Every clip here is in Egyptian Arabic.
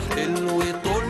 حلو طل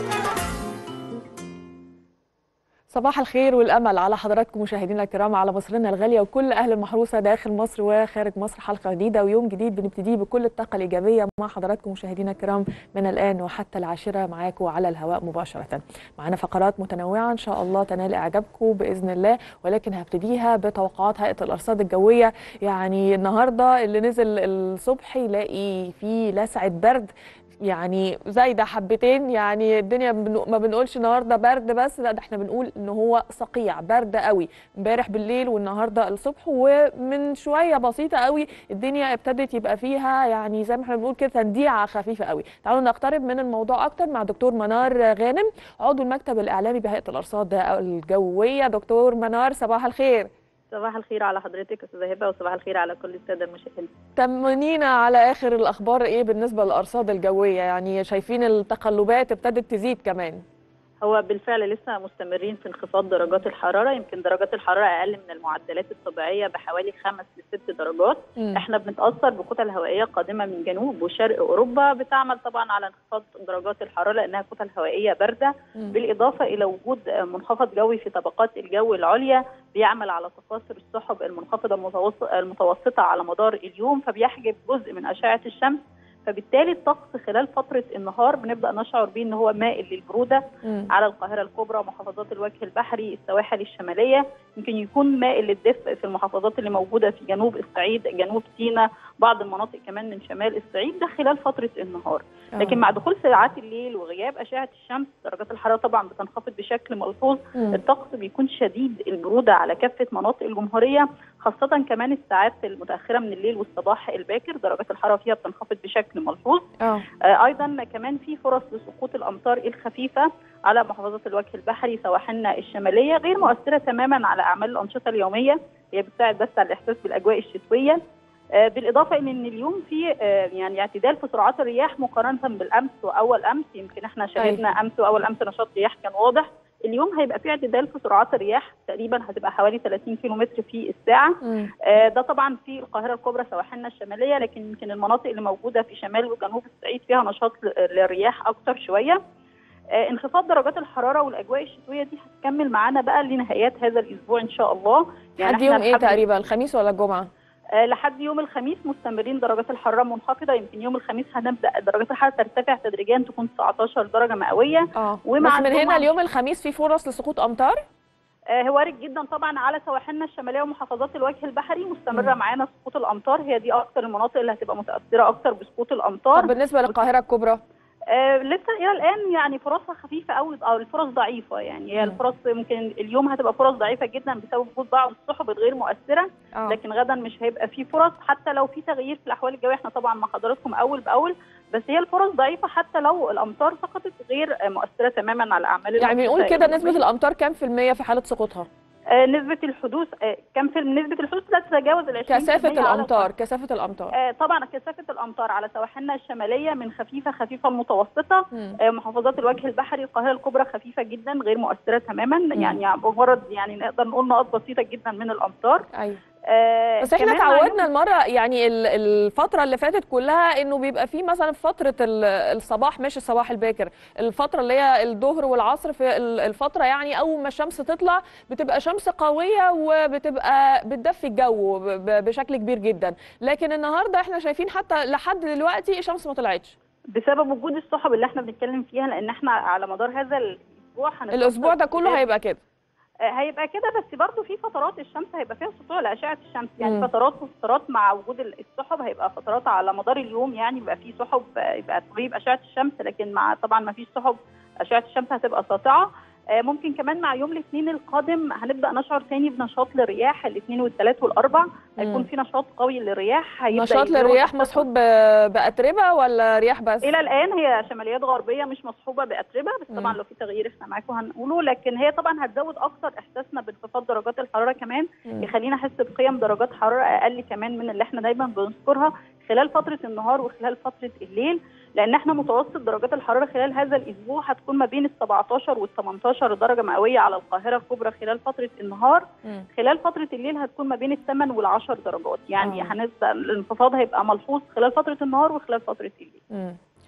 صباح الخير والامل على حضراتكم مشاهدينا الكرام على مصرنا الغاليه وكل اهل المحروسه داخل مصر وخارج مصر حلقه جديده ويوم جديد بنبتديه بكل الطاقه الايجابيه مع حضراتكم مشاهدينا الكرام من الان وحتى العاشره معاكم على الهواء مباشره. معانا فقرات متنوعه ان شاء الله تنال اعجابكم باذن الله ولكن هبتديها بتوقعات هيئه الارصاد الجويه يعني النهارده اللي نزل الصبح يلاقي فيه لسعه برد يعني زايده حبتين يعني الدنيا بن- ما بنقولش النهارده برد بس لا ده احنا بنقول ان هو صقيع برد قوي امبارح بالليل والنهارده الصبح ومن شويه بسيطه قوي الدنيا ابتدت يبقى فيها يعني زي ما احنا بنقول كده تنديعه خفيفه قوي تعالوا نقترب من الموضوع اكتر مع دكتور منار غانم عضو المكتب الاعلامي بهيئه الارصاد الجويه دكتور منار صباح الخير صباح الخير على حضرتك يا استاذه هبه وصباح الخير على كل الساده المشاهدين طمنينا على اخر الاخبار ايه بالنسبه للارصاد الجويه يعني شايفين التقلبات ابتدت تزيد كمان هو بالفعل لسه مستمرين في انخفاض درجات الحراره يمكن درجات الحراره اقل من المعدلات الطبيعيه بحوالي خمس لست درجات مم. احنا بنتاثر بكتل هوائيه قادمه من جنوب وشرق اوروبا بتعمل طبعا على انخفاض درجات الحراره لانها كتل هوائيه بارده مم. بالاضافه الى وجود منخفض جوي في طبقات الجو العليا بيعمل على تكاثر السحب المنخفضه المتوسط- المتوسطه على مدار اليوم فبيحجب جزء من اشعه الشمس فبالتالي الطقس خلال فتره النهار بنبدا نشعر بيه ان هو مائل للبروده مم. على القاهره الكبرى محافظات الوجه البحري السواحل الشماليه يمكن يكون مائل للدفء في المحافظات اللي موجوده في جنوب الصعيد جنوب سيناء بعض المناطق كمان من شمال الصعيد ده خلال فتره النهار لكن آه. مع دخول ساعات الليل وغياب اشعه الشمس درجات الحراره طبعا بتنخفض بشكل ملحوظ مم. الطقس بيكون شديد البروده على كافه مناطق الجمهوريه خاصه كمان الساعات المتاخره من الليل والصباح الباكر درجات الحراره فيها بتنخفض بشكل ملحوظ اه آه، ايضا كمان في فرص لسقوط الامطار الخفيفه على محافظات الوجه البحري سواحلنا الشماليه غير مؤثره تماما على اعمال الانشطه اليوميه هي بتساعد بس على الاحساس بالاجواء الشتويه آه، بالاضافه الى ان اليوم في آه، يعني اعتدال في سرعات الرياح مقارنه بالامس واول امس يمكن احنا شاهدنا امس واول امس نشاط رياح كان واضح اليوم هيبقى في اعتدال في سرعات الرياح تقريبا هتبقى حوالي 30 كيلومتر في الساعه مم. آه، ده طبعا في القاهره الكبرى سواحلنا الشماليه لكن يمكن المناطق اللي موجوده في شمال وجنوب الصعيد فيها نشاط ل- للرياح اكتر شويه آه، انخفاض درجات الحراره والاجواء الشتويه دي هتكمل معانا بقى لنهايات هذا الاسبوع ان شاء الله لحد إحنا يوم ايه لحد- تقريبا الخميس ولا الجمعه آه، لحد يوم الخميس مستمرين درجات الحراره منخفضه يمكن يوم الخميس هنبدا درجات الحراره ترتفع تدريجيا تكون 19 درجه مئويه اه ومع بس من هنا الجمعة- اليوم الخميس في فرص لسقوط امطار آه، وارد جدا طبعا على سواحلنا الشماليه ومحافظات الوجه البحري مستمره مم. معانا سقوط الامطار هي دي اكثر المناطق اللي هتبقى متاثره اكثر بسقوط الامطار طب بالنسبه للقاهره الكبرى آه لسه الى الان يعني فرصها خفيفه قوي او الفرص ضعيفه يعني هي مم. الفرص يمكن اليوم هتبقى فرص ضعيفه جدا بسبب وجود بعض السحب الغير مؤثره اه لكن غدا مش هيبقى في فرص حتى لو في تغيير في الاحوال الجويه احنا طبعا مع حضراتكم اول باول بس هي الفرص ضعيفه حتى لو الامطار سقطت غير آه، مؤثره تماما على اعمال يعني بنقول الأنشطة كده اليومية. نسبه الامطار كام في الميه في حاله سقوطها آه، نسبة الحدوث آه، كم في نسبة الحدوث لا تتجاوز ال 20% كثافه على الامطار كثافه الامطار آه، طبعا كثافة الأمطار على سواحلنا الشمالية من خفيفة خفيفة المتوسطة مم. آه، محافظات الوجه البحري القاهرة الكبرى خفيفة جدا غير مؤثرة تماما يعني مجرد يعني نقدر نقول نقط بسيطة جدا من الأمطار ايوه آه، بس احنا كمان مع اتعودنا المره يعني ال- الفتره اللي فاتت كلها انه بيبقى في مثلا في فتره ال- الصباح مش الصباح الباكر الفتره اللي هي الظهر والعصر في ال- الفتره يعني اول ما الشمس تطلع بتبقى شمس قويه وبتبقى بتدفي الجو ب- ب- بشكل كبير جدا لكن النهارده احنا شايفين حتى لحد دلوقتي الشمس ما طلعتش بسبب وجود السحب اللي احنا بنتكلم فيها لأن احنا على مدار هذا الأسبوع هنتأثر الاسبوع ده كله بزيادة- هيبقى كده آه، هيبقى كده بس برضه في فترات الشمس هيبقى فيها سطوع لاشعه الشمس يعني مم. فترات وفترات مع وجود ال- السحب هيبقى فترات على مدار اليوم يعني يبقى في سحب آه، يبقى تغيب اشعه الشمس لكن مع طبعا ما فيش سحب اشعه الشمس هتبقى ساطعه آه، ممكن كمان مع يوم الاثنين القادم هنبدا نشعر تاني بنشاط للرياح الاثنين والثلاث والاربع هيكون مم. في نشاط قوي للرياح هيبدا نشاط يزود للرياح أكتر. مصحوب ب- باتربه ولا رياح بس الى الان هي شماليات غربيه مش مصحوبه باتربه بس طبعا مم. لو في تغيير احنا معاكم هنقوله لكن هي طبعا هتزود اكتر احساسنا بانخفاض درجات الحراره كمان مم. يخلينا احس بقيم درجات حراره اقل كمان من اللي احنا دايما بنذكرها خلال فتره النهار وخلال فتره الليل لان احنا متوسط درجات الحراره خلال هذا الاسبوع هتكون ما بين ال 17 وال 18 درجه مئويه على القاهره الكبرى خلال فتره النهار مم. خلال فتره الليل هتكون ما بين الثمان والعشر درجات يعني آه. هنبدا الانخفاض هيبقى ملحوظ خلال فتره النهار وخلال فتره الليل مم.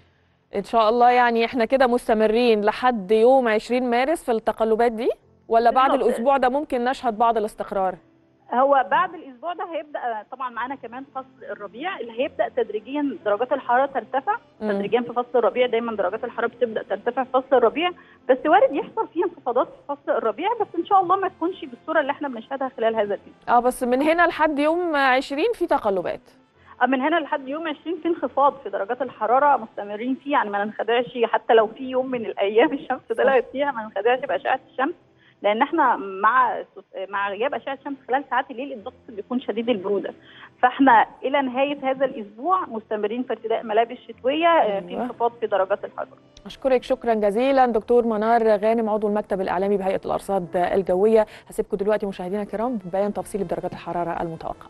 ان شاء الله يعني احنا كده مستمرين لحد يوم 20 مارس في التقلبات دي ولا بعد بالظبط. الاسبوع ده ممكن نشهد بعض الاستقرار هو بعد الاسبوع ده هيبدا طبعا معانا كمان فصل الربيع اللي هيبدا تدريجيا درجات الحراره ترتفع مم. تدريجيا في فصل الربيع دايما درجات الحراره بتبدا ترتفع في فصل الربيع بس وارد يحصل فيه انخفاضات في فصل الربيع بس ان شاء الله ما تكونش بالصوره اللي احنا بنشهدها خلال هذا اليوم اه بس من هنا لحد يوم 20 في تقلبات من هنا لحد يوم 20 في انخفاض في درجات الحراره مستمرين فيه يعني ما ننخدعش حتى لو في يوم من الايام الشمس طلعت فيها ما ننخدعش باشعه الشمس لان احنا مع مع غياب اشعه الشمس خلال ساعات الليل الضغط بيكون شديد البروده فاحنا الى نهايه هذا الاسبوع مستمرين في ارتداء ملابس شتويه آه، في أيوة. انخفاض في درجات الحراره اشكرك شكرا جزيلا دكتور منار غانم عضو المكتب الاعلامي بهيئه الارصاد الجويه هسيبكم دلوقتي مشاهدينا الكرام ببيان تفصيل درجات الحراره المتوقعه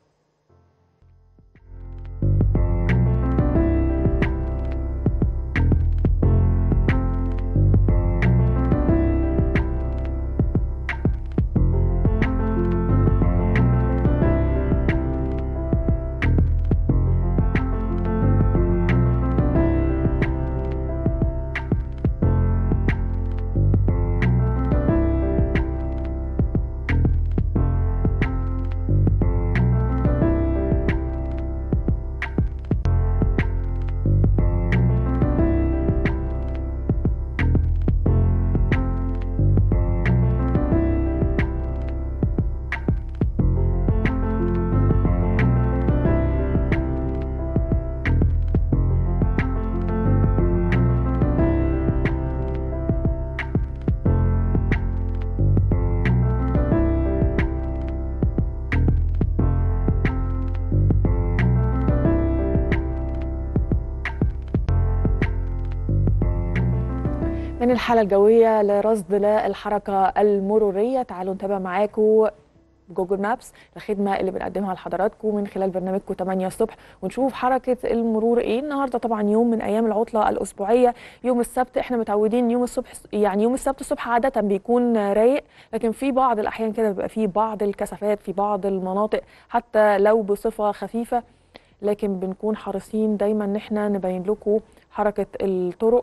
من الحالة الجوية لرصد للحركة المرورية تعالوا نتابع معاكم جوجل مابس الخدمة اللي بنقدمها لحضراتكم من خلال برنامجكم 8 الصبح ونشوف حركة المرور ايه النهاردة طبعا يوم من ايام العطلة الاسبوعية يوم السبت احنا متعودين يوم الصبح يعني يوم السبت الصبح عادة بيكون رايق لكن في بعض الاحيان كده بيبقى في بعض الكثافات في بعض المناطق حتى لو بصفة خفيفة لكن بنكون حريصين دايما ان احنا نبين لكم حركة الطرق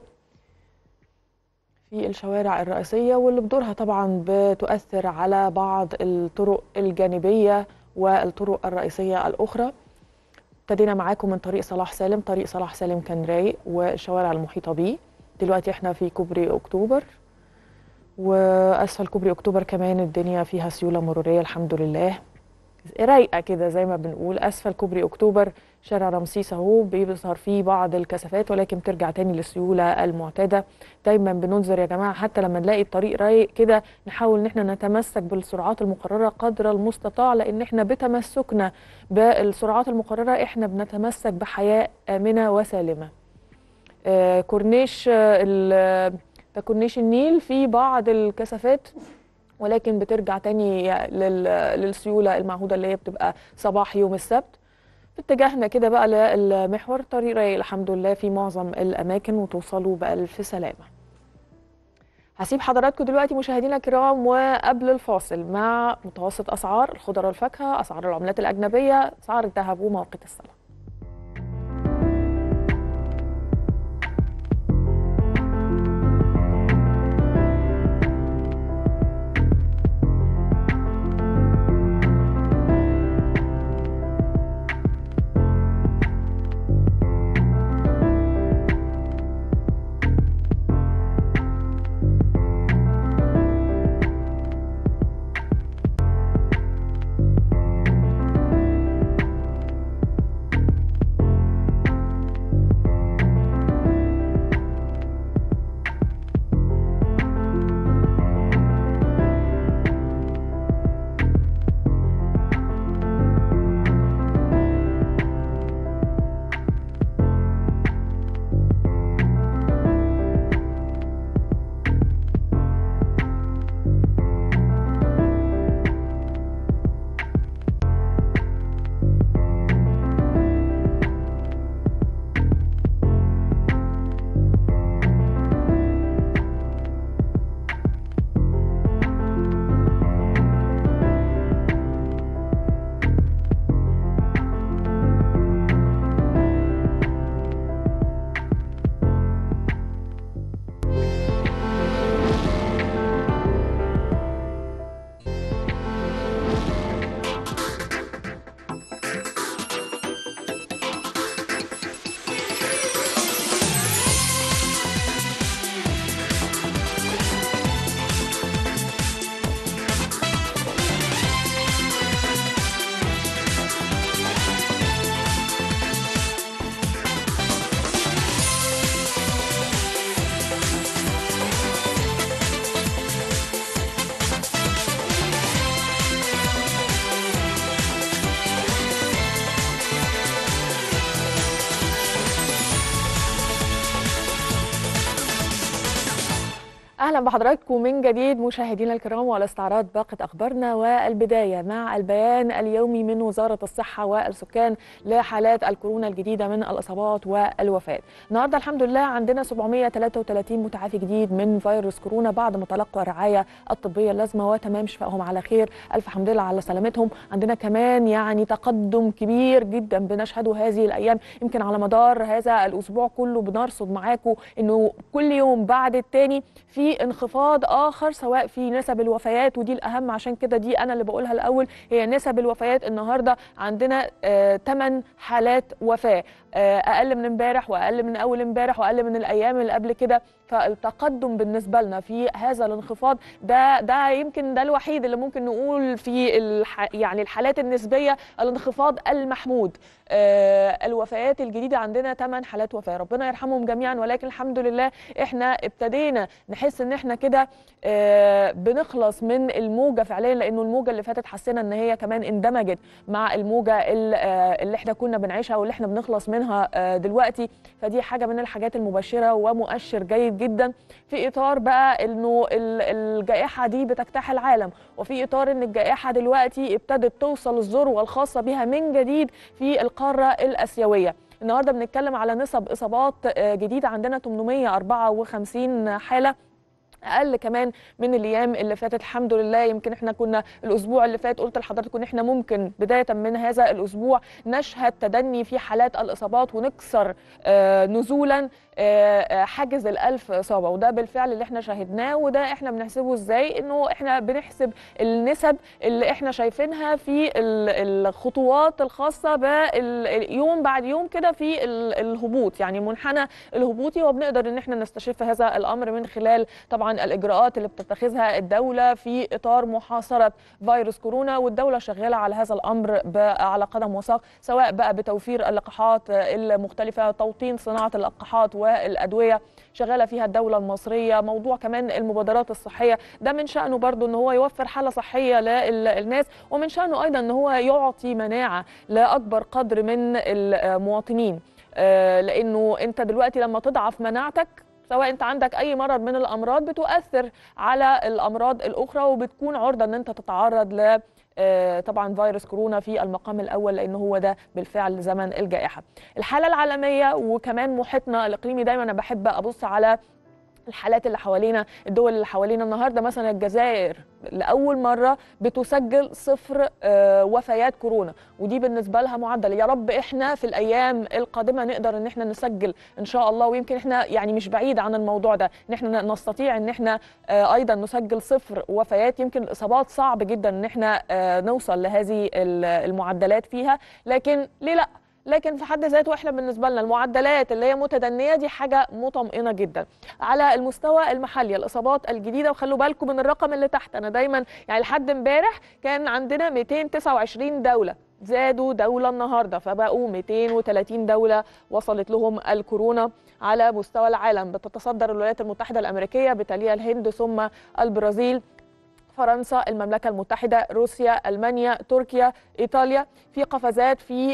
في الشوارع الرئيسية واللي بدورها طبعا بتؤثر على بعض الطرق الجانبية والطرق الرئيسية الأخرى ابتدينا معاكم من طريق صلاح سالم طريق صلاح سالم كان رايق والشوارع المحيطة بيه دلوقتي احنا في كوبري أكتوبر وأسفل كوبري أكتوبر كمان الدنيا فيها سيولة مرورية الحمد لله رايقة كده زي ما بنقول أسفل كوبري أكتوبر شارع رمسيس أهو بيظهر فيه بعض الكثافات ولكن بترجع تاني للسيولة المعتادة دايما بننذر يا جماعة حتى لما نلاقي الطريق رايق كده نحاول إن احنا نتمسك بالسرعات المقررة قدر المستطاع لأن احنا بتمسكنا بالسرعات المقررة احنا بنتمسك بحياة آمنة وسالمة آه كورنيش آه ال- ده كورنيش النيل في بعض الكثافات ولكن بترجع تاني لل- للسيولة المعهودة اللي هي بتبقى صباح يوم السبت في اتجاهنا كده بقى للمحور طريق رايق الحمد لله في معظم الأماكن وتوصلوا بألف سلامة هسيب حضراتكم دلوقتي مشاهدينا الكرام وقبل الفاصل مع متوسط أسعار الخضر والفاكهة أسعار العملات الأجنبية أسعار الذهب ومواقيت الصلاة اهلا بحضراتكم من جديد مشاهدينا الكرام وعلى استعراض باقه اخبارنا والبدايه مع البيان اليومي من وزاره الصحه والسكان لحالات الكورونا الجديده من الاصابات والوفاه. النهارده الحمد لله عندنا 733 متعافي جديد من فيروس كورونا بعد ما تلقوا الرعايه الطبيه اللازمه وتمام شفائهم على خير، الف حمد لله على سلامتهم. عندنا كمان يعني تقدم كبير جدا بنشهده هذه الايام يمكن على مدار هذا الاسبوع كله بنرصد معاكم انه كل يوم بعد التاني في انخفاض اخر سواء في نسب الوفيات ودي الاهم عشان كده دي انا اللي بقولها الاول هي نسب الوفيات النهارده عندنا 8 حالات وفاه آه اقل من امبارح واقل من اول امبارح واقل من الايام اللي قبل كده فالتقدم بالنسبه لنا في هذا الانخفاض ده ده يمكن ده الوحيد اللي ممكن نقول في الح يعني الحالات النسبيه الانخفاض المحمود آه الوفيات الجديده عندنا 8 حالات وفاه ربنا يرحمهم جميعا ولكن الحمد لله احنا ابتدينا نحس ان احنا كده آه بنخلص من الموجه فعليا لانه الموجه اللي فاتت حسينا ان هي كمان اندمجت مع الموجه اللي احنا كنا بنعيشها واللي احنا بنخلص منها آه دلوقتي فدي حاجه من الحاجات المبشره ومؤشر جيد جدا في اطار بقى انه الجائحه دي بتجتاح العالم وفي اطار ان الجائحه دلوقتي ابتدت توصل الذروه الخاصه بها من جديد في القاره الاسيويه النهارده بنتكلم على نسب اصابات جديده عندنا 854 حاله اقل كمان من الايام اللي فاتت الحمد لله يمكن احنا كنا الاسبوع اللي فات قلت لحضراتكم ان احنا ممكن بدايه من هذا الاسبوع نشهد تدني في حالات الاصابات ونكسر آه نزولا آه حاجز الألف إصابة وده بالفعل اللي احنا شاهدناه وده احنا بنحسبه ازاي انه احنا بنحسب النسب اللي احنا شايفينها في الخطوات الخاصة باليوم بعد يوم كده في الهبوط يعني منحنى الهبوطي وبنقدر ان احنا نستشف هذا الأمر من خلال طبعا الإجراءات اللي بتتخذها الدولة في إطار محاصرة فيروس كورونا والدولة شغالة على هذا الأمر على قدم وساق سواء بقى بتوفير اللقاحات المختلفة توطين صناعة اللقاحات والادويه شغاله فيها الدوله المصريه موضوع كمان المبادرات الصحيه ده من شانه برضو ان هو يوفر حاله صحيه للناس ومن شانه ايضا ان هو يعطي مناعه لاكبر قدر من المواطنين لانه انت دلوقتي لما تضعف مناعتك سواء انت عندك اي مرض من الامراض بتؤثر على الامراض الاخرى وبتكون عرضه ان انت تتعرض ل طبعا فيروس كورونا في المقام الاول لان هو ده بالفعل زمن الجائحه. الحاله العالميه وكمان محيطنا الاقليمي دايما انا بحب ابص على الحالات اللي حوالينا الدول اللي حوالينا النهارده مثلا الجزائر لاول مره بتسجل صفر وفيات كورونا ودي بالنسبه لها معدل يا رب احنا في الايام القادمه نقدر ان احنا نسجل ان شاء الله ويمكن احنا يعني مش بعيد عن الموضوع ده ان احنا نستطيع ان احنا ايضا نسجل صفر وفيات يمكن الاصابات صعب جدا ان احنا نوصل لهذه المعدلات فيها لكن ليه لا لكن في حد ذاته احنا بالنسبه لنا المعدلات اللي هي متدنيه دي حاجه مطمئنه جدا على المستوى المحلي الاصابات الجديده وخلوا بالكم من الرقم اللي تحت انا دايما يعني لحد امبارح كان عندنا 229 دوله زادوا دوله النهارده فبقوا 230 دوله وصلت لهم الكورونا على مستوى العالم بتتصدر الولايات المتحده الامريكيه بتليها الهند ثم البرازيل فرنسا المملكه المتحده روسيا المانيا تركيا ايطاليا في قفزات في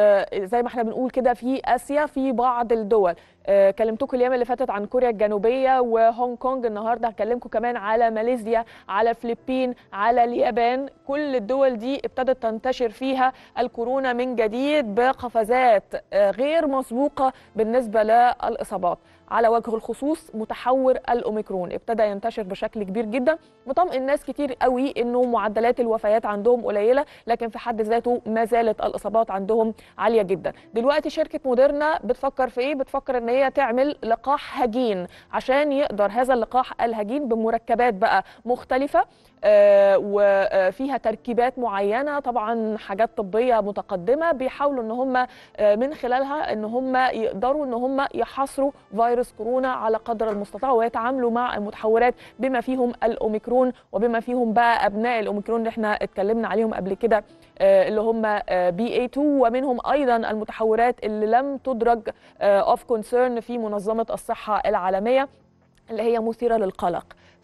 زي ما احنا بنقول كده في اسيا في بعض الدول كلمتكم الايام اللي فاتت عن كوريا الجنوبيه وهونج كونج النهارده هكلمكم كمان على ماليزيا على الفلبين على اليابان كل الدول دي ابتدت تنتشر فيها الكورونا من جديد بقفزات غير مسبوقه بالنسبه للاصابات على وجه الخصوص متحور الاوميكرون ابتدى ينتشر بشكل كبير جدا مطمئن ناس كتير قوي انه معدلات الوفيات عندهم قليله لكن في حد ذاته ما زالت الاصابات عندهم عاليه جدا دلوقتي شركه موديرنا بتفكر في ايه بتفكر ان هي تعمل لقاح هجين عشان يقدر هذا اللقاح الهجين بمركبات بقى مختلفه آه وفيها تركيبات معينه طبعا حاجات طبيه متقدمه بيحاولوا ان هم آه من خلالها ان هم يقدروا ان هم يحاصروا فيروس كورونا على قدر المستطاع ويتعاملوا مع المتحورات بما فيهم الاوميكرون وبما فيهم بقى ابناء الاوميكرون اللي احنا اتكلمنا عليهم قبل كده آه اللي هم بي اي 2 ومنهم ايضا المتحورات اللي لم تدرج اوف كونسيرن في منظمه الصحه العالميه اللي هي مثيره للقلق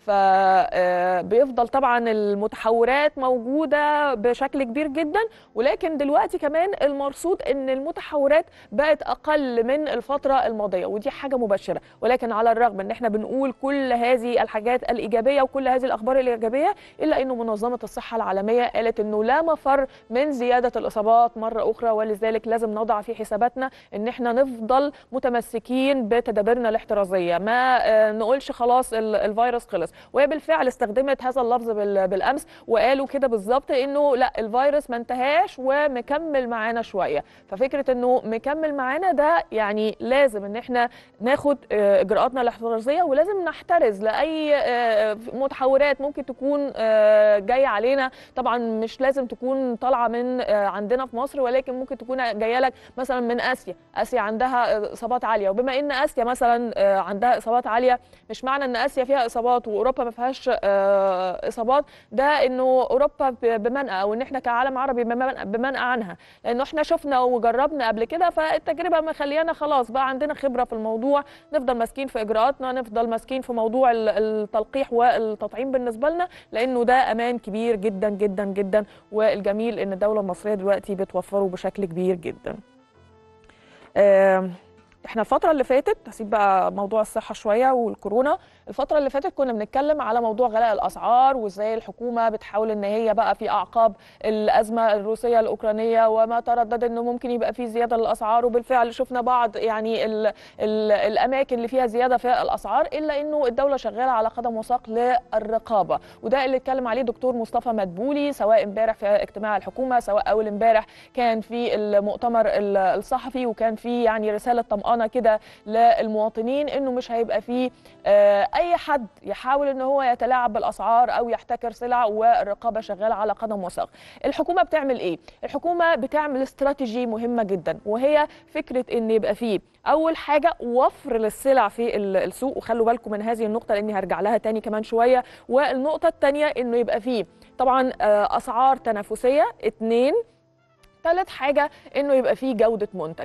فبيفضل طبعا المتحورات موجوده بشكل كبير جدا ولكن دلوقتي كمان المرصود ان المتحورات بقت اقل من الفتره الماضيه ودي حاجه مبشره ولكن على الرغم ان احنا بنقول كل هذه الحاجات الايجابيه وكل هذه الاخبار الايجابيه الا انه منظمه الصحه العالميه قالت انه لا مفر من زياده الاصابات مره اخرى ولذلك لازم نضع في حساباتنا ان احنا نفضل متمسكين بتدابيرنا الاحترازيه ما آه، نقولش خلاص ال- الفيروس خلص وهي بالفعل استخدمت هذا اللفظ بال- بالامس وقالوا كده بالظبط انه لا الفيروس ما انتهاش ومكمل معانا شويه ففكره انه مكمل معانا ده يعني لازم ان احنا ناخد آه، اجراءاتنا الاحترازيه ولازم نحترز لاي آه، متحورات ممكن تكون آه، جايه علينا طبعا مش لازم تكون طالعه من آه، عندنا في مصر ولكن ممكن تكون جايه لك مثلا من اسيا اسيا عندها اصابات عاليه وبما ان اسيا مثلا آه، عندها اصابات عاليه مش معنى ان اسيا فيها اصابات واوروبا ما فيهاش آه، اصابات ده انه اوروبا ب- بمنأى او ان احنا كعالم عربي بمنأى بمنأى عنها لانه احنا شفنا وجربنا قبل كده فالتجربه مخليانا خلاص بقى عندنا خبره في الموضوع نفضل ماسكين في اجراءاتنا نفضل ماسكين في موضوع ال- التلقيح والتطعيم بالنسبه لنا لانه ده امان كبير جدا جدا جدا والجميل ان الدوله المصريه دلوقتي بتوفره بشكل كبير جدا آم، احنا الفترة اللي فاتت هسيب بقى موضوع الصحة شوية والكورونا الفترة اللي فاتت كنا بنتكلم على موضوع غلاء الأسعار وازاي الحكومة بتحاول ان هي بقى في أعقاب الأزمة الروسية الأوكرانية وما تردد انه ممكن يبقى في زيادة للأسعار وبالفعل شفنا بعض يعني ال ال الأماكن اللي فيها زيادة في الأسعار إلا انه الدولة شغالة على قدم وساق للرقابة وده اللي اتكلم عليه دكتور مصطفى مدبولي سواء امبارح في اجتماع الحكومة سواء أول امبارح كان في المؤتمر ال- الصحفي وكان في يعني رسالة طمأنة كده للمواطنين انه مش هيبقى فيه آه، اي حد يحاول ان هو يتلاعب بالاسعار او يحتكر سلع والرقابه شغاله على قدم وساق. الحكومه بتعمل ايه؟ الحكومه بتعمل استراتيجي مهمه جدا وهي فكره ان يبقى فيه اول حاجه وفر للسلع في ال- السوق وخلوا بالكم من هذه النقطه لاني هرجع لها تاني كمان شويه والنقطه الثانيه انه يبقى فيه طبعا آه، اسعار تنافسيه اتنين ثالث حاجه انه يبقى فيه جوده منتج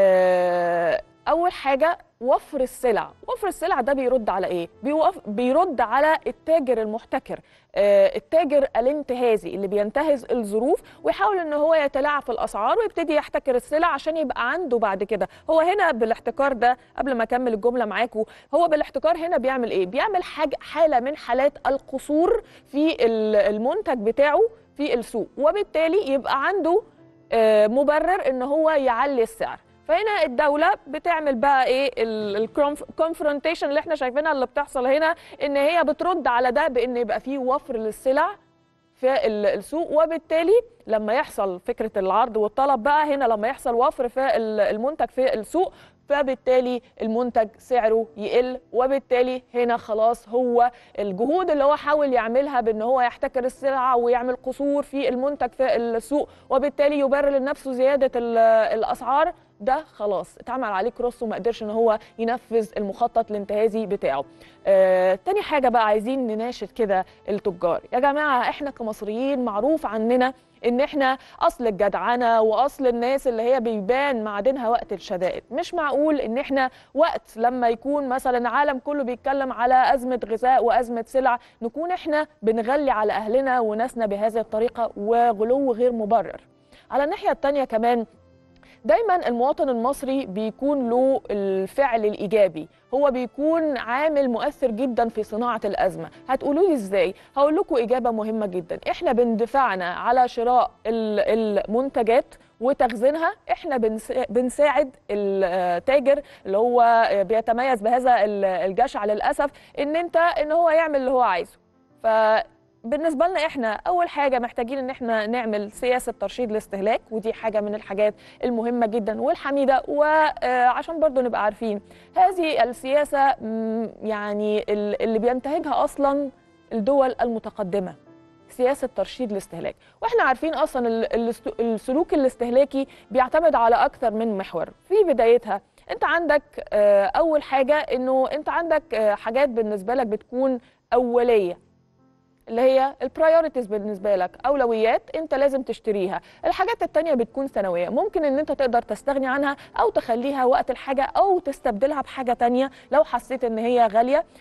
آه، اول حاجه وفر السلع وفر السلع ده بيرد على ايه بيوف بيرد على التاجر المحتكر آه، التاجر الانتهازي اللي بينتهز الظروف ويحاول ان هو يتلاعب في الاسعار ويبتدي يحتكر السلع عشان يبقى عنده بعد كده هو هنا بالاحتكار ده قبل ما اكمل الجمله معاكم هو بالاحتكار هنا بيعمل ايه بيعمل حاجه حاله من حالات القصور في ال- المنتج بتاعه في السوق وبالتالي يبقى عنده آه، مبرر ان هو يعلي السعر فهنا الدولة بتعمل بقى ايه الكونفرونتيشن اللي احنا شايفينها اللي بتحصل هنا ان هي بترد على ده بان يبقى فيه وفر للسلع في ال- السوق وبالتالي لما يحصل فكرة العرض والطلب بقى هنا لما يحصل وفر في ال- المنتج في السوق فبالتالي المنتج سعره يقل وبالتالي هنا خلاص هو الجهود اللي هو حاول يعملها بان هو يحتكر السلعه ويعمل قصور في المنتج في السوق وبالتالي يبرر لنفسه زياده ال- الاسعار ده خلاص اتعمل عليه كروس وما قدرش ان هو ينفذ المخطط الانتهازي بتاعه. آه، تاني حاجه بقى عايزين نناشد كده التجار، يا جماعه احنا كمصريين معروف عننا ان احنا اصل الجدعنه واصل الناس اللي هي بيبان معدنها وقت الشدائد مش معقول ان احنا وقت لما يكون مثلا العالم كله بيتكلم على ازمه غذاء وازمه سلع نكون احنا بنغلي على اهلنا وناسنا بهذه الطريقه وغلو غير مبرر على الناحيه الثانيه كمان دايما المواطن المصري بيكون له الفعل الايجابي هو بيكون عامل مؤثر جدا في صناعه الازمه هتقولوا لي ازاي هقول لكم اجابه مهمه جدا احنا بندفعنا على شراء ال- المنتجات وتخزينها احنا بنس- بنساعد التاجر اللي هو بيتميز بهذا ال- الجشع للاسف ان انت ان هو يعمل اللي هو عايزه ف بالنسبه لنا احنا اول حاجه محتاجين ان احنا نعمل سياسه ترشيد الاستهلاك ودي حاجه من الحاجات المهمه جدا والحميده وعشان برضو نبقى عارفين هذه السياسه مم، يعني ال- اللي بينتهجها اصلا الدول المتقدمه سياسه ترشيد الاستهلاك واحنا عارفين اصلا ال- الاست- السلوك الاستهلاكي بيعتمد على اكثر من محور في بدايتها انت عندك آه، اول حاجه انه انت عندك آه، حاجات بالنسبه لك بتكون اوليه اللي هي البرايورتيز بالنسبه لك اولويات انت لازم تشتريها الحاجات التانية بتكون ثانويه ممكن ان انت تقدر تستغني عنها او تخليها وقت الحاجه او تستبدلها بحاجه تانية لو حسيت ان هي غاليه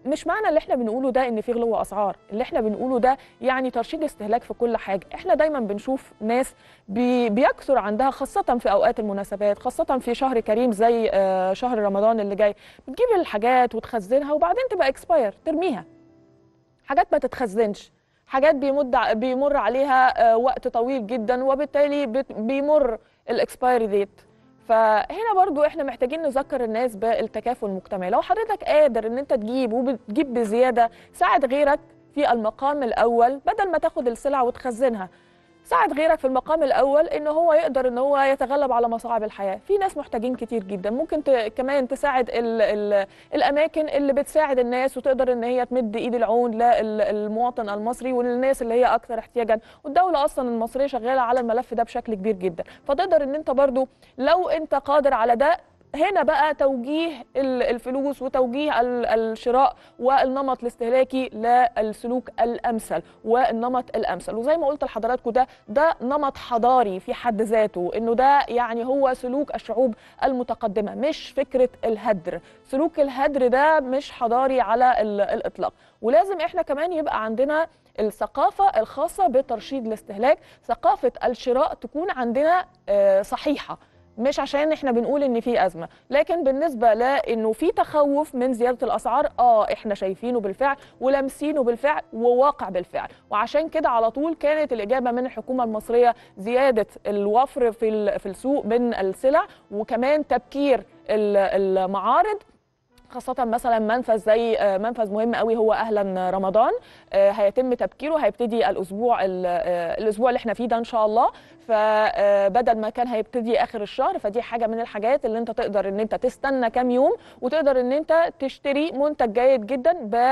مش معنى اللي احنا بنقوله ده ان في غلو اسعار اللي احنا بنقوله ده يعني ترشيد استهلاك في كل حاجه احنا دايما بنشوف ناس بي بيكثر عندها خاصه في اوقات المناسبات خاصه في شهر كريم زي آه، شهر رمضان اللي جاي بتجيب الحاجات وتخزنها وبعدين تبقى اكسباير ترميها حاجات ما تتخزنش حاجات بيمد بيمر عليها آه، وقت طويل جدا وبالتالي بت- بيمر الاكسبايري ديت فهنا برضو احنا محتاجين نذكر الناس بالتكافل المجتمعي لو حضرتك قادر ان انت تجيب وبتجيب بزياده ساعد غيرك في المقام الاول بدل ما تاخد السلع وتخزنها ساعد غيرك في المقام الاول ان هو يقدر ان هو يتغلب على مصاعب الحياه في ناس محتاجين كتير جدا ممكن ت... كمان تساعد ال... ال... الاماكن اللي بتساعد الناس وتقدر ان هي تمد ايد العون للمواطن المصري وللناس اللي هي اكثر احتياجا والدوله اصلا المصريه شغاله على الملف ده بشكل كبير جدا فتقدر ان انت برضو لو انت قادر على ده هنا بقى توجيه ال- الفلوس وتوجيه ال- الشراء والنمط الاستهلاكي للسلوك الامثل والنمط الامثل وزي ما قلت لحضراتكم ده ده نمط حضاري في حد ذاته انه ده يعني هو سلوك الشعوب المتقدمه مش فكره الهدر سلوك الهدر ده مش حضاري على ال- الاطلاق ولازم احنا كمان يبقى عندنا الثقافة الخاصة بترشيد الاستهلاك ثقافة الشراء تكون عندنا آه، صحيحة مش عشان احنا بنقول ان في ازمه لكن بالنسبه لانه في تخوف من زياده الاسعار اه احنا شايفينه بالفعل ولامسينه بالفعل وواقع بالفعل وعشان كده على طول كانت الاجابه من الحكومه المصريه زياده الوفر في ال- في السوق من السلع وكمان تبكير ال- المعارض خاصة مثلا منفذ زي آه، منفذ مهم قوي هو اهلا رمضان آه، هيتم تبكيره هيبتدي الاسبوع ال- آه، الاسبوع اللي احنا فيه ده ان شاء الله فبدل ما كان هيبتدي اخر الشهر فدي حاجه من الحاجات اللي انت تقدر ان انت تستنى كام يوم وتقدر ان انت تشتري منتج جيد جدا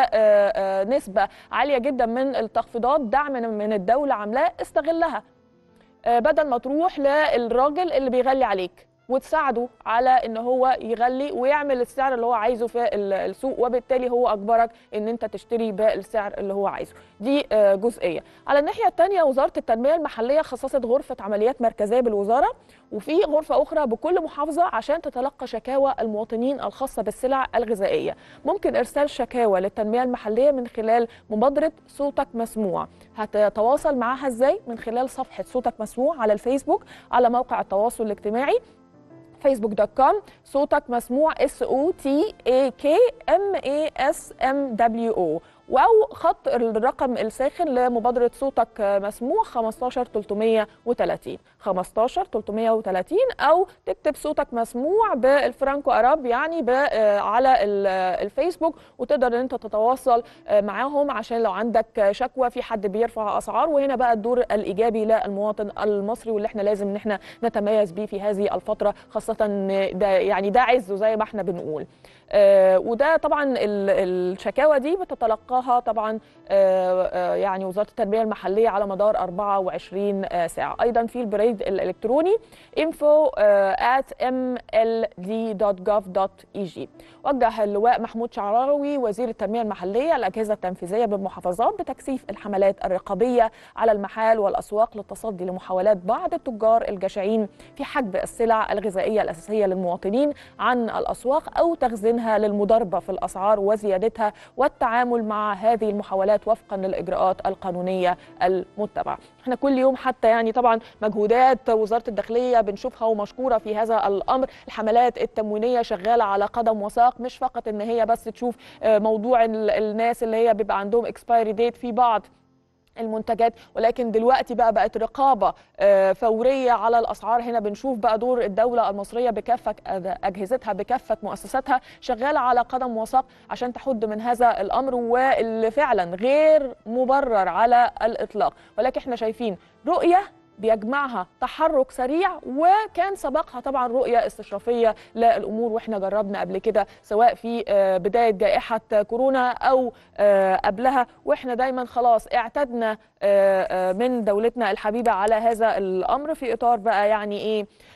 بنسبه عاليه جدا من التخفيضات دعم من الدوله عاملاه استغلها آه، بدل ما تروح للراجل اللي بيغلي عليك وتساعده على ان هو يغلي ويعمل السعر اللي هو عايزه في ال- السوق وبالتالي هو اجبرك ان انت تشتري بالسعر اللي هو عايزه دي آه، جزئيه على الناحيه الثانيه وزاره التنميه المحليه خصصت غرفه عمليات مركزيه بالوزاره وفي غرفه اخرى بكل محافظه عشان تتلقى شكاوى المواطنين الخاصه بالسلع الغذائيه ممكن ارسال شكاوى للتنميه المحليه من خلال مبادره صوتك مسموع هتتواصل معاها ازاي من خلال صفحه صوتك مسموع على الفيسبوك على موقع التواصل الاجتماعي فيسبوك دوت كوم صوتك مسموع اس او تي اي كي ام اي اس ام دبليو او او خط الرقم الساخن لمبادره صوتك مسموع 15 330 15 330 او تكتب صوتك مسموع بالفرانكو اراب يعني ب- آه، على ال- آه، الفيسبوك وتقدر ان انت تتواصل آه، معاهم عشان لو عندك شكوى في حد بيرفع اسعار وهنا بقى الدور الايجابي للمواطن المصري واللي احنا لازم ان احنا نتميز بيه في هذه الفتره خاصه إن ده يعني ده عزه زي ما احنا بنقول آه، وده طبعا ال- الشكاوى دي بتتلقاها طبعا آه، آه، يعني وزاره التنميه المحليه على مدار 24 آه، ساعه ايضا في البريد الالكتروني info at mld.gov.eg وجه اللواء محمود شعراوي وزير التنميه المحليه الاجهزه التنفيذيه بالمحافظات بتكثيف الحملات الرقابيه على المحال والاسواق للتصدي لمحاولات بعض التجار الجشعين في حجب السلع الغذائيه الاساسيه للمواطنين عن الاسواق او تخزينها للمضاربه في الاسعار وزيادتها والتعامل مع هذه المحاولات وفقا للاجراءات القانونيه المتبعه. احنا كل يوم حتى يعني طبعا مجهودات وزاره الداخليه بنشوفها ومشكوره في هذا الامر، الحملات التموينيه شغاله على قدم وساق مش فقط ان هي بس تشوف آه، موضوع ال- الناس اللي هي بيبقى عندهم اكسبايري ديت في بعض المنتجات ولكن دلوقتي بقى بقت رقابه آه، فوريه على الاسعار هنا بنشوف بقى دور الدوله المصريه بكافه أج- اجهزتها بكافه مؤسساتها شغاله على قدم وساق عشان تحد من هذا الامر واللي فعلا غير مبرر على الاطلاق ولكن احنا شايفين رؤيه بيجمعها تحرك سريع وكان سبقها طبعا رؤيه استشرافيه للامور واحنا جربنا قبل كده سواء في آه، بدايه جائحه كورونا او آه، قبلها واحنا دايما خلاص اعتدنا آه، آه، من دولتنا الحبيبه على هذا الامر في اطار بقى يعني ايه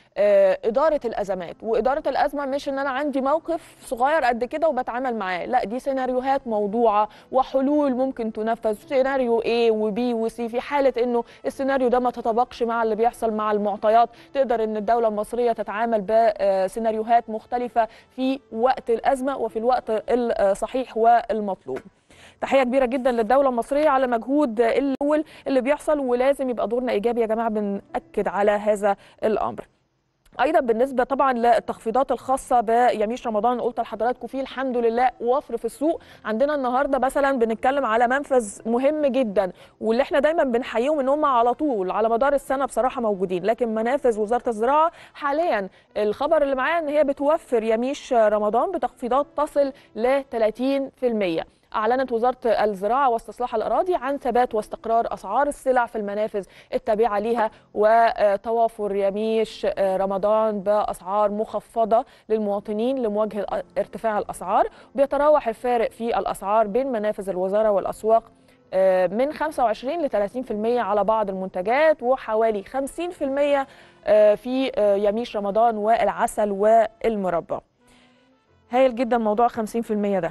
آه، اداره الازمات واداره الازمه مش ان انا عندي موقف صغير قد كده وبتعامل معاه لا دي سيناريوهات موضوعه وحلول ممكن تنفذ سيناريو A وبي وسي في حاله انه السيناريو ده ما تطابقش مع اللي بيحصل مع المعطيات تقدر ان الدوله المصريه تتعامل بسيناريوهات مختلفه في وقت الازمه وفي الوقت الصحيح والمطلوب تحيه كبيره جدا للدوله المصريه على مجهود الاول اللي بيحصل ولازم يبقى دورنا ايجابي يا جماعه بناكد على هذا الامر ايضا بالنسبه طبعا للتخفيضات الخاصه بيميش رمضان قلت لحضراتكم فيه الحمد لله وفر في السوق عندنا النهارده مثلا بنتكلم على منفذ مهم جدا واللي احنا دايما بنحييهم ان هم على طول على مدار السنه بصراحه موجودين لكن منافذ وزاره الزراعه حاليا الخبر اللي معايا ان هي بتوفر يميش رمضان بتخفيضات تصل ل 30% أعلنت وزارة الزراعة واستصلاح الأراضي عن ثبات واستقرار أسعار السلع في المنافذ التابعة لها وتوافر يميش رمضان بأسعار مخفضة للمواطنين لمواجهة ارتفاع الأسعار بيتراوح الفارق في الأسعار بين منافذ الوزارة والأسواق من 25 ل 30% على بعض المنتجات وحوالي 50% في يميش رمضان والعسل والمربى هايل جدا موضوع 50% ده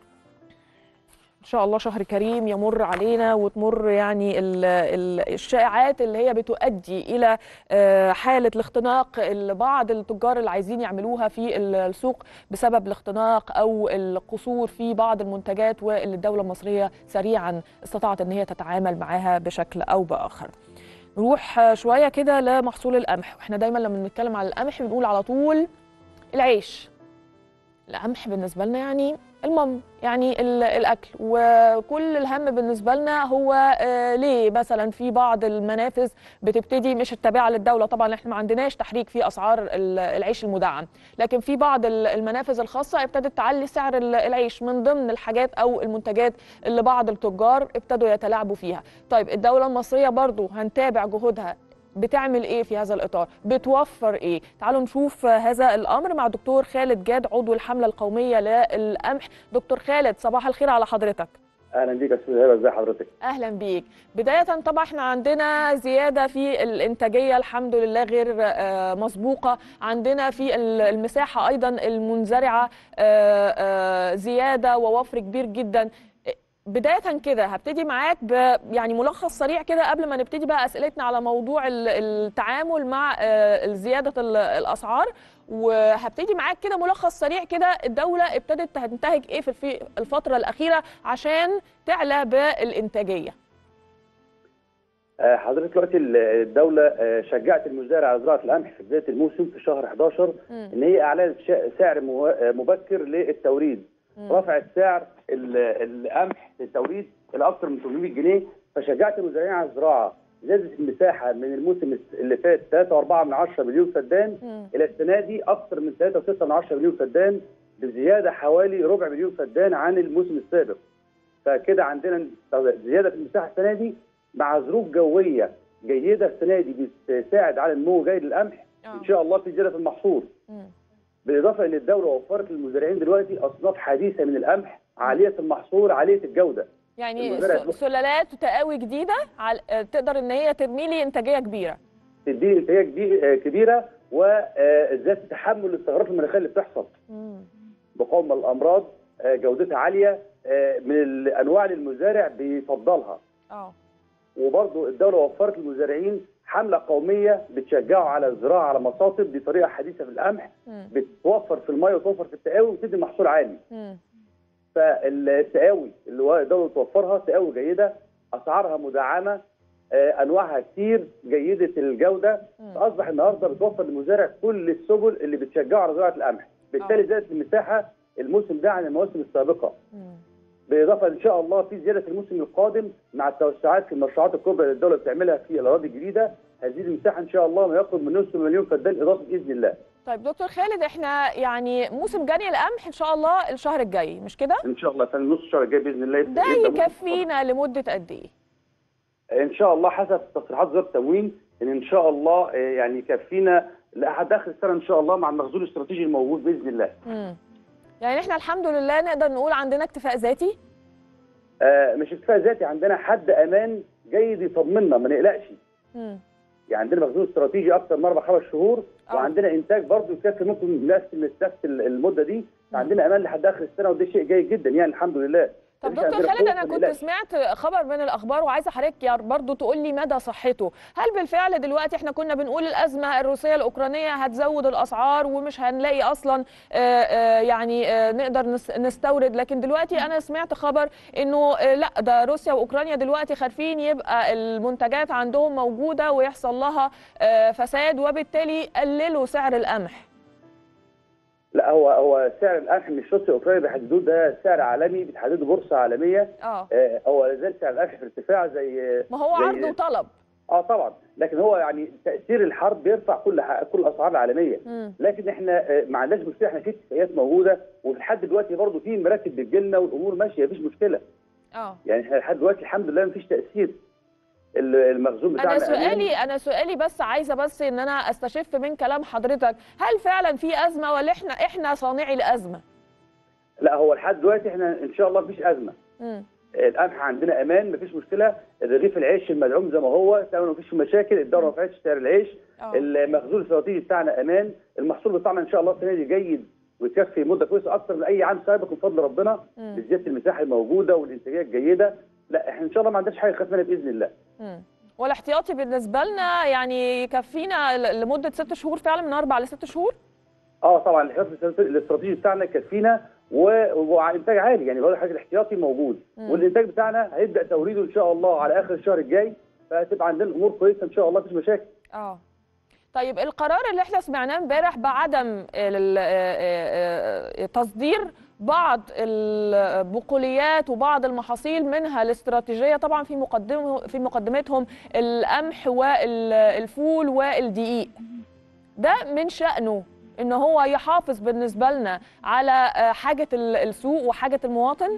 ان شاء الله شهر كريم يمر علينا وتمر يعني ال ال الشائعات اللي هي بتؤدي الى حاله الاختناق بعض التجار اللي عايزين يعملوها في السوق بسبب الاختناق او القصور في بعض المنتجات واللي الدوله المصريه سريعا استطاعت ان هي تتعامل معاها بشكل او باخر. نروح شويه كده لمحصول القمح واحنا دايما لما بنتكلم على القمح بنقول على طول العيش. القمح بالنسبه لنا يعني المم يعني الاكل وكل الهم بالنسبه لنا هو آه ليه مثلا في بعض المنافذ بتبتدي مش التابعه للدوله طبعا احنا ما عندناش تحريك في اسعار العيش المدعم لكن في بعض المنافذ الخاصه ابتدت تعلي سعر العيش من ضمن الحاجات او المنتجات اللي بعض التجار ابتدوا يتلاعبوا فيها طيب الدوله المصريه برضو هنتابع جهودها بتعمل ايه في هذا الاطار بتوفر ايه تعالوا نشوف هذا الامر مع دكتور خالد جاد عضو الحمله القوميه للقمح دكتور خالد صباح الخير على حضرتك اهلا بيك يا استاذ هبه ازي حضرتك اهلا بيك بدايه طبعا احنا عندنا زياده في الانتاجيه الحمد لله غير مسبوقه عندنا في المساحه ايضا المنزرعه زياده ووفر كبير جدا بدايه كده هبتدي معاك ب يعني ملخص سريع كده قبل ما نبتدي بقى اسئلتنا على موضوع التعامل مع زياده الاسعار وهبتدي معاك كده ملخص سريع كده الدوله ابتدت تنتهج ايه في الفتره الاخيره عشان تعلى بالانتاجيه حضرتك دلوقتي الدوله شجعت المزارع على زراعه القمح في بدايه الموسم في شهر 11 م. ان هي اعلنت سعر مبكر للتوريد رفع السعر القمح للتوريد الى اكثر من 800 جنيه فشجعت المزارعين على الزراعه زادت المساحه من الموسم اللي فات 3.4 مليون فدان الى السنه دي اكثر من 3.6 مليون فدان بزياده حوالي ربع مليون فدان عن الموسم السابق فكده عندنا زياده في المساحه السنه دي مع ظروف جويه جيده السنه دي بتساعد على النمو جيد للقمح ان شاء الله في زياده في المحصول بالاضافه ان الدوله وفرت للمزارعين دلوقتي اصناف حديثه من القمح عاليه المحصول عاليه الجوده يعني سلالات وتقاوي جديده تقدر ان هي ترمي لي انتاجيه كبيره تديني انتاجيه كبيره وذات تحمل الاستغراق المناخيه اللي بتحصل مقاومه الامراض جودتها عاليه من الانواع اللي المزارع بيفضلها اه وبرضه الدوله وفرت للمزارعين حمله قوميه بتشجعه على الزراعه على مصاطب دي طريقه حديثه في القمح بتوفر في الميه وتوفر في التقاوي وتدي محصول عالي. م. فالتقاوي اللي الدوله توفرها تقاوي جيده اسعارها مدعمه انواعها كتير جيده الجوده فاصبح النهارده بتوفر للمزارع كل السبل اللي بتشجعه على زراعه القمح بالتالي زادت المساحه الموسم ده عن المواسم السابقه. م. بالاضافه ان شاء الله في زياده في الموسم القادم مع التوسعات في المشروعات الكبرى اللي الدوله بتعملها في الاراضي الجديده هتزيد المساحه ان شاء الله ما يقرب من نصف مليون فدان اضافه باذن الله. طيب دكتور خالد احنا يعني موسم جني القمح ان شاء الله الشهر الجاي مش كده؟ ان شاء الله في نص الشهر الجاي باذن الله ده يكفينا لمده قد ايه؟ ان شاء الله حسب تصريحات وزاره التموين ان ان شاء الله يعني يكفينا لحد اخر السنه ان شاء الله مع المخزون الاستراتيجي الموجود باذن الله. امم يعني احنا الحمد لله نقدر نقول عندنا اكتفاء ذاتي؟ آه مش اكتفاء ذاتي عندنا حد امان جيد يطمنا ما نقلقش. امم يعني عندنا مخزون استراتيجي اكثر من اربع خمس شهور آه. وعندنا انتاج برضه يكفي ممكن نقسم نفس المده دي فعندنا امان لحد اخر السنه وده شيء جيد جدا يعني الحمد لله طب مش دكتور عندنا خالد خوف انا من كنت القلق. سمعت خبر من الاخبار وعايزه حضرتك يا برضو تقول لي مدى صحته هل بالفعل دلوقتي احنا كنا بنقول الازمه الروسيه الاوكرانيه هتزود الاسعار ومش هنلاقي اصلا آه، آه، يعني آه، نقدر نس- نستورد لكن دلوقتي انا سمعت خبر انه آه، لا ده روسيا واوكرانيا دلوقتي خارفين يبقى المنتجات عندهم موجوده ويحصل لها آه، فساد وبالتالي يقللوا سعر القمح لا هو هو سعر القمح مش روسيا اوكرانيا بيحددوه ده سعر عالمي بتحدده بورصه عالميه اه آه، هو لا زال سعر القمح في ارتفاع زي ما هو زي- عرض وطلب اه طبعا لكن هو يعني تاثير الحرب بيرفع كل ح- كل الاسعار العالميه مم. لكن احنا آه، ما عندناش مشكله احنا في اتفاقيات موجوده ولحد دلوقتي برضه في مراكب بتجيلنا والامور ماشيه مفيش مشكله اه يعني احنا لحد دلوقتي الحمد لله مفيش تاثير ال- المخزون بتاعنا انا أمان. سؤالي انا سؤالي بس عايزه بس ان انا استشف من كلام حضرتك هل فعلا في ازمه ولا احنا احنا صانعي الازمه لا هو لحد دلوقتي احنا ان شاء الله مفيش ازمه مم. القمح عندنا امان مفيش مشكله رغيف العيش المدعوم زي ما هو تمام مفيش مشاكل الدوله ما رفعتش سعر العيش اه المخزون الاستراتيجي بتاعنا امان المحصول بتاعنا ان شاء الله السنه دي جيد ويكفي مده كويسه اكتر من اي عام سابق بفضل ربنا مم. بزياده المساحه الموجوده والانتاجيه الجيده لا احنا ان شاء الله ما عندناش حاجه نخاف منها باذن الله مم. والاحتياطي بالنسبه لنا يعني يكفينا ل- لمده ست شهور فعلا من اربع لست شهور اه طبعا الاحتياطي الاستراتيجي بتاعنا يكفينا و- وانتاج عالي يعني بقول حاجه الاحتياطي موجود مم. والانتاج بتاعنا هيبدا توريده ان شاء الله على اخر الشهر الجاي فهتبقى عندنا الامور كويسه ان شاء الله مفيش مشاكل اه طيب القرار اللي احنا سمعناه امبارح بعدم ال- آه، آه، آه، تصدير بعض البقوليات وبعض المحاصيل منها الاستراتيجيه طبعا في مقدمه في مقدمتهم القمح والفول والدقيق ده من شأنه ان هو يحافظ بالنسبه لنا على آه، حاجه ال- السوق وحاجه المواطن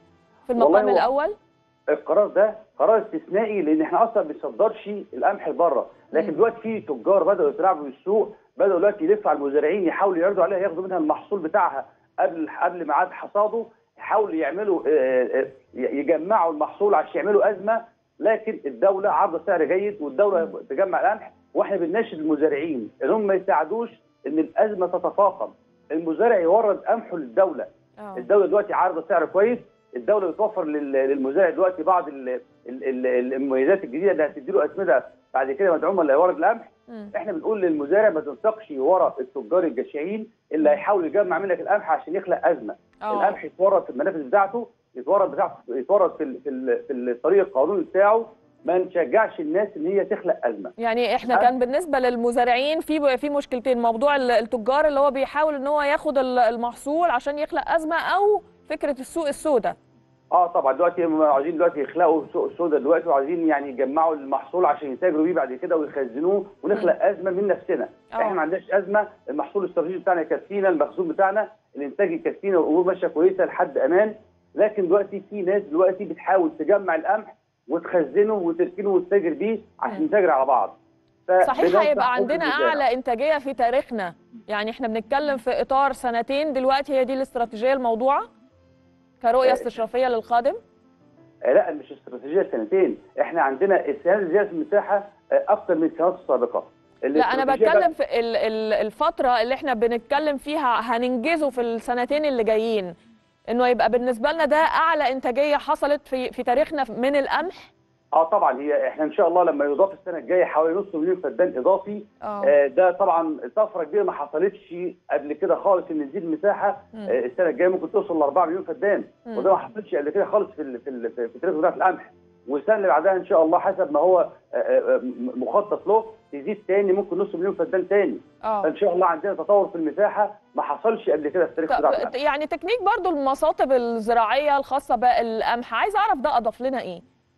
في والله المقام هو- الاول القرار ده قرار استثنائي لان احنا اصلا ما بنصدرش القمح لبره لكن مم. دلوقتي في تجار بداوا يتلاعبوا بالسوق بداوا دلوقتي يلفوا على المزارعين يحاولوا يعرضوا عليها ياخدوا منها المحصول بتاعها قبل قبل ميعاد حصاده يحاولوا يعملوا آه، آه، يجمعوا المحصول عشان يعملوا ازمه لكن الدوله عارضه سعر جيد والدوله تجمع القمح واحنا بنناشد المزارعين ان هم ما يساعدوش ان الازمه تتفاقم المزارع يورد قمحه للدوله اه الدوله دلوقتي عارضه سعر كويس الدوله بتوفر لل- للمزارع دلوقتي بعض ال- ال- ال- المميزات الجديده اللي هتديله اسمده بعد كده مدعومه اللي هيورد القمح مم. احنا بنقول للمزارع ما تنسقش ورا التجار الجشعين اللي هيحاول يجمع منك القمح عشان يخلق ازمه اه القمح يتورد في المنافذ بتاعته يتورد بتاعته يتورد في ال- في ال- في الطريق القانوني بتاعه ما نشجعش الناس ان هي تخلق ازمه يعني احنا أه؟ كان بالنسبه للمزارعين في في مشكلتين موضوع ال- التجار اللي هو بيحاول ان هو ياخد ال- المحصول عشان يخلق ازمه او فكره السوق السوداء اه طبعا دلوقتي هم عايزين دلوقتي يخلقوا سوق سودا دلوقتي وعايزين يعني يجمعوا المحصول عشان يتاجروا بيه بعد كده ويخزنوه ونخلق ازمه من نفسنا آه. احنا ما عندناش ازمه المحصول الاستراتيجي بتاعنا يكفينا المخزون بتاعنا الانتاج يكفينا والامور ماشيه كويسه لحد امان لكن دلوقتي في ناس دلوقتي بتحاول تجمع القمح وتخزنه وتركنه وتتاجر بيه عشان مم. نتاجر على بعض صحيح فبننصح هيبقى كل عندنا المزارع. اعلى انتاجيه في تاريخنا يعني احنا بنتكلم في اطار سنتين دلوقتي هي دي الاستراتيجيه الموضوعه كرؤيه آه. استشرافيه للقادم آه، لا مش استراتيجيه سنتين احنا عندنا السنه دي زياده المساحه آه، اكتر من السنوات السابقه لا انا الاستراتيجية بقى- بتكلم في ال- ال- الفتره اللي احنا بنتكلم فيها هننجزه في السنتين اللي جايين انه يبقى بالنسبه لنا ده اعلى انتاجيه حصلت في في تاريخنا من القمح اه طبعا هي احنا ان شاء الله لما يضاف السنه الجايه حوالي نص مليون فدان اضافي اه آه ده طبعا طفره كبيره ما حصلتش قبل كده خالص ان تزيد المساحه مم. آه السنه الجايه ممكن توصل ل 4 مليون فدان مم. وده ما حصلش قبل كده خالص في ال- في ال- في التاريخ بتاع القمح والسنه اللي بعدها ان شاء الله حسب ما هو آه، آه، م- مخطط له تزيد تاني ممكن نص مليون فدان تاني اه فان شاء الله عندنا تطور في المساحه ما حصلش قبل كده في التاريخ بتاع طب القمح يعني تكنيك برضو المصاطب الزراعيه الخاصه بالقمح عايز اعرف ده اضاف لنا ايه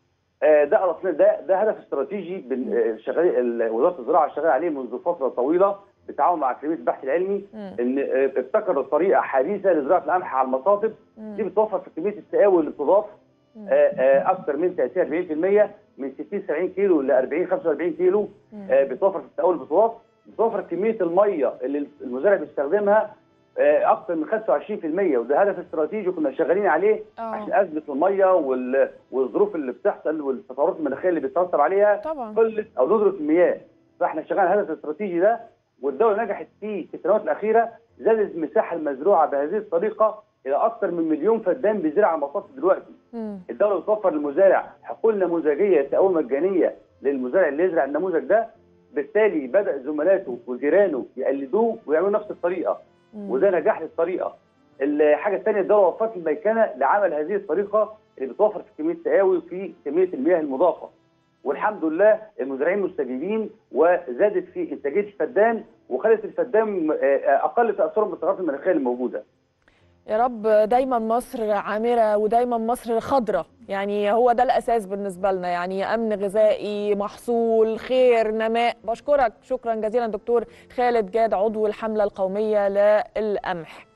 آه، ده أصلاً ده ده هدف استراتيجي بن- آه، شغال ال- وزاره الزراعه شغال عليه منذ فتره طويله بالتعاون مع اكاديميه البحث العلمي مم. ان آه، ابتكروا طريقه حديثه لزراعه القمح على المصاطب مم. دي بتوفر في كميه التقاوي اللي بتضاف مم. آه، آه، اكثر من 30 40% من 60 70 كيلو ل 40 45 كيلو مم. آه، بتوفر في التقاوي اللي بتضاف بتوفر كميه الميه اللي المزارع بيستخدمها آه، اكثر من 25% وده هدف استراتيجي كنا شغالين عليه اه عشان ازمه الميه وال- والظروف اللي بتحصل والتطورات المناخيه اللي بتاثر عليها طبعا قله او ندره المياه فاحنا اشتغلنا على الهدف الاستراتيجي ده والدوله نجحت فيه في السنوات الاخيره زادت المساحه المزروعه بهذه الطريقه الى اكثر من مليون فدان بيزرع على المصاف دلوقتي مم. الدوله بتوفر للمزارع حقول نموذجيه تقويه مجانيه للمزارع اللي يزرع النموذج ده بالتالي بدا زملاته وجيرانه يقلدوه ويعملوا نفس الطريقه مم. وده نجاح للطريقه الحاجه الثانيه الدوله وفرت الميكنه لعمل هذه الطريقه اللي بتوفر في كميه التقاوي وفي كميه المياه المضافه والحمد لله المزارعين مستجيبين وزادت في انتاجيه الفدان وخلت الفدان آه، آه، اقل تاثرا بالتغيرات المناخيه الموجوده يا رب دايما مصر عامرة ودايما مصر خضرة يعني هو ده الأساس بالنسبة لنا يعني أمن غذائي محصول خير نماء بشكرك شكرا جزيلا دكتور خالد جاد عضو الحملة القومية للقمح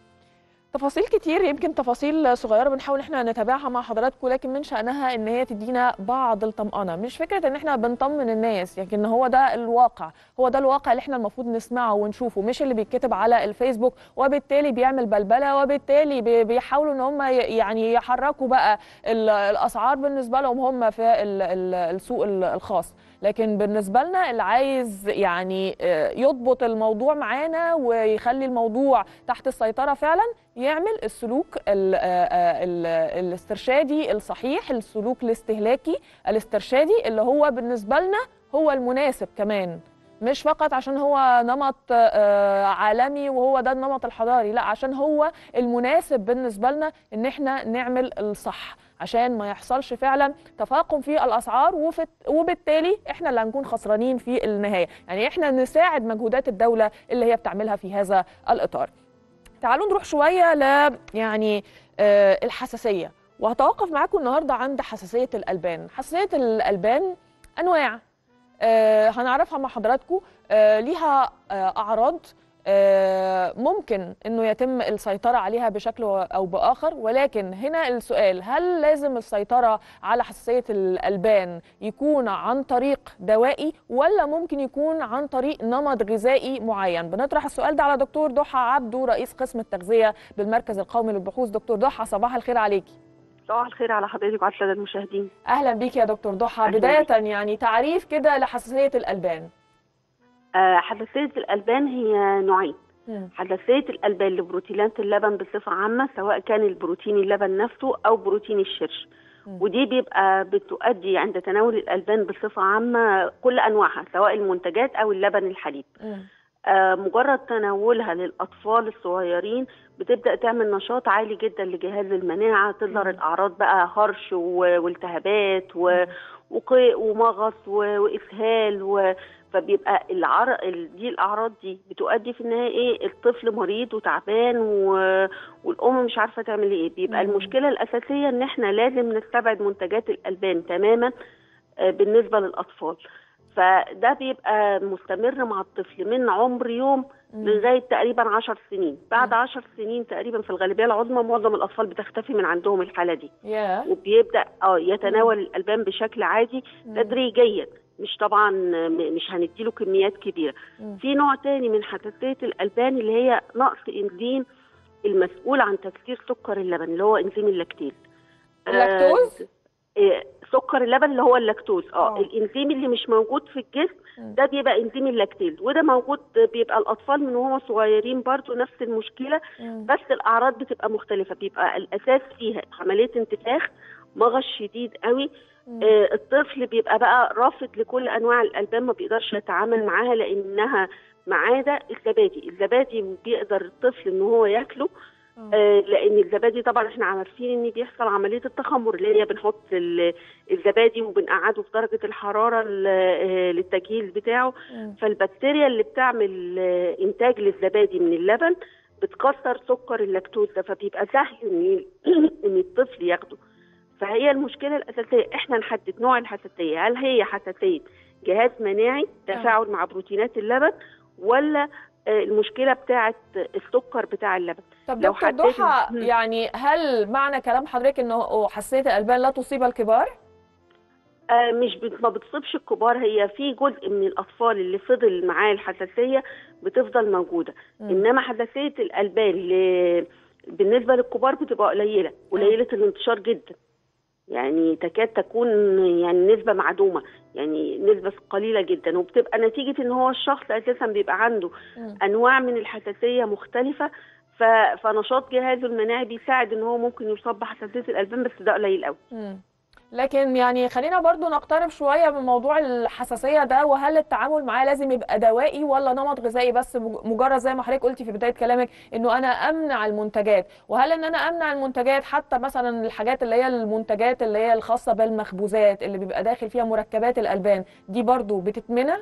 تفاصيل كتير يمكن تفاصيل صغيره بنحاول ان احنا نتابعها مع حضراتكم لكن من شانها ان هي تدينا بعض الطمانه مش فكره ان احنا بنطمن الناس لكن هو ده الواقع هو ده الواقع اللي احنا المفروض نسمعه ونشوفه مش اللي بيتكتب على الفيسبوك وبالتالي بيعمل بلبله وبالتالي بي- بيحاولوا ان هم ي- يعني يحركوا بقى ال- الاسعار بالنسبه لهم هم في ال- ال- السوق ال- الخاص لكن بالنسبه لنا اللي عايز يعني آه، يضبط الموضوع معانا ويخلي الموضوع تحت السيطره فعلا يعمل السلوك ال- آه، آه، ال- الاسترشادي الصحيح السلوك الاستهلاكي الاسترشادي اللي هو بالنسبه لنا هو المناسب كمان مش فقط عشان هو نمط آه، عالمي وهو ده النمط الحضاري لا عشان هو المناسب بالنسبه لنا ان احنا نعمل الصح عشان ما يحصلش فعلا تفاقم في الاسعار وفي وبالتالي احنا اللي هنكون خسرانين في النهايه يعني احنا نساعد مجهودات الدوله اللي هي بتعملها في هذا الاطار تعالوا نروح شويه ل يعني آه، الحساسيه وهتوقف معاكم النهارده عند حساسيه الالبان حساسيه الالبان انواع آه، هنعرفها مع حضراتكم آه، ليها آه، اعراض آه، ممكن انه يتم السيطره عليها بشكل او باخر ولكن هنا السؤال هل لازم السيطره على حساسيه الالبان يكون عن طريق دوائي ولا ممكن يكون عن طريق نمط غذائي معين بنطرح السؤال ده على دكتور ضحى عبده رئيس قسم التغذيه بالمركز القومي للبحوث دكتور ضحى صباح الخير عليكي صباح الخير على حضرتك وعلى الساده المشاهدين اهلا بيك يا دكتور ضحى أهلاً بدايه يعني تعريف كده لحساسيه الالبان آه، حساسيه الالبان هي نوعين مم. حساسيه الالبان لبروتينات اللبن بصفه عامه سواء كان البروتين اللبن نفسه او بروتين الشرش مم. ودي بيبقى بتؤدي عند تناول الالبان بصفه عامه كل انواعها سواء المنتجات او اللبن الحليب مم. آه، مجرد تناولها للاطفال الصغيرين بتبدا تعمل نشاط عالي جدا لجهاز المناعه تظهر مم. الاعراض بقى هرش و- والتهابات و- وقيء ومغص و- واسهال و... فبيبقى العر... ال- دي الاعراض دي بتؤدي في النهايه ايه الطفل مريض وتعبان و... والام مش عارفه تعمل ايه بيبقى مم. المشكله الاساسيه ان احنا لازم نستبعد منتجات الالبان تماما آه، بالنسبه للاطفال فده بيبقى مستمر مع الطفل من عمر يوم مم. لغايه تقريبا 10 سنين بعد مم. 10 سنين تقريبا في الغالبيه العظمى معظم الاطفال بتختفي من عندهم الحاله دي يا وبيبدا اه يتناول الالبان بشكل عادي مم. تدريجيا مش طبعا م- مش هنديله كميات كبيره مم. في نوع تاني من حساسيه الالبان اللي هي نقص انزيم المسؤول عن تكسير سكر اللبن اللي هو انزيم اللاكتيز اللاكتوز؟ آه إيه، سكر اللبن اللي هو اللاكتوز اه آه. الانزيم اللي مش موجود في الجسم مم. ده بيبقى انزيم اللاكتيز وده موجود بيبقى الاطفال من وهم صغيرين برضو نفس المشكله مم. بس الاعراض بتبقى مختلفه بيبقى الاساس فيها عمليه انتفاخ مغص شديد قوي مم. آه، الطفل بيبقى بقى رافض لكل انواع الالبان ما بيقدرش يتعامل معاها لانها معاده الزبادي الزبادي بيقدر الطفل ان هو ياكله آه. آه، لان الزبادي طبعا احنا عارفين ان بيحصل عمليه التخمر اللي هي بنحط ال- الزبادي وبنقعده في درجه الحراره ال- آه، للتجهيز بتاعه مم. فالبكتيريا اللي بتعمل آه، انتاج للزبادي من اللبن بتكسر سكر اللاكتوز ده فبيبقى سهل ان ان الطفل ياخده فهي المشكله الاساسيه احنا نحدد نوع الحساسيه هل هي حساسيه جهاز مناعي تفاعل مع بروتينات اللبن ولا آه، المشكله بتاعه السكر بتاع اللبن طب لو دكتور حددنا- ضحى مم. يعني هل معنى كلام حضرتك انه حساسيه الالبان لا تصيب الكبار؟ آه، مش بت- ما بتصيبش الكبار هي في جزء من الاطفال اللي فضل معاه الحساسيه بتفضل موجوده مم. انما حساسيه الالبان ل... بالنسبه للكبار بتبقى قليله قليله الانتشار جدا يعني تكاد تكون يعني نسبه معدومه يعني نسبه قليله جدا وبتبقى نتيجه ان هو الشخص اساسا بيبقى عنده مم. انواع من الحساسيه مختلفه ف- فنشاط جهازه المناعي بيساعد ان هو ممكن يصاب بحساسيه الالبان بس ده قليل قوي مم. لكن يعني خلينا برضو نقترب شوية من موضوع الحساسية ده وهل التعامل معاه لازم يبقى دوائي ولا نمط غذائي بس مج- مجرد زي ما حضرتك قلتي في بداية كلامك انه انا امنع المنتجات وهل ان انا امنع المنتجات حتى مثلا الحاجات اللي هي المنتجات اللي هي الخاصة بالمخبوزات اللي بيبقى داخل فيها مركبات الالبان دي برضو بتتمنع؟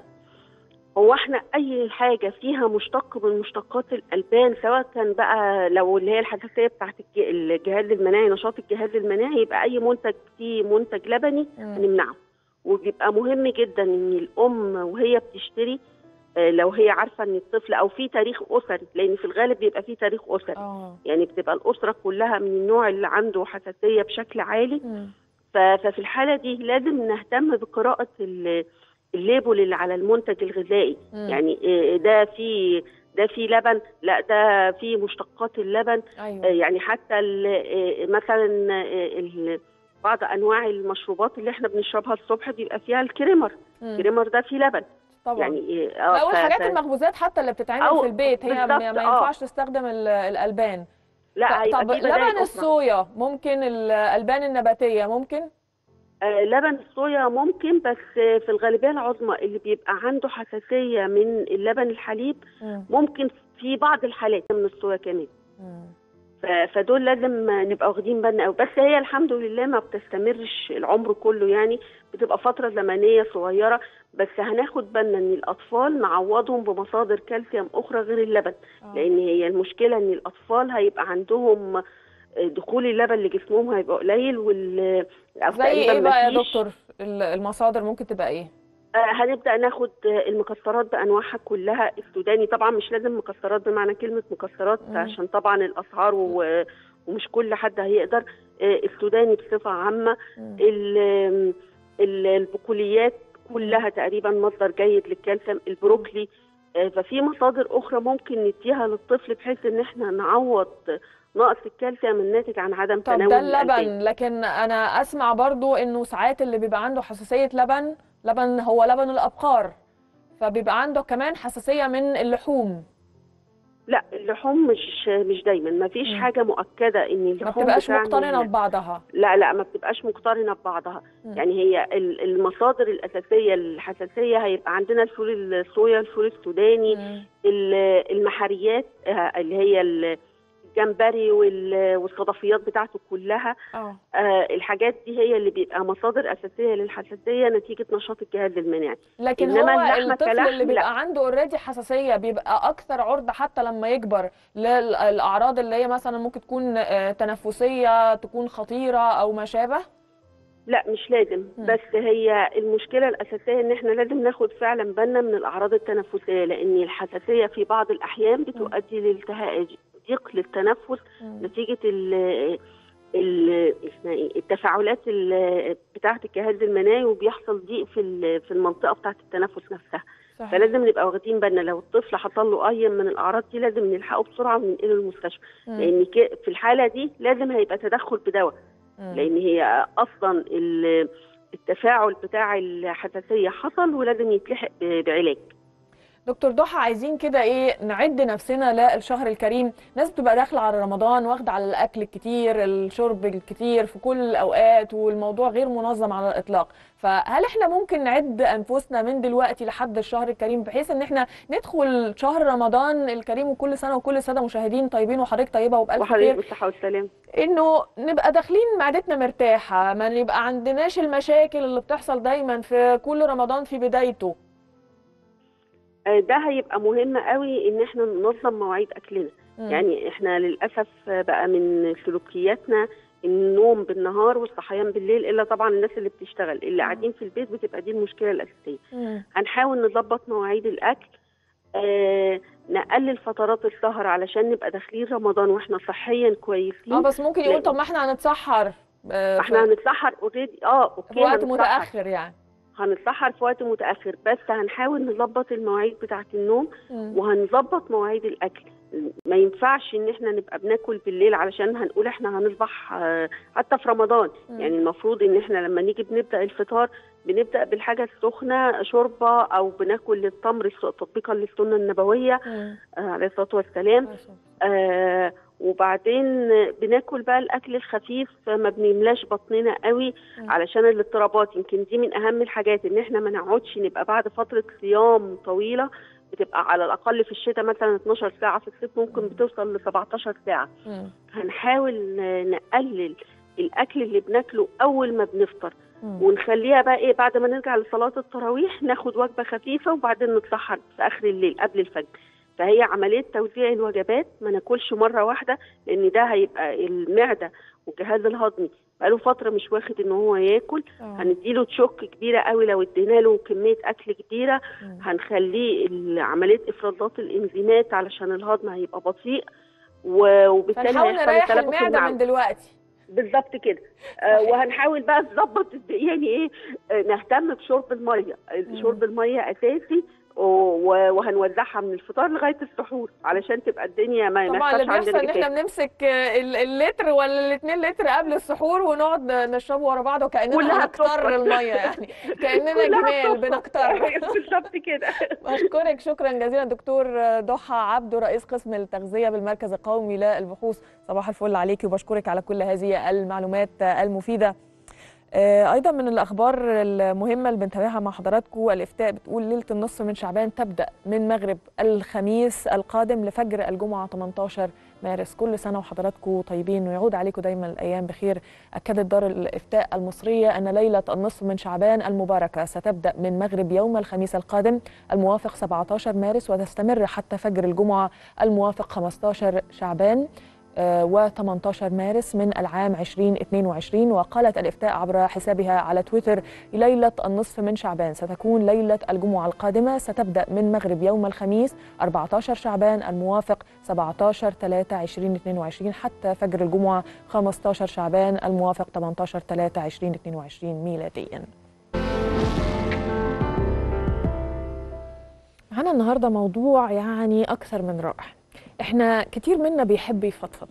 هو احنا اي حاجه فيها مشتق من مشتقات الالبان سواء كان بقى لو اللي هي الحساسيه بتاعت الج- الجهاز المناعي نشاط الجهاز المناعي يبقى اي منتج فيه منتج لبني مم. هنمنعه وبيبقى مهم جدا ان الام وهي بتشتري آه، لو هي عارفه ان الطفل او في تاريخ اسري لان في الغالب بيبقى في تاريخ اسري اه يعني بتبقى الاسره كلها من النوع اللي عنده حساسيه بشكل عالي مم. ف- ففي الحاله دي لازم نهتم بقراءه ال- الليبل اللي على المنتج الغذائي مم. يعني إيه ده في ده في لبن لا ده في مشتقات اللبن آه، ايوه يعني حتى ال- آه، مثلا آه، ال- بعض انواع المشروبات اللي احنا بنشربها الصبح بيبقى فيها الكريمر مم. الكريمر ده فيه لبن طبعا يعني إيه، لا اه ف- والحاجات ف- المخبوزات حتى اللي بتتعمل أو في البيت هي ما بالظبط، ما آه. ينفعش تستخدم ال- الالبان لا طب هيبقى طب في بدائل لبن أخرى. الصويا ممكن الالبان النباتيه ممكن آه، لبن الصويا ممكن بس آه، في الغالبيه العظمى اللي بيبقى عنده حساسيه من اللبن الحليب مم. ممكن في بعض الحالات من الصويا كمان مم. ف- فدول لازم نبقى واخدين بالنا قوي بس هي الحمد لله ما بتستمرش العمر كله يعني بتبقى فتره زمنيه صغيره بس هناخد بالنا ان الاطفال نعوضهم بمصادر كالسيوم اخرى غير اللبن آه. لان هي المشكله ان الاطفال هيبقى عندهم دخول اللبن لجسمهم هيبقى قليل وال أو زي تقريباً ايه بقى يا مفيش. دكتور ال- المصادر ممكن تبقى ايه آه، هنبدا ناخد آه، المكسرات بانواعها كلها السوداني طبعا مش لازم مكسرات بمعنى كلمه مكسرات مم. عشان طبعا الاسعار و- ومش كل حد هيقدر آه، السوداني بصفه عامه مم. ال- ال- البقوليات كلها تقريبا مصدر جيد للكالسيوم البروكلي آه، ففي مصادر اخرى ممكن نديها للطفل بحيث ان احنا نعوض نقص الكالسيوم الناتج عن عدم طب تناول ده الألبان. اللبن لكن انا اسمع برضو انه ساعات اللي بيبقى عنده حساسيه لبن لبن هو لبن الابقار فبيبقى عنده كمان حساسيه من اللحوم لا اللحوم مش مش دايما ما فيش مم. حاجه مؤكده ان ما اللحوم بتبقاش بتعمل- مقترنه ببعضها لا لا ما بتبقاش مقترنه ببعضها مم. يعني هي ال- المصادر الاساسيه للحساسيه هيبقى عندنا الفول الصويا الفول السوداني مم. ال- المحاريات آه، اللي هي ال- الجمبري وال- والصدفيات بتاعته كلها اه آه، الحاجات دي هي اللي بيبقى مصادر اساسيه للحساسيه نتيجه نشاط الجهاز المناعي لكن إنما هو اللحمة الطفل كلحم اللي لا. بيبقى عنده اوريدي حساسيه بيبقى اكثر عرضه حتى لما يكبر للاعراض اللي هي مثلا ممكن تكون آه، تنفسيه تكون خطيره او ما شابه لا مش لازم مم. بس هي المشكله الاساسيه ان احنا لازم ناخد فعلا بالنا من الاعراض التنفسيه لان الحساسيه في بعض الاحيان بتؤدي لالتهاب ضيق للتنفس مم. نتيجه ال ال اسمها ايه التفاعلات ال- بتاعه الجهاز المناعي وبيحصل ضيق في ال- في المنطقه بتاعه التنفس نفسها صحيح. فلازم نبقى واخدين بالنا لو الطفل حصل له اي من الاعراض دي لازم نلحقه بسرعه وننقله المستشفى مم. لان ك- في الحاله دي لازم هيبقى تدخل بدواء مم. لان هي اصلا ال- التفاعل بتاع الحساسيه حصل ولازم يتلحق ب- بعلاج دكتور ضحى عايزين كده ايه نعد نفسنا للشهر الكريم ناس بتبقى داخله على رمضان واخده على الاكل الكتير الشرب الكتير في كل الاوقات والموضوع غير منظم على الاطلاق فهل احنا ممكن نعد انفسنا من دلوقتي لحد الشهر الكريم بحيث ان احنا ندخل شهر رمضان الكريم وكل سنه وكل سنه مشاهدين طيبين وحضرتك طيبه وبالف وحضرتك خير بالصحه والسلام انه نبقى داخلين معدتنا مرتاحه ما يبقى عندناش المشاكل اللي بتحصل دايما في كل رمضان في بدايته آه، ده هيبقى مهم قوي ان احنا ننظم مواعيد اكلنا مم. يعني احنا للاسف بقى من سلوكياتنا النوم بالنهار والصحيان بالليل الا طبعا الناس اللي بتشتغل اللي قاعدين في البيت بتبقى دي المشكله الاساسيه مم. هنحاول نظبط مواعيد الاكل آه نقلل فترات السهر علشان نبقى داخلين رمضان واحنا صحيا كويسين اه بس ممكن يقول لا. طب ما احنا هنتسحر آه، احنا في- هنتسحر اوريدي اه اوكي في وقت هنتسحر. متاخر يعني هنتسحر في وقت متاخر بس هنحاول نظبط المواعيد بتاعه النوم مم. وهنظبط مواعيد الاكل ما ينفعش ان احنا نبقى بناكل بالليل علشان هنقول احنا هنصبح آه، حتى في رمضان مم. يعني المفروض ان احنا لما نيجي بنبدا الفطار بنبدا بالحاجه السخنه شوربه او بناكل التمر الس- تطبيقا للسنه النبويه مم. آه، عليه الصلاه والسلام ما شاء الله. آه وبعدين بناكل بقى الاكل الخفيف ما بنملاش بطننا قوي مم. علشان الاضطرابات يمكن دي من اهم الحاجات ان احنا ما نقعدش نبقى بعد فتره صيام طويله بتبقى على الاقل في الشتاء مثلا 12 ساعه في الصيف ممكن بتوصل ل 17 ساعه مم. هنحاول نقلل الاكل اللي بناكله اول ما بنفطر مم. ونخليها بقى ايه بعد ما نرجع لصلاه التراويح ناخد وجبه خفيفه وبعدين نتسحر في اخر الليل قبل الفجر فهي عمليه توزيع الوجبات ما ناكلش مره واحده لان ده هيبقى المعده والجهاز الهضمي بقاله فتره مش واخد ان هو ياكل آه. هنديله تشوك كبيره قوي لو ادينا له كميه اكل كبيره مم. هنخليه ال- عمليه افرازات الانزيمات علشان الهضم هيبقى بطيء و- وبالتالي فنحاول هيحصل نريح تلبك المعده المعوي. من دلوقتي بالظبط كده آه وهنحاول بقى نظبط يعني ايه آه نهتم بشرب الميه شرب الميه اساسي و- و- وهنوزعها من الفطار لغايه السحور علشان تبقى الدنيا ما طبعا اللي يحصلش بيحصل عندنا ان احنا جفاف بنمسك ال- اللتر ولا الاتنين لتر قبل السحور ونقعد نشربه ورا بعض وكاننا كلها هنكتر بتفرط. الميه يعني كاننا كلها جمال بتفرط. بنكتر بالظبط كده بشكرك شكرا جزيلا دكتور ضحى عبده رئيس قسم التغذيه بالمركز القومي للبحوث صباح الفل عليكي وبشكرك على كل هذه المعلومات المفيده آه، ايضا من الاخبار المهمه اللي بنتابعها مع حضراتكم الافتاء بتقول ليله النصف من شعبان تبدا من مغرب الخميس القادم لفجر الجمعه 18 مارس كل سنه وحضراتكم طيبين ويعود عليكم دايما الايام بخير اكدت دار الافتاء المصريه ان ليله النصف من شعبان المباركه ستبدا من مغرب يوم الخميس القادم الموافق 17 مارس وتستمر حتى فجر الجمعه الموافق 15 شعبان و18 مارس من العام 2022 وقالت الإفتاء عبر حسابها على تويتر ليلة النصف من شعبان ستكون ليلة الجمعة القادمة ستبدأ من مغرب يوم الخميس 14 شعبان الموافق 17 3 2022 حتى فجر الجمعة 15 شعبان الموافق 18 3 2022 ميلادياً معانا النهارده موضوع يعني اكثر من رائع احنا كتير منا بيحب يفضفض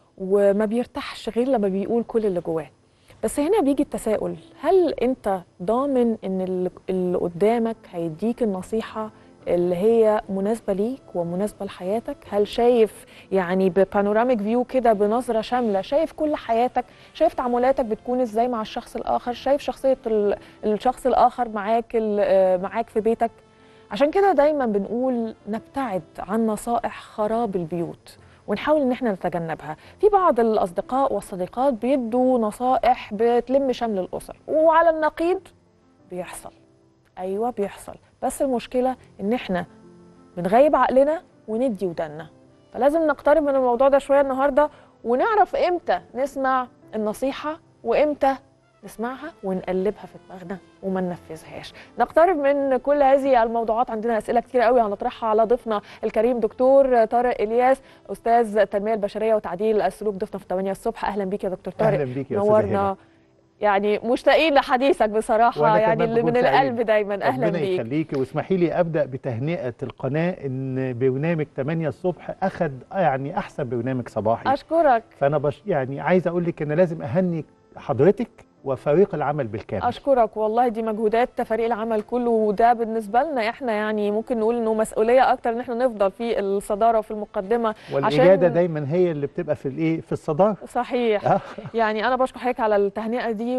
وما بيرتاحش غير لما بيقول كل اللي جواه بس هنا بيجي التساؤل هل انت ضامن ان اللي- اللي قدامك هيديك النصيحه اللي هي مناسبه ليك ومناسبه لحياتك هل شايف يعني ببانوراميك فيو كده بنظره شامله شايف كل حياتك شايف تعاملاتك بتكون ازاي مع الشخص الاخر شايف شخصيه ال- الشخص الاخر معاك ال- آه، معاك في بيتك عشان كده دايما بنقول نبتعد عن نصائح خراب البيوت ونحاول ان احنا نتجنبها في بعض الاصدقاء والصديقات بيدوا نصائح بتلم شمل الاسر وعلى النقيض بيحصل ايوه بيحصل بس المشكله ان احنا بنغيب عقلنا وندي ودنا فلازم نقترب من الموضوع ده شويه النهارده ونعرف امتى نسمع النصيحه وامتى نسمعها ونقلبها في دماغنا وما ننفذهاش نقترب من كل هذه الموضوعات عندنا اسئله كتير قوي هنطرحها على ضيفنا الكريم دكتور طارق الياس استاذ التنميه البشريه وتعديل السلوك ضيفنا في 8 الصبح اهلا بيك يا دكتور طارق اهلا بيك يا استاذه نورنا هبه يعني مشتاقين لحديثك بصراحه وأنا يعني كمان اللي بكون من سعيد. القلب دايما اهلا ربنا بيك يخليكي واسمحي لي ابدا بتهنئه القناه ان برنامج 8 الصبح اخذ يعني احسن برنامج صباحي اشكرك فانا بش يعني عايز اقول لك ان لازم اهني حضرتك وفريق العمل بالكامل اشكرك والله دي مجهودات فريق العمل كله وده بالنسبه لنا احنا يعني ممكن نقول انه مسؤوليه اكتر ان احنا نفضل في الصداره وفي المقدمه والاجاده عشان- دايما هي اللي بتبقى في الايه في الصداره صحيح آه. يعني انا بشكر حضرتك على التهنئه دي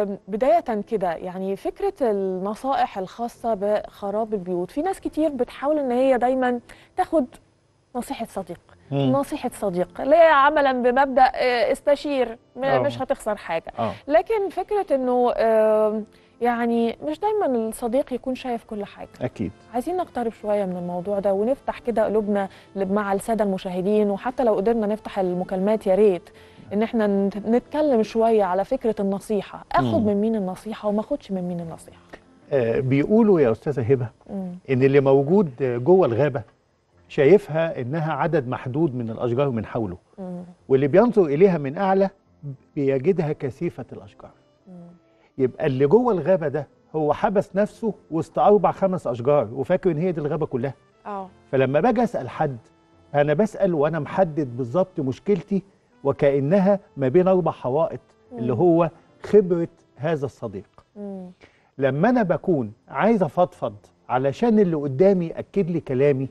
وبدايه كده يعني فكره النصائح الخاصه بخراب البيوت في ناس كتير بتحاول ان هي دايما تاخد نصيحه صديق مم. نصيحه صديق ليه عملا بمبدا آه، استشير م- آه. مش هتخسر حاجه اه لكن فكره انه آم، يعني مش دايما الصديق يكون شايف كل حاجه اكيد عايزين نقترب شويه من الموضوع ده ونفتح كده قلوبنا ل- مع الساده المشاهدين وحتى لو قدرنا نفتح المكالمات يا ريت ان احنا نت- نتكلم شويه على فكره النصيحه اخد مم. من مين النصيحه وما اخدش من مين النصيحه آه بيقولوا يا استاذه هبه مم. ان اللي موجود جوه الغابه شايفها انها عدد محدود من الاشجار من حوله مم. واللي بينظر اليها من اعلى بيجدها كثيفه الاشجار مم. يبقى اللي جوه الغابه ده هو حبس نفسه وسط اربع خمس اشجار وفاكر ان هي دي الغابه كلها اه فلما باجي اسال حد انا بسال وانا محدد بالظبط مشكلتي وكانها ما بين اربع حوائط اللي هو خبره هذا الصديق مم. لما انا بكون عايز افضفض علشان اللي قدامي ياكد لي كلامي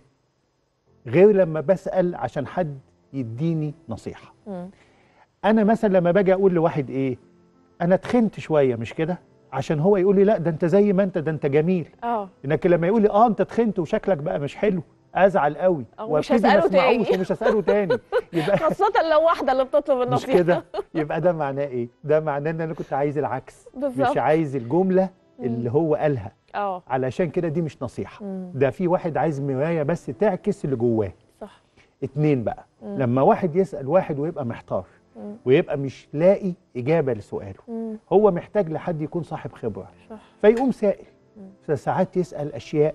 غير لما بسال عشان حد يديني نصيحه مم. انا مثلا لما باجي اقول لواحد ايه انا تخنت شويه مش كده عشان هو يقول لي لا ده انت زي ما انت ده انت جميل اه لكن لما يقول لي اه انت تخنت وشكلك بقى مش حلو ازعل قوي أو مش وابتدي ما هسأله اسمعوش تاني. ومش هساله تاني يبقى خاصة لو واحدة اللي بتطلب مش النصيحة كده يبقى ده معناه ايه ده معناه ان انا كنت عايز العكس بالظبط مش عايز الجمله اللي هو قالها اه علشان كده دي مش نصيحه مم. ده في واحد عايز مرايه بس تعكس اللي جواه صح اتنين بقى لما واحد يسال واحد ويبقى محتار مم. ويبقى مش لاقي اجابه لسؤاله مم. هو محتاج لحد يكون صاحب خبره صح فيقوم سائل فساعات يسال اشياء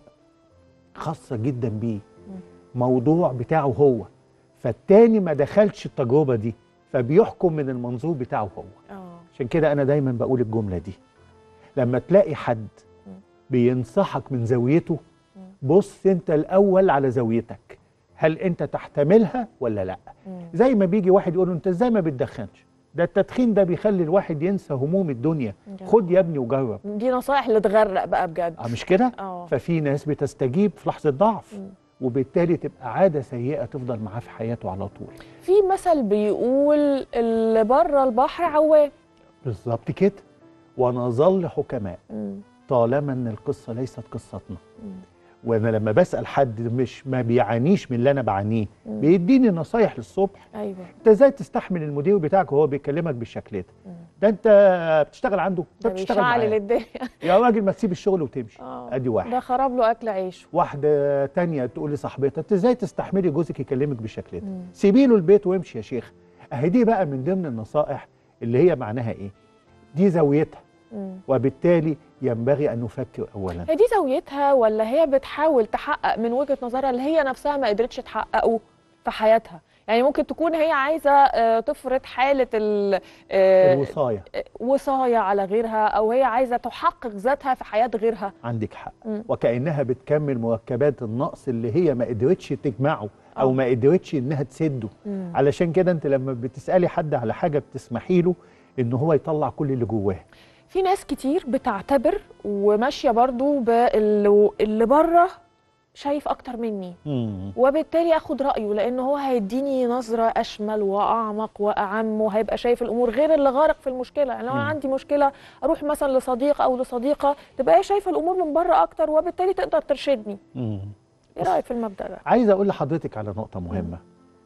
خاصه جدا بيه موضوع بتاعه هو فالتاني ما دخلش التجربه دي فبيحكم من المنظور بتاعه هو اه عشان كده انا دايما بقول الجمله دي لما تلاقي حد بينصحك من زاويته بص انت الاول على زاويتك هل انت تحتملها ولا لا مم. زي ما بيجي واحد يقول له انت ازاي ما بتدخنش ده التدخين ده بيخلي الواحد ينسى هموم الدنيا جميل. خد يا ابني وجرب دي نصائح اللي تغرق بقى بجد اه مش كده اه ففي ناس بتستجيب في لحظه ضعف وبالتالي تبقى عاده سيئه تفضل معاه في حياته على طول في مثل بيقول اللي بره البحر عوام بالظبط كده ونظل حكماء مم. طالما ان القصه ليست قصتنا مم. وانا لما بسال حد مش ما بيعانيش من اللي انا بعانيه بيديني نصايح للصبح ايوه انت ازاي تستحمل المدير بتاعك وهو بيكلمك بالشكل ده ده انت بتشتغل عنده ده انت بتشتغل بيشعل معاه الدنيا يا راجل ما تسيب الشغل وتمشي اه ادي واحد ده خرب له اكل عيشه واحده تانية تقول لصاحبتها انت ازاي تستحملي جوزك يكلمك بالشكل ده مم. سيبي له البيت وامشي يا شيخ اهي دي بقى من ضمن النصائح اللي هي معناها ايه دي زاويتها مم. وبالتالي ينبغي ان نفكر اولا هي دي زاويتها ولا هي بتحاول تحقق من وجهة نظرها اللي هي نفسها ما قدرتش تحققه في حياتها يعني ممكن تكون هي عايزة آه، تفرض حالة ال- آه، الوصايه وصاية على غيرها أو هي عايزة تحقق ذاتها في حياة غيرها عندك حق مم. وكانها بتكمل مركبات النقص اللي هي ما قدرتش تجمعه او آه. ما قدرتش انها تسده مم. علشان كده انت لما بتسالي حد على حاجه بتسمحي له ان هو يطلع كل اللي جواه في ناس كتير بتعتبر وماشية برضو باللي اللي بره شايف أكتر مني وبالتالي اخد رايه لان هو هيديني نظره اشمل واعمق واعم وهيبقى شايف الامور غير اللي غارق في المشكله يعني لو انا مم. عندي مشكله اروح مثلا لصديق او لصديقه تبقى هي شايفه الامور من بره اكتر وبالتالي تقدر ترشدني مم. ايه رايك في المبدا ده عايز اقول لحضرتك على نقطه مهمه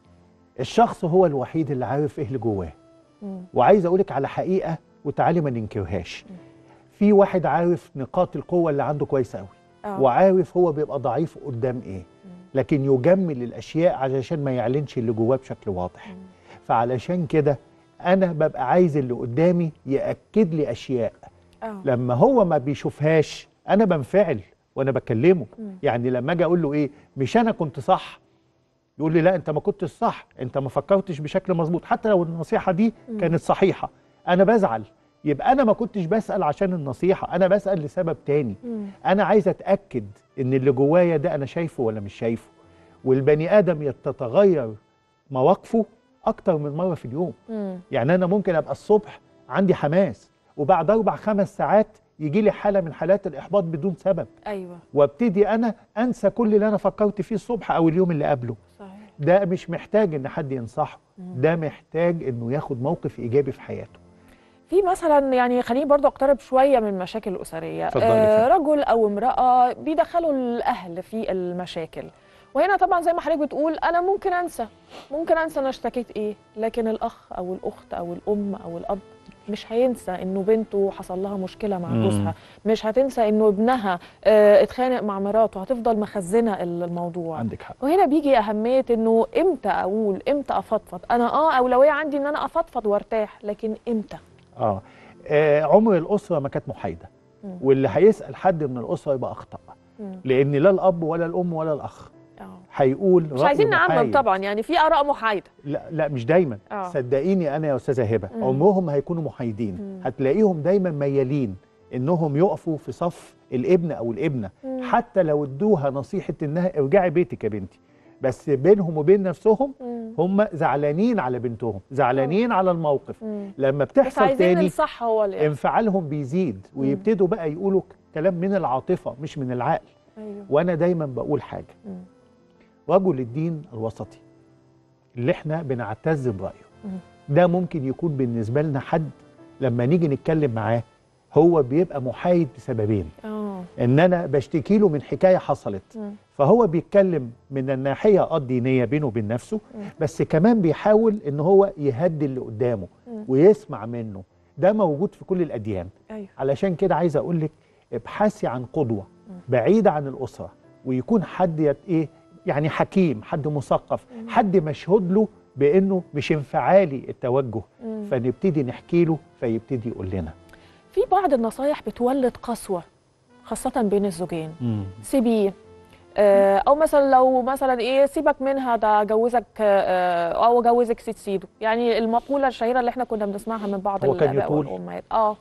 الشخص هو الوحيد اللي عارف ايه اللي جواه مم. وعايز اقولك على حقيقه وتعالي ما ننكرهاش في واحد عارف نقاط القوه اللي عنده كويس قوي آه. وعارف هو بيبقى ضعيف قدام ايه لكن يجمل الاشياء علشان ما يعلنش اللي جواه بشكل واضح فعلشان كده انا ببقى عايز اللي قدامي ياكد لي اشياء اه لما هو ما بيشوفهاش انا بنفعل وانا بكلمه مم. يعني لما اجي اقول له ايه مش انا كنت صح يقول لي لا انت ما كنتش صح انت ما فكرتش بشكل مظبوط حتى لو النصيحه دي كانت صحيحه انا بزعل يبقى انا ما كنتش بسال عشان النصيحه انا بسال لسبب تاني مم. انا عايز اتاكد ان اللي جوايا ده انا شايفه ولا مش شايفه والبني ادم يتتغير مواقفه اكتر من مره في اليوم مم. يعني انا ممكن ابقى الصبح عندي حماس وبعد اربع خمس ساعات يجي لي حاله من حالات الاحباط بدون سبب ايوه وابتدي انا انسى كل اللي انا فكرت فيه الصبح او اليوم اللي قبله صحيح ده مش محتاج ان حد ينصحه ده محتاج انه ياخد موقف ايجابي في حياته في مثلا يعني خليني برضو اقترب شويه من المشاكل الاسريه اتفضلي يا فندم. رجل او امراه بيدخلوا الاهل في المشاكل وهنا طبعا زي ما حضرتك بتقول انا ممكن انسى ممكن انسى انا اشتكيت ايه لكن الاخ او الاخت او الام او الاب مش هينسى انه بنته حصل لها مشكله مع مم. جوزها مش هتنسى انه ابنها آه، اتخانق مع مراته هتفضل مخزنه الموضوع عندك حق وهنا بيجي أهمية إنه إمتى أقول إمتى أفضفض أنا آه أولوية عندي إن أنا أفضفض وارتاح لكن إمتى اه, آه عمر الاسره ما كانت محايده مم. واللي هيسال حد من الاسره يبقى اخطا مم. لان لا الاب ولا الام ولا الاخ آه. هيقول مش رأي عايزين نعمم محايد. طبعا يعني في آراء محايدة لا لا مش دايما آه. صدقيني انا يا استاذه هبه مم. عمرهم ما هيكونوا محايدين مم. هتلاقيهم دايما ميالين انهم يقفوا في صف الابن او الابنه مم. حتى لو ادوها نصيحه انها ارجعي بيتك يا بنتي بس بينهم وبين نفسهم مم. هم زعلانين على بنتهم زعلانين على الموقف مم. لما بس بتحصل عايزين تاني الصح هو اللي انفعالهم بيزيد ويبتدوا بقى يقولوا كلام من العاطفه مش من العقل ايوه وانا دايما بقول حاجه مم. رجل الدين الوسطي اللي احنا بنعتز برايه مم. ده ممكن يكون بالنسبه لنا حد لما نيجي نتكلم معاه هو بيبقى محايد بسببين اه ان انا بشتكي له من حكايه حصلت مم. فهو بيتكلم من الناحيه آه الدينيه بينه وبين نفسه مم. بس كمان بيحاول ان هو يهدي اللي قدامه مم. ويسمع منه ده موجود في كل الاديان ايوه علشان كده عايز اقول لك ابحثي عن قدوه بعيده عن الاسره ويكون حد يت ايه يعني حكيم حد مثقف حد مشهود له بانه مش انفعالي التوجه مم. فنبتدي نحكي له فيبتدي يقول لنا في بعض النصايح بتولد قسوه خاصه بين الزوجين سيبيه آه، او مثلا لو مثلا ايه سيبك منها ده جوزك آه، او جوزك ست سيده يعني المقوله الشهيره اللي احنا كنا بنسمعها من بعض هو كان الاباء يطول؟ والامهات اه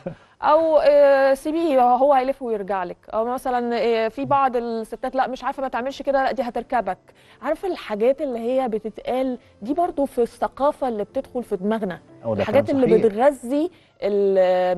او آه، سيبيه هو هيلف ويرجع لك او مثلا آه، في بعض الستات لا مش عارفه ما تعملش كده لا دي هتركبك عارفه الحاجات اللي هي بتتقال دي برضو في الثقافه اللي بتدخل في دماغنا أو ده الحاجات كلام اللي صحيح. بتغذي ال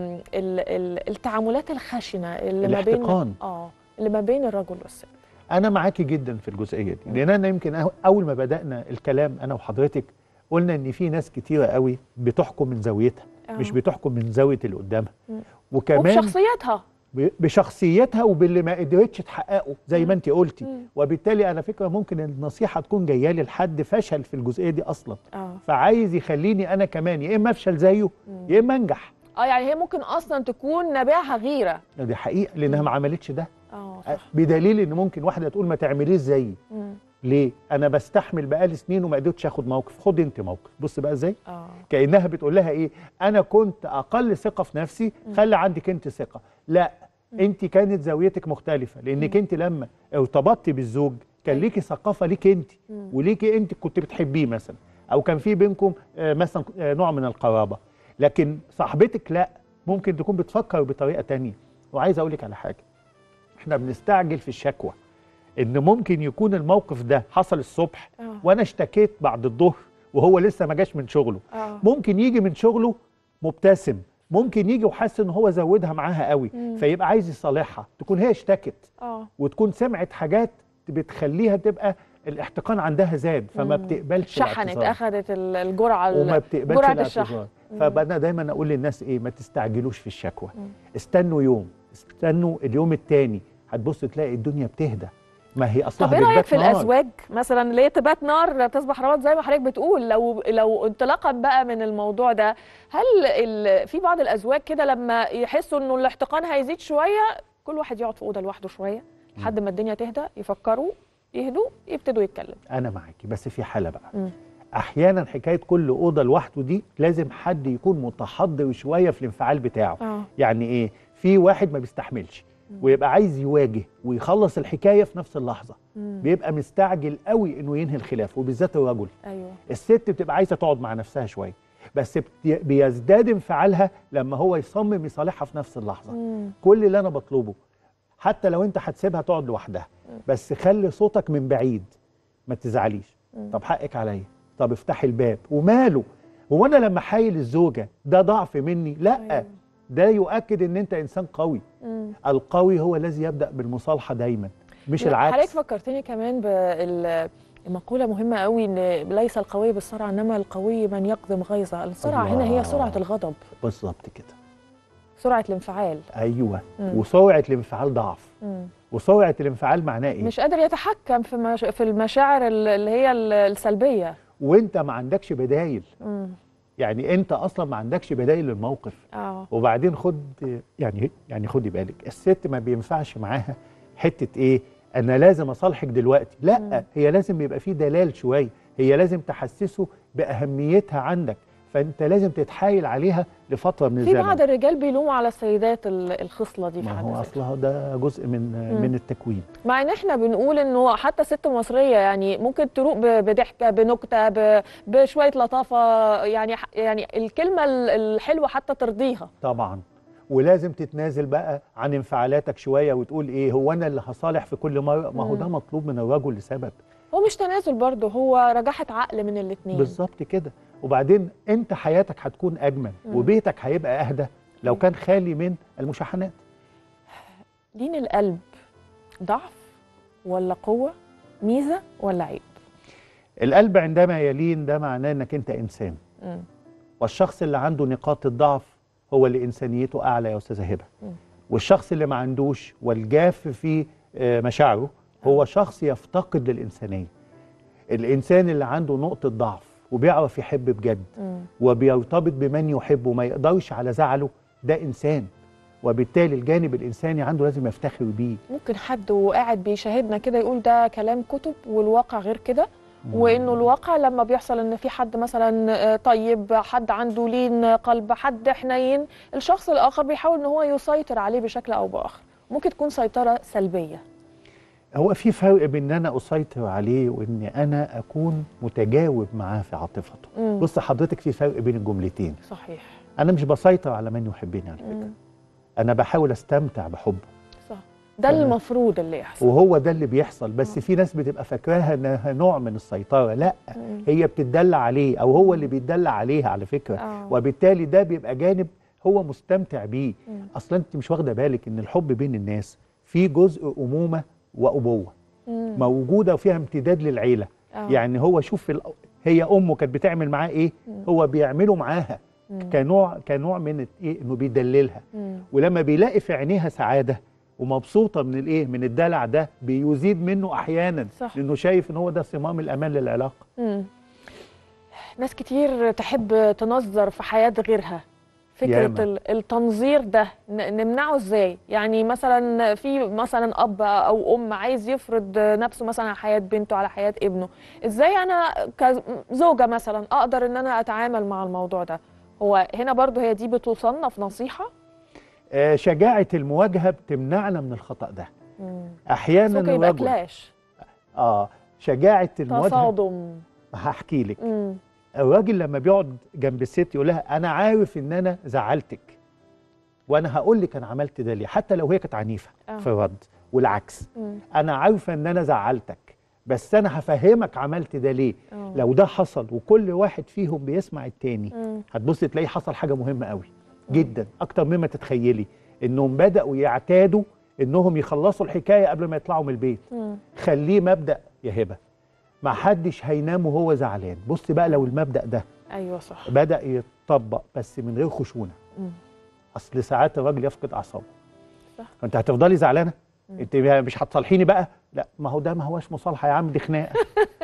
ال ال التعاملات الخشنه اللي ما بين الاحتقان. اه اللي ما بين الرجل والست انا معاكي جدا في الجزئيه دي لان انا يمكن أه- اول ما بدانا الكلام انا وحضرتك قلنا ان في ناس كتيره قوي بتحكم من زاويتها آه. مش بتحكم من زاويه اللي قدامها مم. وكمان وبشخصيتها ب- بشخصيتها وباللي ما قدرتش تحققه زي ما انت قلتي مم. وبالتالي على فكره ممكن النصيحه تكون جايه لي لحد فشل في الجزئيه دي اصلا اه فعايز يخليني انا كمان يا اما افشل زيه يا اما انجح اه يعني هي ممكن اصلا تكون نابعها غيره دي حقيقه لانها ما عملتش ده اه أه، صح بدليل ان ممكن واحده تقول ما تعمليش زيي مم. ليه انا بستحمل بقالي سنين وما قدرتش اخد موقف خد انت موقف بص بقى ازاي اه كانها بتقول لها ايه انا كنت اقل ثقه في نفسي خلي عندك انت ثقه لا انت كانت زاويتك مختلفه لانك انت لما ارتبطتي بالزوج كان أيوة. ليكي ثقافه ليك انت مم. وليكي انت كنت بتحبيه مثلا او كان في بينكم آه، مثلا آه، نوع من القرابه لكن صاحبتك لا ممكن تكون بتفكر بطريقه تانية وعايز اقول لك على حاجه احنا بنستعجل في الشكوى ان ممكن يكون الموقف ده حصل الصبح اه وانا اشتكيت بعد الظهر وهو لسه ما جاش من شغله اه ممكن يجي من شغله مبتسم ممكن يجي وحاسس ان هو زودها معاها قوي مم. فيبقى عايز يصالحها تكون هي اشتكت اه وتكون سمعت حاجات بتخليها تبقى الاحتقان عندها زاد فما مم. بتقبلش شحنت الاعتذار. اخذت ال- الجرعه وما ال- بتقبلش جرعه الشحن الاعتذار فانا دايما اقول للناس ايه ما تستعجلوش في الشكوى استنوا يوم استنوا اليوم التاني هتبص تلاقي الدنيا بتهدى ما هي اصلها طب ايه رايك بتبات في نار. الازواج مثلا اللي هي تبات نار تصبح رماد زي ما حضرتك بتقول لو لو انطلاقا بقى من الموضوع ده هل ال... في بعض الازواج كده لما يحسوا انه الاحتقان هيزيد شويه كل واحد يقعد في اوضه لوحده شويه لحد ما الدنيا تهدى يفكروا يهدوا يبتدوا يتكلموا انا معاكي بس في حاله بقى مم. احيانا حكايه كل اوضه لوحده دي لازم حد يكون متحضر شويه في الانفعال بتاعه اه يعني ايه في واحد ما بيستحملش ويبقى عايز يواجه ويخلص الحكايه في نفس اللحظه مم. بيبقى مستعجل قوي انه ينهي الخلاف وبالذات الرجل ايوه الست بتبقى عايزه تقعد مع نفسها شويه بس بت- بيزداد انفعالها لما هو يصمم يصالحها في نفس اللحظه مم. كل اللي انا بطلبه حتى لو انت هتسيبها تقعد لوحدها بس خلي صوتك من بعيد ما تزعليش طب حقك عليا طب افتحي الباب وماله هو انا لما حايل الزوجه ده ضعف مني لا أيوة. ده يؤكد ان انت انسان قوي مم. القوي هو الذي يبدا بالمصالحه دايما مش لا، حضرتك العكس فكرتني كمان بالمقولة مهمة قوي ان ليس القوي بالسرعة انما القوي من يقدم غيظه، السرعة هنا هي الله. سرعة الغضب، بالظبط كده سرعة الانفعال، ايوه مم. وسرعه الانفعال ضعف مم. وسرعه الانفعال معناه ايه مش قادر يتحكم في مش... في المشاعر ال- اللي هي ال- السلبية. وانت ما عندكش بدايل مم. يعني انت اصلا ما عندكش بدايل للموقف اه وبعدين خد يعني يعني خدي بالك الست ما بينفعش معاها حته ايه انا لازم اصالحك دلوقتي لا مم. هي لازم يبقى في دلال شويه هي لازم تحسسه باهميتها عندك فانت لازم تتحايل عليها لفتره من في الزمن بعض الرجال بيلوموا على السيدات ال- الخصلة دي في ما حد هو ذاتها. اصلها ده جزء من مم. من التكوين مع ان احنا بنقول انه حتى ست مصريه يعني ممكن تروق ب- بضحكه بنكته ب- بشويه لطافه يعني ح- يعني الكلمه ال- الحلوه حتى ترضيها طبعا ولازم تتنازل بقى عن انفعالاتك شويه وتقول ايه هو انا اللي هصالح في كل مره ما هو مم. ده مطلوب من الرجل لسبب هو مش تنازل برضه هو رجحة عقل من الاثنين بالظبط كده وبعدين انت حياتك هتكون اجمل مم. وبيتك هيبقى اهدى لو كان خالي من المشاحنات لين القلب ضعف ولا قوة ميزة ولا عيب القلب عندما يلين ده معناه انك انت انسان مم. والشخص اللي عنده نقاط الضعف هو اللي انسانيته اعلى يا استاذه هبه مم. والشخص اللي ما عندوش والجاف في آه، مشاعره هو شخص يفتقد للانسانيه الانسان اللي عنده نقطه ضعف وبيعرف يحب بجد مم. وبيرتبط بمن يحبه وما يقدرش على زعله ده انسان وبالتالي الجانب الانساني عنده لازم يفتخر بيه ممكن حد وقاعد بيشاهدنا كده يقول ده كلام كتب والواقع غير كده وانه الواقع لما بيحصل ان في حد مثلا آه، طيب حد عنده لين قلب حد حنين الشخص الاخر بيحاول ان هو يسيطر عليه بشكل او باخر ممكن تكون سيطره سلبيه هو في فرق بين ان انا اسيطر عليه وان انا اكون متجاوب معاه في عاطفته مم. بص حضرتك في فرق بين الجملتين صحيح انا مش بسيطر على من يحبني على فكره مم. انا بحاول استمتع بحبه صح ده تمام. المفروض اللي يحصل وهو ده اللي بيحصل بس في ناس بتبقى فاكراها انها نوع من السيطره لا مم. هي بتدلع عليه او هو اللي بيدلع عليها على فكره آه. وبالتالي ده بيبقى جانب هو مستمتع بيه مم. اصلا انت مش واخده بالك ان الحب بين الناس في جزء امومه وابوه مم. موجوده وفيها امتداد للعيله آه. يعني هو شوف في الأ- هي امه كانت بتعمل معاه ايه مم. هو بيعمله معاها مم. كنوع كنوع من ايه انه بيدللها مم. ولما بيلاقي في عينيها سعاده ومبسوطه من الايه من الدلع ده بيزيد منه احيانا صح. لانه شايف ان هو ده صمام الامان للعلاقه مم. ناس كتير تحب تنظر في حياة غيرها فكرة ياما. ال- التنظير ده ن- نمنعه ازاي يعني مثلا في مثلا اب او ام عايز يفرض نفسه مثلا على حياة بنته على حياة ابنه ازاي انا كزوجة مثلا اقدر ان انا اتعامل مع الموضوع ده هو هنا برضو هي دي بتصنف نصيحة آه شجاعه المواجهه بتمنعنا من الخطا ده مم. احيانا ممكن يبقى الرجل كلاش اه شجاعه المواجهه تصادم هحكي لك مم. الراجل لما بيقعد جنب الست يقول لها انا عارف ان انا زعلتك وانا هقول لك انا عملت ده ليه حتى لو هي كانت عنيفه آه. في الرد والعكس مم. انا عارفه ان انا زعلتك بس انا هفهمك عملت ده ليه آه. لو ده حصل وكل واحد فيهم بيسمع التاني مم. هتبص تلاقي حصل حاجه مهمه قوي جدا اكتر مما تتخيلي انهم بداوا يعتادوا انهم يخلصوا الحكايه قبل ما يطلعوا من البيت مم. خليه مبدا يا هبه ما حدش هينام وهو زعلان بص بقى لو المبدا ده ايوه صح بدا يتطبق بس من غير خشونه مم. اصل ساعات الراجل يفقد اعصابه صح. فانت هتفضلي زعلانه مم. انت مش هتصالحيني بقى لا ما هو ده ما هوش مصالحه يا عم دي خناقه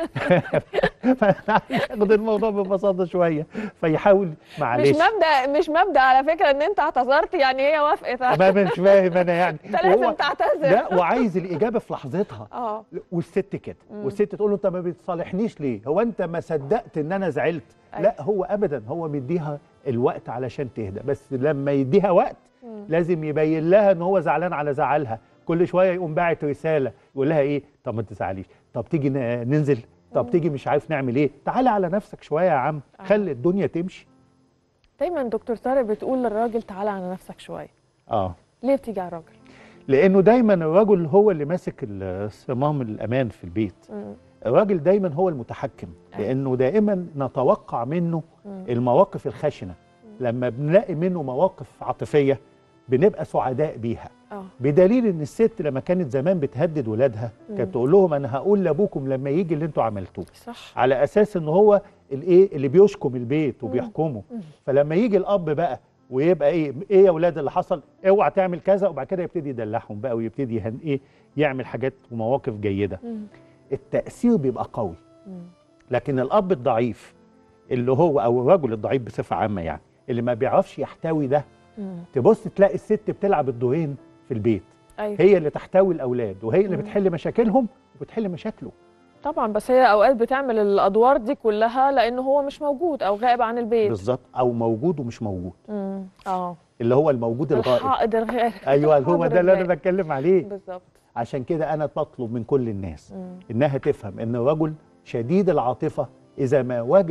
فياخد الموضوع ببساطه شويه فيحاول معلش مش مبدا مش مبدا على فكره ان انت اعتذرت يعني هي وافقت ما مش فاهم انا يعني انت لازم وهو- تعتذر لا وعايز الاجابه في لحظتها اه والست كده مم. والست تقول له انت ما بتصالحنيش ليه هو انت ما صدقت ان انا زعلت أيوة. لا هو ابدا هو مديها الوقت علشان تهدى بس لما يديها وقت مم. لازم يبين لها ان هو زعلان على زعلها كل شويه يقوم باعت رساله يقول لها ايه طب ما تزعليش طب تيجي ن- ننزل طب تيجي مش عارف نعمل ايه تعالى على نفسك شويه يا عم آه. خلي الدنيا تمشي دايما دكتور طارق بتقول للراجل تعالى على نفسك شويه اه ليه بتيجي على الراجل لانه دايما الرجل هو اللي ماسك ال- صمام الامان في البيت مم. الراجل دايما هو المتحكم أيوة. لانه دائما نتوقع منه مم. المواقف الخشنه لما بنلاقي منه مواقف عاطفيه بنبقى سعداء بيها اه بدليل ان الست لما كانت زمان بتهدد ولادها كانت تقول لهم انا هقول لابوكم لما يجي اللي انتوا عملتوه صح على اساس ان هو الايه اللي بيشكم البيت وبيحكمه مم. فلما يجي الاب بقى ويبقى ايه ايه يا اولاد اللي حصل اوعى تعمل كذا وبعد كده يبتدي يدلعهم بقى ويبتدي يهن ايه يعمل حاجات ومواقف جيده مم. التاثير بيبقى قوي مم. لكن الاب الضعيف اللي هو او الرجل الضعيف بصفه عامه يعني اللي ما بيعرفش يحتوي ده مم. تبص تلاقي الست بتلعب الدورين في البيت ايوه هي اللي تحتوي الاولاد وهي اللي مم. بتحل مشاكلهم وبتحل مشاكله طبعا بس هي اوقات بتعمل الادوار دي كلها لانه هو مش موجود او غائب عن البيت بالظبط او موجود ومش موجود مم. اه اللي هو الموجود الغائب الحائط الغائب ايوه هو الحاضر ده اللي انا الغائب. بتكلم عليه بالظبط عشان كده انا بطلب من كل الناس مم. انها تفهم ان الرجل شديد العاطفه اذا ما وجد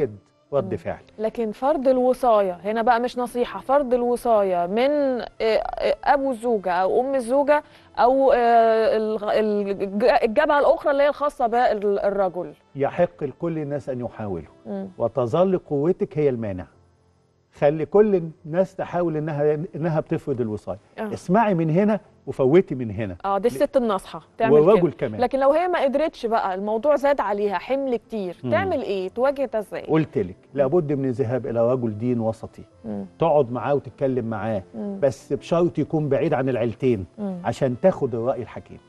رد مم. فعل لكن فرض الوصايه هنا بقى مش نصيحه فرض الوصايه من آه، آه، ابو الزوجه او ام الزوجه او آه، الغ- الج- الجبهه الاخرى اللي هي الخاصه بالرجل يحق لكل الناس ان يحاولوا مم. وتظل قوتك هي المانع خلي كل الناس تحاول انها انها بتفرض الوصايه آه. اسمعي من هنا وفوتي من هنا اه دي الست الناصحه تعمل والرجل كده كمان لكن لو هي ما قدرتش بقى الموضوع زاد عليها حمل كتير مم. تعمل ايه تواجه ده ازاي قلت لك لابد من الذهاب الى رجل دين وسطي مم. تقعد معاه وتتكلم معاه مم. بس بشرط يكون بعيد عن العيلتين مم. عشان تاخد الراي الحكيم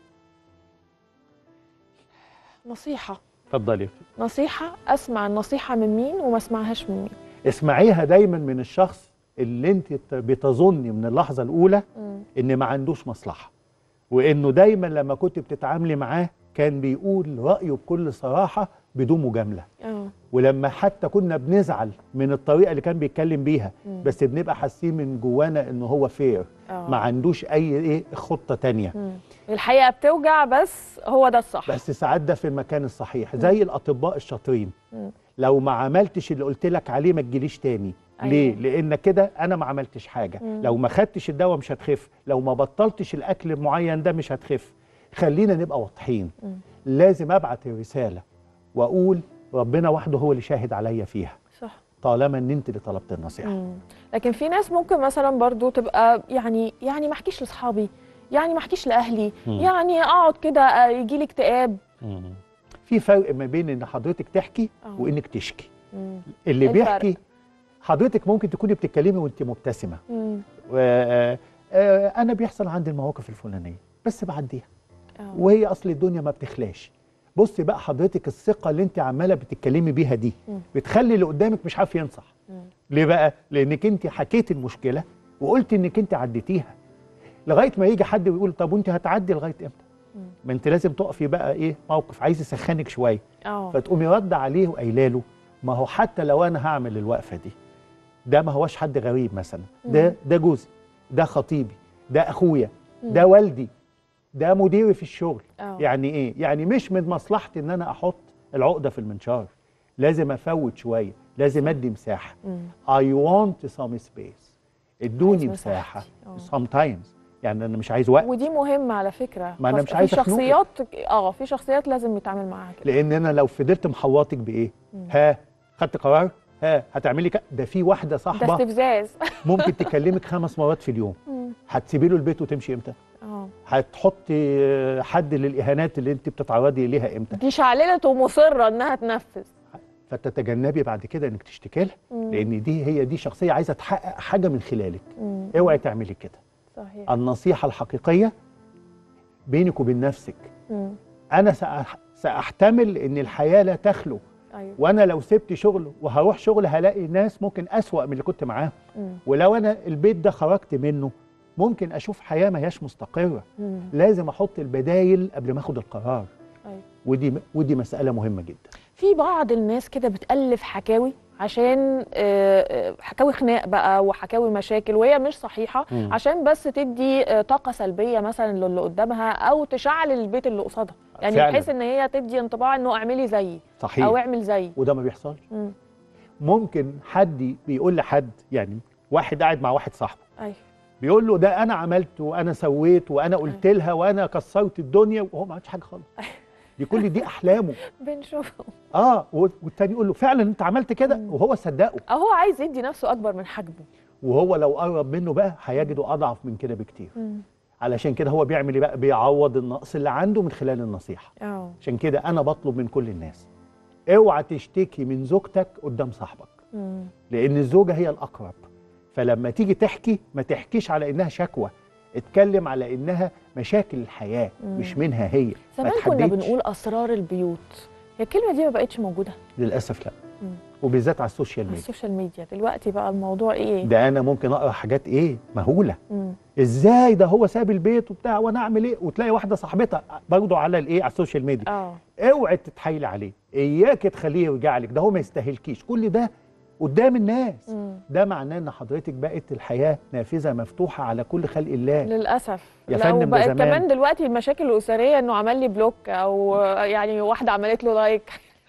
نصيحه اتفضلي نصيحه اسمع النصيحه من مين وما اسمعهاش من مين اسمعيها دايما من الشخص اللي انت بتظني من اللحظه الاولى مم. ان ما عندوش مصلحه وانه دايما لما كنت بتتعاملي معاه كان بيقول رايه بكل صراحه بدون مجامله اه ولما حتى كنا بنزعل من الطريقه اللي كان بيتكلم بيها مم. بس بنبقى حاسين من جوانا ان هو فير اه ما عندوش اي ايه خطه تانية مم. الحقيقه بتوجع بس هو ده الصح بس ساعات ده في المكان الصحيح زي الاطباء الشاطرين مم. لو ما عملتش اللي قلت لك عليه ما تجيليش تاني أيوة. ليه لان كده انا ما عملتش حاجه مم. لو ما خدتش الدواء مش هتخف لو ما بطلتش الاكل المعين ده مش هتخف خلينا نبقى واضحين مم. لازم ابعت الرساله واقول ربنا وحده هو اللي شاهد عليا فيها صح طالما ان انت اللي طلبت النصيحه مم. لكن في ناس ممكن مثلا برضو تبقى يعني يعني ما احكيش لاصحابي يعني ما احكيش لاهلي مم. يعني اقعد كده يجي لي اكتئاب في فرق ما بين ان حضرتك تحكي آه. وانك تشكي مم. اللي إيه الفرق؟ بيحكي حضرتك ممكن تكوني بتتكلمي وانت مبتسمه مم. و- آه، آه، انا بيحصل عندي المواقف الفلانيه بس بعديها آه. وهي اصل الدنيا ما بتخلاش بصي بقى حضرتك الثقه اللي انت عماله بتتكلمي بيها دي مم. بتخلي اللي قدامك مش عارف ينصح مم. ليه بقى لانك انت حكيت المشكله وقلت انك انت عديتيها لغايه ما يجي حد ويقول طب وانت هتعدي لغايه امتى مم. ما انت لازم تقفي بقى ايه موقف عايز يسخنك شويه اه فتقومي رد عليه وقايله له ما هو حتى لو انا هعمل الوقفه دي ده ما هوش حد غريب مثلا ده ده جوزي ده خطيبي ده اخويا ده والدي ده مديري في الشغل آه. يعني ايه يعني مش من مصلحتي ان انا احط العقده في المنشار لازم افوت شويه لازم ادي مساحه مم. I want some space ادوني عايز مساحه مساحتي. آه. sometimes يعني انا مش عايز وقت ودي مهمة على فكرة ما أنا خاصة مش عايز في أخنقك. شخصيات اه في شخصيات لازم يتعامل معاها كده لان انا لو فضلت محوطك بايه ها خدت قرار ها هتعملي كده ده في واحده ده صاحبه استفزاز ممكن تكلمك خمس مرات في اليوم مم. هتسيبي له البيت وتمشي امتى اه هتحطي حد للاهانات اللي انت بتتعرضي ليها امتى دي شعللة ومصرة انها تنفذ فتتجنبي بعد كده انك تشتكي لها مم. لان دي هي دي شخصيه عايزه تحقق حاجه من خلالك مم. اوعي تعملي كده صحيح النصيحه الحقيقيه بينك وبين نفسك مم. انا سأح ساحتمل ان الحياه لا تخلو ايوه وانا لو سبت شغل وهروح شغل هلاقي ناس ممكن اسوا من اللي كنت معاهم مم. ولو انا البيت ده خرجت منه ممكن اشوف حياه ما هياش مستقره مم. لازم احط البدايل قبل ما اخد القرار ايوه ودي ودي مساله مهمه جدا في بعض الناس كده بتألف حكاوي عشان آه، آه، حكاوي خناق بقى وحكاوي مشاكل وهي مش صحيحة مم. عشان بس تدي آه، طاقة سلبية مثلا للي قدامها أو تشعل البيت اللي قصادها يعني فعلاً. بحيث إن هي تدي انطباع إنه اعملي زيي صحيح أو اعمل زيي وده ما بيحصلش مم. ممكن حد بيقول لحد يعني واحد قاعد مع واحد صاحبه أيوه بيقول له ده انا عملت وانا سويت وانا قلت لها وانا كسرت الدنيا وهو ما عملش حاجه خالص دي كل دي احلامه بنشوفه اه والتاني يقول له فعلا انت عملت كده وهو صدقه أهو عايز يدي نفسه أكبر من حجمه وهو لو قرب منه بقى هيجده اضعف من كده بكتير مم. علشان كده هو بيعمل ايه بقى بيعوض النقص اللي عنده من خلال النصيحه اه عشان كده انا بطلب من كل الناس اوعى تشتكي من زوجتك قدام صاحبك مم. لان الزوجه هي الاقرب فلما تيجي تحكي ما تحكيش على انها شكوى اتكلم على انها مشاكل الحياه مم. مش منها هي ما زمان كنا تحددش. بنقول أسرار البيوت هي الكلمة دي ما بقتش موجودة للاسف لا مم. وبالذات على السوشيال على ميديا السوشيال ميديا دلوقتي بقى الموضوع إيه ده انا ممكن اقرا حاجات ايه مهوله مم. ازاي ده هو ساب البيت وبتاع وانا اعمل ايه وتلاقي واحده صاحبتها برضه على الايه على السوشيال ميديا اه اوعي تتحايلي عليه اياك تخليه يرجع لك ده هو ما يستاهلكيش كل ده قدام الناس مم. ده معناه ان حضرتك بقت الحياه نافذه مفتوحه على كل خلق الله للاسف يا لو فندم ده بقت زمان. كمان دلوقتي المشاكل الاسريه انه عمل لي بلوك او يعني واحده عملت له لايك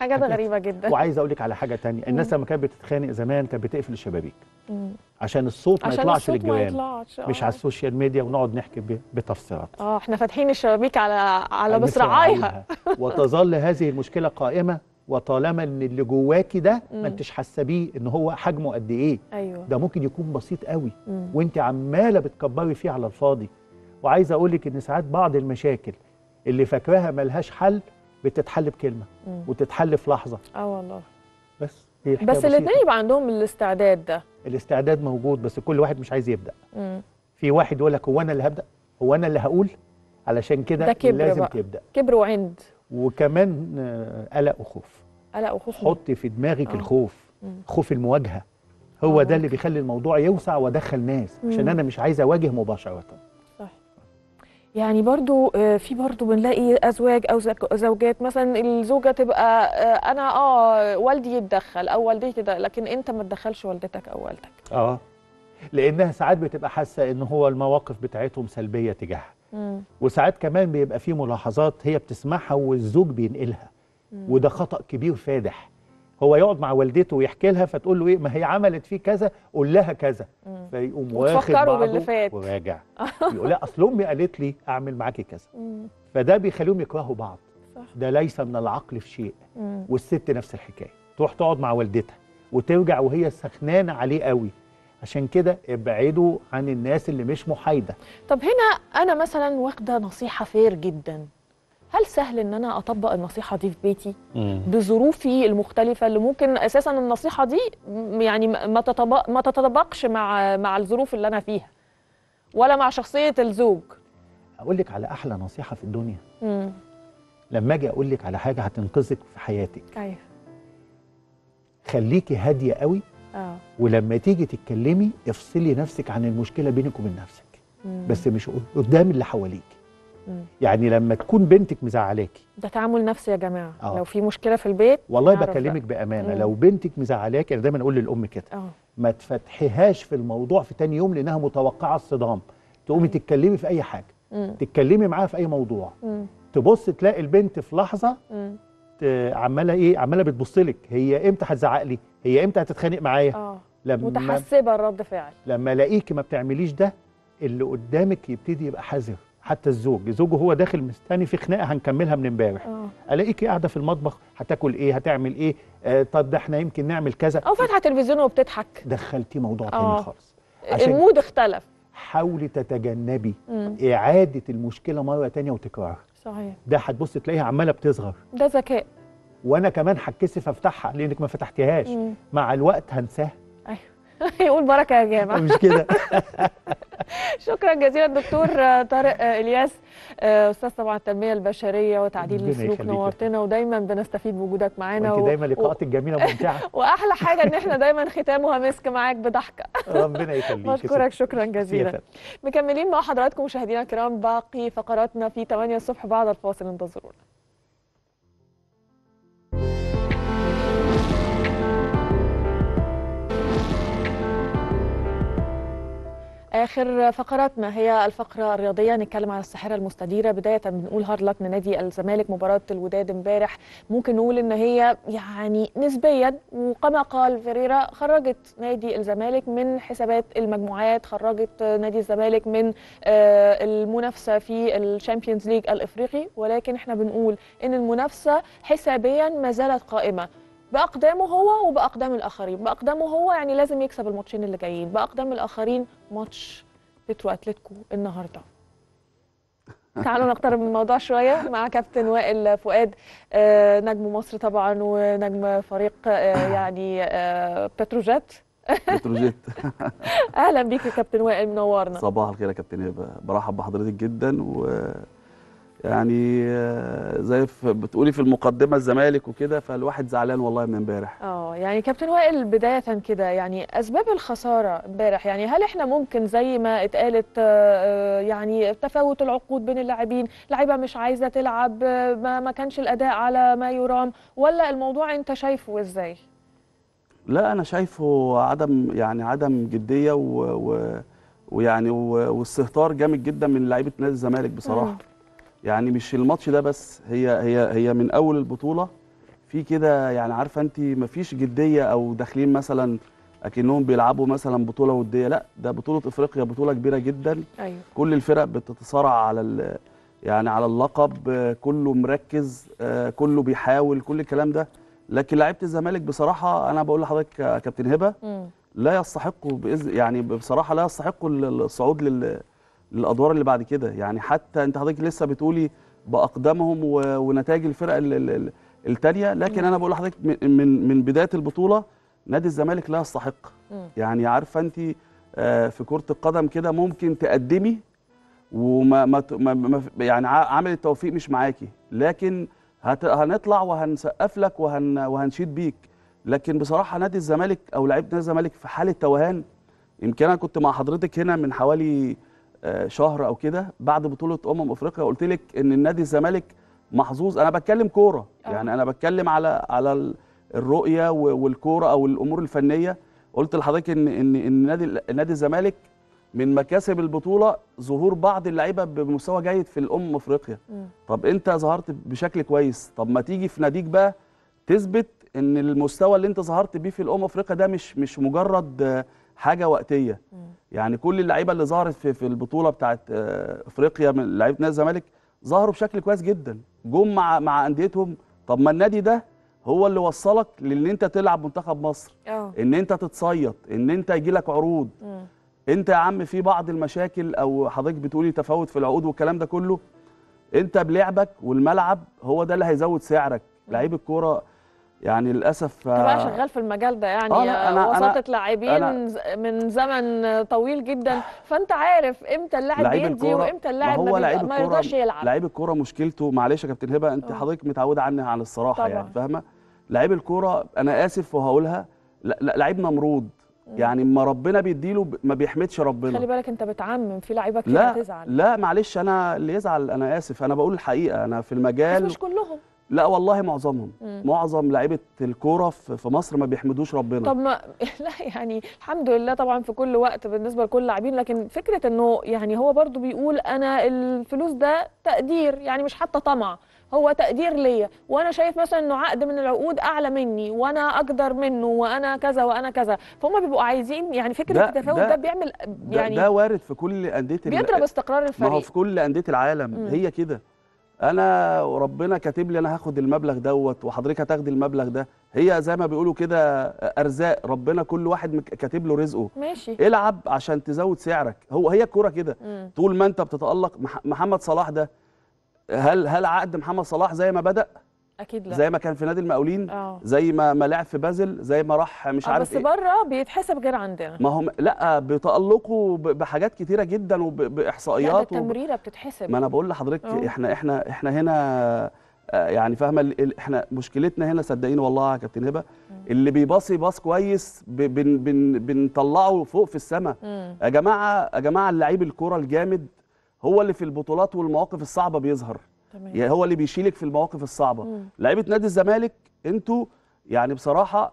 حاجات حاجات. غريبه جدا وعايز اقول لك على حاجه تانية الناس لما كانت بتتخانق زمان كانت بتقفل الشبابيك مم. عشان الصوت ما عشان يطلعش الصوت ما للجيران يطلعش مش آه. على السوشيال ميديا ونقعد نحكي ب- بتفسيرات اه احنا فاتحين الشبابيك على على مصراعيها مصراعيها. وتظل هذه المشكله قائمه وطالما ان اللي جواكي ده مم. ما انتش حاسه بيه ان هو حجمه قد ايه ايوه ده ممكن يكون بسيط قوي مم. وانت عماله بتكبري فيه على الفاضي وعايز اقول لك ان ساعات بعض المشاكل اللي فاكراها ملهاش حل بتتحل بكلمه مم. وتتحل في لحظه اه والله بس هي الحكاية بس بسيطة. الاثنين يبقى عندهم الاستعداد ده الاستعداد موجود بس كل واحد مش عايز يبدا مم. في واحد يقول لك هو انا اللي هبدا هو انا اللي هقول علشان ده كده كبر لازم بقى. تبدا كبر وعند وكمان آه، قلق وخوف قلق وخوف حطي في دماغك آه. الخوف مم. خوف المواجهه هو آه. ده اللي بيخلي الموضوع يوسع وادخل ناس عشان مم. انا مش عايز اواجه مباشره صح يعني برضو آه، في برضو بنلاقي ازواج او زك- زوجات مثلا الزوجه تبقى آه، انا اه والدي يتدخل او والدتي ده لكن انت ما تدخلش والدتك او والدك اه لانها ساعات بتبقى حاسه ان هو المواقف بتاعتهم سلبيه تجاهها مم. وساعات كمان بيبقى في ملاحظات هي بتسمعها والزوج بينقلها مم. وده خطا كبير فادح هو يقعد مع والدته ويحكي لها فتقول له ايه ما هي عملت فيه كذا قول لها كذا مم. فيقوم واخد وتفكروا باللي بعضه فات. وراجع يقول لا اصل امي قالت لي اعمل معاكي كذا مم. فده بيخليهم يكرهوا بعض صح. ده ليس من العقل في شيء مم. والست نفس الحكايه تروح تقعد مع والدتها وترجع وهي سخنانه عليه قوي عشان كده ابعدوا عن الناس اللي مش محايده طب هنا انا مثلا واخده نصيحه فير جدا هل سهل ان انا اطبق النصيحه دي في بيتي بظروفي المختلفه اللي ممكن اساسا النصيحه دي م- يعني ما ما تطبق ما تتطابقش مع مع الظروف اللي انا فيها ولا مع شخصيه الزوج اقول لك على احلى نصيحه في الدنيا امم لما اجي اقول لك على حاجه هتنقذك في حياتك ايوه خليكي هاديه قوي اه ولما تيجي تتكلمي افصلي نفسك عن المشكله بينك وبين نفسك مم. بس مش قدام اللي حواليك مم. يعني لما تكون بنتك مزعلاكي ده تعامل نفسي يا جماعه آه. لو في مشكله في البيت والله نعرف بكلمك ده. بامانه مم. لو بنتك مزعلاكي انا دايما اقول للام كده اه ما تفتحيهاش في الموضوع في تاني يوم لانها متوقعه الصدام تقومي أيوة. تتكلمي في اي حاجه مم. تتكلمي معاها في اي موضوع مم. تبص تلاقي البنت في لحظه مم. ت- عماله ايه عماله بتبص لك هي امتى هتزعق لي هي امتى هتتخانق معايا اه لما متحسبه الرد فعل لما الاقيكي ما بتعمليش ده اللي قدامك يبتدي يبقى حذر حتى الزوج زوجه هو داخل مستني في خناقه هنكملها من امبارح اه الاقيكي قاعده في المطبخ هتاكل ايه هتعمل ايه آه طب ده احنا يمكن نعمل كذا او فاتحه تلفزيون وبتضحك دخلتي موضوع آه. تاني خالص عشان المود اختلف حاولي تتجنبي مم. اعاده المشكله مره تانية وتكرارها صحيح ده هتبص تلاقيها عماله بتصغر ده ذكاء وانا كمان هتكسف افتحها لانك ما فتحتيهاش مم. مع الوقت هنساها ايوه يقول بركه يا جامع مش كده شكرا جزيلا دكتور طارق الياس استاذ طبعا التنميه البشريه وتعديل ربنا السلوك يخليك يا نورتنا ودايما بنستفيد بوجودك معانا وانت و- دايما لقاءاتك جميله وممتعه واحلى حاجه ان احنا دايما ختامها مسك معاك بضحكه ربنا يخليك يا بشكرك ست. شكرا ميرسي يا جزيلا فندم. مكملين مع حضراتكم مشاهدينا الكرام باقي فقراتنا في 8 الصبح بعد الفاصل انتظرونا اخر فقراتنا هي الفقره الرياضيه نتكلم على الساحره المستديره بدايه بنقول هارد لك لنادي الزمالك مباراه الوداد امبارح ممكن نقول ان هي يعني نسبيا وكما قال فيريرا خرجت نادي الزمالك من حسابات المجموعات خرجت نادي الزمالك من آه، المنافسه في الشامبيونز ليج الافريقي ولكن احنا بنقول ان المنافسه حسابيا ما زالت قائمه باقدامه هو وباقدام الاخرين باقدامه هو يعني لازم يكسب الماتشين اللي جايين باقدام الاخرين ماتش بيترو اتلتيكو النهارده تعالوا نقترب من الموضوع شويه مع كابتن وائل فؤاد آه، نجم مصر طبعا ونجم فريق آه، يعني آه، بتروجيت بتروجيت اهلا بيك يا كابتن وائل منورنا صباح الخير يا كابتن هبه برحب بحضرتك جدا و يعني آه، زي ف- بتقولي في المقدمه الزمالك وكده فالواحد زعلان والله من امبارح اه يعني كابتن وائل بداية كده يعني أسباب الخسارة امبارح يعني هل احنا ممكن زي ما اتقالت آه، آه، يعني تفاوت العقود بين اللاعبين لعيبة مش عايزة تلعب آه، ما ما كانش الأداء على ما يرام ولا الموضوع أنت شايفه ازاي؟ لا انا شايفه عدم يعني عدم جديه و... و... ويعني و... واستهتار جامد جدا من لعيبه نادي الزمالك بصراحه مم. يعني مش الماتش ده بس هي هي هي من اول البطوله في كده يعني عارفه انت مفيش جديه او داخلين مثلا اكنهم بيلعبوا مثلا بطوله وديه لا ده بطوله افريقيا بطوله كبيره جدا ايوه كل الفرق بتتصارع على ال- يعني على اللقب آه، كله مركز آه، كله بيحاول كل الكلام ده لكن لعيبه الزمالك بصراحه انا بقول لحضرتك يا كابتن هبه مم. لا يستحقوا بإذن يعني بصراحه لا يستحقوا ال- الصعود لل للادوار اللي بعد كده يعني حتى انت حضرتك لسه بتقولي باقدامهم و- ونتائج الفرق ال- ال- ال- التانيه لكن انا بقول لحضرتك من- من من بدايه البطوله نادي الزمالك لا يستحق مم. يعني عارفه انت آه، في كره القدم كده ممكن تقدمي وما ما ت- ما ما يعني ع- عامل التوفيق مش معاكي لكن هت هنطلع وهنسقف لك وهن وهنشيد بيك لكن بصراحه نادي الزمالك او لعيبه نادي الزمالك في حاله توهان يمكن انا كنت مع حضرتك هنا من حوالي آه، شهر او كده بعد بطوله امم افريقيا قلت لك ان النادي الزمالك محظوظ انا بتكلم كوره آه. يعني انا بتكلم على على ال- الرؤيه و- والكوره او الامور الفنيه قلت لحضرتك ان ان ان نادي نادي الزمالك من مكاسب البطوله ظهور بعض اللعيبه بمستوى جيد في الامم افريقيا مم. طب انت ظهرت بشكل كويس طب ما تيجي في ناديك بقى تثبت ان المستوى اللي انت ظهرت بيه في الامم افريقيا ده مش مش مجرد آه، حاجه وقتيه مم. يعني كل اللعيبه اللي ظهرت في في البطوله بتاعت آه، افريقيا من لعيبه نادي الزمالك ظهروا بشكل كويس جدا جم مع مع انديتهم طب ما النادي ده هو اللي وصلك لان انت تلعب منتخب مصر اه ان انت تتصيد ان انت يجي لك عروض مم. انت يا عم في بعض المشاكل او حضرتك بتقولي تفاوت في العقود والكلام ده كله انت بلعبك والملعب هو ده اللي هيزود سعرك لعيب الكوره يعني للاسف انت بقى آه، شغال في المجال ده يعني آه، لا، أنا- أنا- وساطة لاعبين أنا- من زمن طويل جدا فانت عارف امتى اللاعب لعيب بيدي الكورة- وامتى اللاعب ما ما, هو بيبقى- لعيب ما الكورة- يرضاش يلعب لعيب الكوره مشكلته معلش يا كابتن هبه انت آه. حضرتك متعوده عني عن الصراحه طبعاً. يعني فاهمه لعيب الكوره انا اسف وهقولها لا لا لعيب نمرود يعني ما ربنا بيديله ب- ما بيحمدش خلي ربنا بالك انت بتعمم في لعيبه كتير لا هتزعل لا معلش انا اللي يزعل انا اسف انا بقول الحقيقه انا في بس المجال مش كلهم لا والله معظمهم مم. معظم لعيبه الكوره في في مصر ما بيحمدوش ربنا طب ما لا يعني الحمد لله طبعا في كل وقت بالنسبه لكل اللاعبين لكن فكره انه يعني هو برضو بيقول انا الفلوس ده تقدير يعني مش حتى طمع هو تقدير ليا وانا شايف مثلا انه عقد من العقود اعلى مني وانا اقدر منه وانا كذا وانا كذا فهم بيبقوا عايزين يعني فكره ده- التفاوت ده- ده بيعمل ده, يعني ده وارد في كل انديه ال- بيضرب استقرار ما هو الفريق في كل انديه العالم مم. هي كده انا وربنا كاتب لي انا هاخد المبلغ دوت وحضرتك هتاخدي المبلغ ده هي زي ما بيقولوا كده ارزاق ربنا كل واحد مك- كاتب له رزقه ماشي العب عشان تزود سعرك هو هي الكوره كده مم. طول ما انت بتتالق مح- محمد صلاح ده هل هل عقد محمد صلاح زي ما بدا اكيد لا زي ما كان في نادي المقاولين اه زي ما ما لعب في بازل زي ما راح مش آه، عارف بس ايه بره بيتحسب غير عندنا ما هم لا بتالقوا ب- بحاجات كتيره جدا لا ده وباحصائيات وب... التمريره بتتحسب ما انا بقول لحضرتك أه. احنا احنا احنا هنا آه، يعني فاهمه ال- ال- احنا مشكلتنا هنا صدقيني والله يا كابتن هبه اللي بيباصي باص كويس ب- بن بن بنطلعه فوق في السماء مم. يا جماعه يا جماعه اللعيب الكوره الجامد هو اللي في البطولات والمواقف الصعبه بيظهر تمام يعني هو اللي بيشيلك في المواقف الصعبه مم. لعيبه نادي الزمالك انتوا يعني بصراحه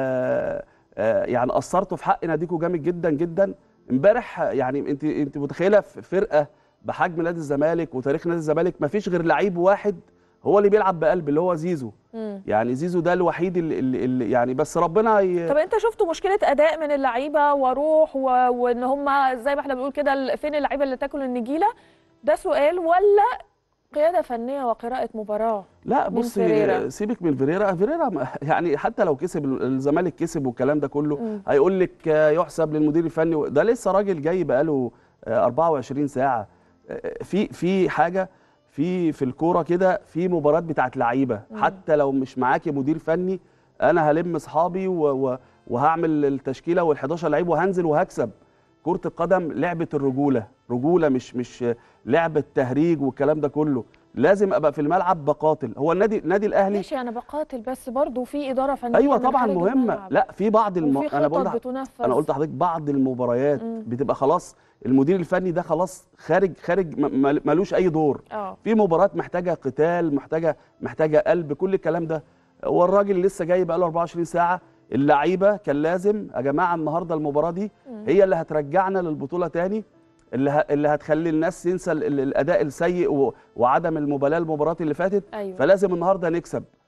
آه آه يعني قصرتوا في حق ناديكوا جامد جدا جدا امبارح يعني انت انت متخيله في فرقه بحجم نادي الزمالك وتاريخ نادي الزمالك ما فيش غير لعيب واحد هو اللي بيلعب بقلب اللي هو زيزو مم. يعني زيزو ده الوحيد اللي, اللي, اللي يعني بس ربنا ي... طب انت شفتوا مشكله اداء من اللعيبه وروح و... وان هم زي ما احنا بنقول كده ال- فين اللعيبه اللي تاكل النجيله ده سؤال ولا قياده فنيه وقراءه مباراه لا من بصي فيريرا. سيبك من فيريرا فيريرا ما- يعني حتى لو كسب الزمالك كسب والكلام ده كله مم. هيقول لك آه، يحسب للمدير الفني ده لسه راجل جاي بقاله آه، 24 ساعه آه، في في حاجه في في الكوره كده في مباريات بتاعت لعيبه حتى لو مش معاكي مدير فني انا هلم اصحابي و- و- وهعمل التشكيله وال11 لعيب وهنزل وهكسب كرة القدم لعبة الرجولة رجولة مش مش لعبة تهريج والكلام ده كله لازم ابقى في الملعب بقاتل هو النادي النادي الاهلي ماشي انا بقاتل بس برضو في اداره فنيه ايوه من طبعا خارج مهمه الملعب. لا في بعض الم... وفي انا بقول خطط لح- بتنفذ انا قلت لحضرتك بعض المباريات مم. بتبقى خلاص المدير الفني ده خلاص خارج خارج م- مل- ملوش اي دور اه في مباريات محتاجه قتال محتاجه محتاجه قلب كل الكلام ده هو الراجل لسه جاي بقاله 24 ساعه اللعيبه كان لازم يا جماعه النهارده المباراه دي هي اللي هترجعنا للبطوله تاني اللي ه... اللي هتخلي الناس تنسى ال... ال- الاداء السيء و... وعدم المبالاه المباريات اللي فاتت ايوه فلازم النهارده نكسب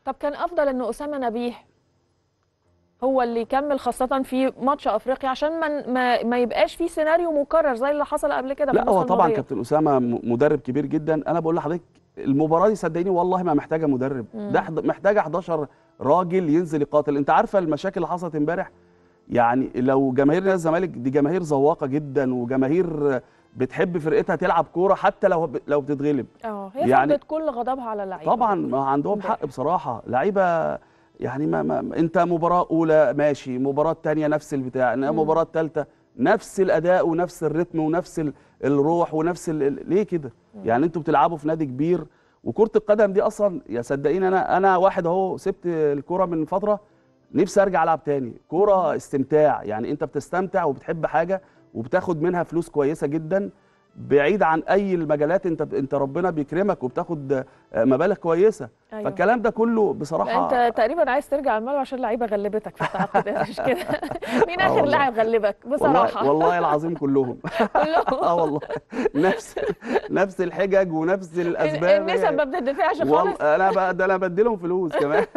طب كان افضل ان اسامه نبيه هو اللي يكمل خاصه في ماتش افريقيا عشان ما ما, ما يبقاش في سيناريو مكرر زي اللي حصل قبل كده في لا هو النسخة طبعا الماضية. كابتن اسامه م- مدرب كبير جدا انا بقول لحضرتك المباراه دي صدقيني والله ما محتاجه مدرب ده حد- محتاجه 11 راجل ينزل يقاتل انت عارفه المشاكل اللي حصلت امبارح يعني لو جماهير نادي الزمالك دي جماهير ذواقه جدا وجماهير بتحب فرقتها تلعب كوره حتى لو ب- لو بتتغلب اه هي يعني- فرضت كل غضبها على اللعيبه طبعا ما عندهم امبارح. حق بصراحه لعيبه يعني ما, ما انت مباراه اولى ماشي مباراه تانية نفس البتاع إنما مباراه ثالثه نفس الاداء ونفس الريتم ونفس ال- الروح ونفس ال- ال- ليه كده يعني انتوا بتلعبوا في نادي كبير وكره القدم دي اصلا يا صدقيني انا انا واحد اهو سبت الكوره من فتره نفسي ارجع العب تاني كوره استمتاع يعني انت بتستمتع وبتحب حاجه وبتاخد منها فلوس كويسه جدا بعيد عن اي المجالات انت انت ربنا بيكرمك وبتاخد مبالغ كويسه أيوة. فالكلام ده كله لا بصراحه انت تقريبا عايز ترجع الملعب عشان اللعيبه غلبتك في التعاقدات مش كده مين آه اخر والله. لاعب غلبك بصراحه والله والله العظيم كلهم كلهم اه والله نفس نفس الحجج ونفس الاسباب النسب ما بتدفعش خالص والله انا بقى ده انا بديلهم فلوس كمان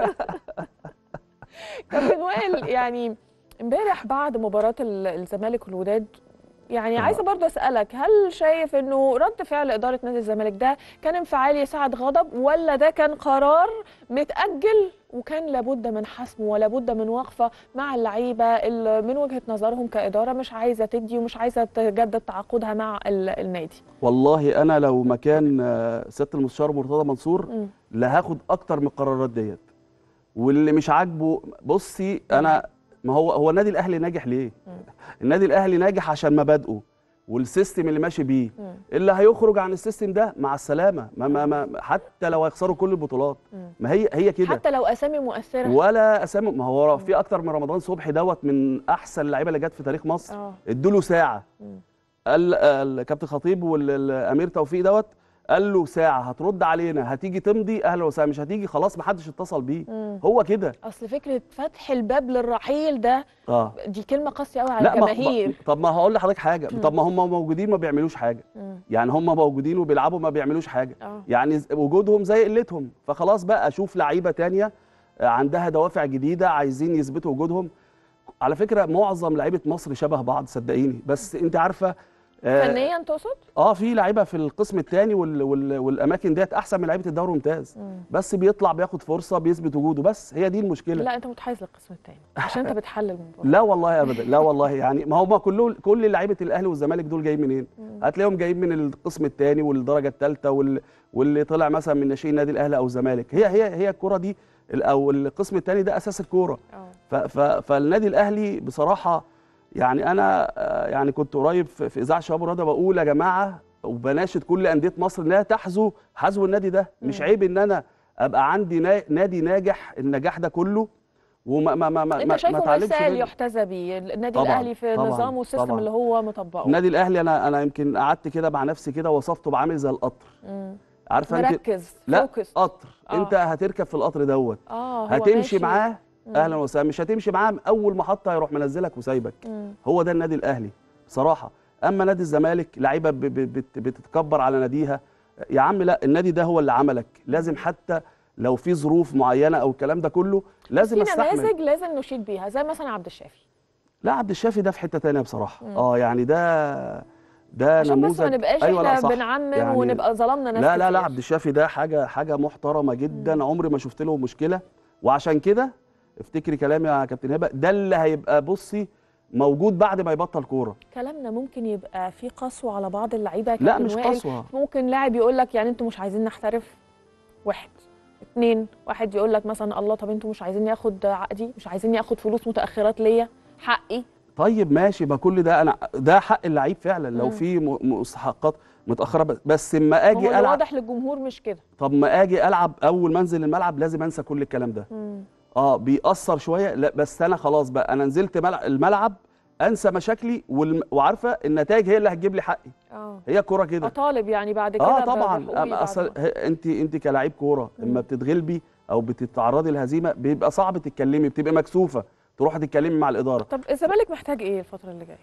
كابتن وائل يعني امبارح بعد مباراة ال- الزمالك والوداد يعني آه. عايزه برضه اسالك هل شايف انه رد فعل اداره نادي الزمالك ده كان انفعال يساعد غضب ولا ده كان قرار متاجل وكان لابد من حسمه ولابد من وقفه مع اللعيبه اللي من وجهه نظرهم كاداره مش عايزه تدي ومش عايزه تجدد تعاقدها مع ال- النادي والله انا لو مكان آه، سياده المستشار مرتضى منصور مم. لا هاخد اكتر من القرارات ديت واللي مش عاجبه بصي انا ما هو هو النادي الاهلي ناجح ليه النادي الاهلي ناجح عشان مبادئه والسيستم اللي ماشي بيه مم. اللي هيخرج عن السيستم ده مع السلامه ما ما ما حتى لو هيخسروا كل البطولات مم. ما هي هي كده حتى لو اسامي مؤثره ولا اسامي ما هو في اكتر من رمضان صبحي دوت من احسن اللعيبه اللي جت في تاريخ مصر اه ادوا له ساعه مم. قال الكابتن خطيب والامير توفيق دوت قال له ساعه هترد علينا هتيجي تمضي اهلا وسهلا مش هتيجي خلاص ما حدش اتصل بيه مم. هو كده اصل فكره فتح الباب للرحيل ده اه دي كلمه قاسيه قوي على لا ما الجماهير طب ما هقول لحضرتك حاجه طب ما هم موجودين ما بيعملوش حاجه مم. يعني هم موجودين وبيلعبوا ما بيعملوش حاجه اه يعني ز- وجودهم زي قلتهم فخلاص بقى اشوف لعيبه تانية آه، عندها دوافع جديده عايزين يثبتوا وجودهم على فكره معظم لعيبه مصر شبه بعض صدقيني بس انت عارفه آه، فنيا تقصد؟ اه في لعيبه في القسم الثاني وال وال والاماكن ديت احسن من لعيبه الدوري الممتاز بس بيطلع بياخد فرصه بيثبت وجوده بس هي دي المشكله لا انت متحيز للقسم الثاني عشان انت بتحلل المباراه لا والله ابدا لا والله يعني ما هم كله كل لعيبه الاهلي والزمالك دول جايين منين هتلاقيهم جايين من القسم الثاني والدرجه الثالثه وال... واللي طلع مثلا من ناشئين النادي الاهلي او الزمالك هي هي هي الكره دي ال- او القسم الثاني ده اساس الكوره اه ف... ف... فالنادي الاهلي بصراحه يعني انا آه، يعني كنت قريب في في اذاعه شباب الرياضه بقول يا جماعه وبناشد كل انديه مصر انها تحذو حذو النادي ده مش عيب ان انا ابقى عندي نا... نادي ناجح النجاح ده كله وما ما ما ما انت ما شايفه اتعلمش مثال منه. يحتذى بيه النادي طبعاً، الاهلي في طبعاً، النظام والسيستم طبعاً. اللي هو مطبقه النادي الاهلي انا انا يمكن قعدت كده مع نفسي كده وصفته بعامل زي القطر مم. عارفه انت مركز لا فوكس قطر آه. انت هتركب في القطر دوت اه هو هتمشي ماشي. معاه اهلا وسهلا مش هتمشي معاه اول محطه هيروح منزلك وسايبك مم. هو ده النادي الاهلي بصراحه اما نادي الزمالك لعيبه ب- ب- بت- بتتكبر على ناديها يا عم لا النادي ده هو اللي عملك لازم حتى لو في ظروف معينه او الكلام ده كله لازم في استحمل نماذج لازم نشيد بيها زي مثلا عبد الشافي لا عبد الشافي ده في حته تانية بصراحه اه يعني ده ده عشان نموذج بس ما نبقاش أيوة لا احنا صح. بنعمم يعني ونبقى ظلمنا ناس لا لا لا كتير. عبد الشافي ده حاجه حاجه محترمه جدا عمري ما شفت له مشكله وعشان كده افتكري كلامي يا كابتن هبه ده اللي هيبقى بصي موجود بعد ما يبطل كوره كلامنا ممكن يبقى في قسوه على بعض اللعيبه يا لا كابتن مش وائل. قسوه ممكن لاعب يقول لك يعني انتوا مش عايزين نحترف واحد اتنين واحد يقول لك مثلا الله طب انتوا مش عايزين ياخد عقدي مش عايزين ياخد فلوس متاخرات ليا حقي طيب ماشي ما كل ده انا ده حق اللعيب فعلا لو مم. في م- مستحقات متاخره بس- بس اما ما هو اجي اللي العب واضح للجمهور مش كده طب ما اجي العب اول ما انزل الملعب لازم انسى كل الكلام ده مم. اه بيأثر شويه لا بس انا خلاص بقى انا نزلت ملع- الملعب انسى مشاكلي والم... وعارفه النتائج هي اللي هتجيب لي حقي اه هي كوره كده اطالب يعني بعد كده اه ب- طبعا بحقوقي أما بعد اصل ما- ه- انت انت كلاعب كوره اما بتتغلبي او بتتعرضي لهزيمه بيبقى صعب تتكلمي بتبقى مكسوفه تروحي تتكلمي مع الاداره طب الزمالك محتاج ايه الفتره اللي جايه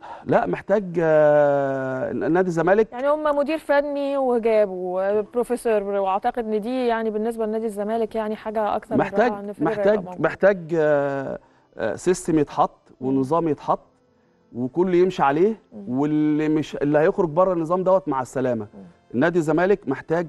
لا محتاج آه، نادي الزمالك يعني هم مدير فني وجابوا بروفيسور واعتقد ان دي يعني بالنسبه لنادي الزمالك يعني حاجه اكثر من محتاج رائعة إن فريق يبقى محتاج موجود. محتاج آه، آه، سيستم يتحط ونظام يتحط وكل يمشي عليه واللي مش اللي هيخرج بره النظام دوت مع السلامه نادي الزمالك محتاج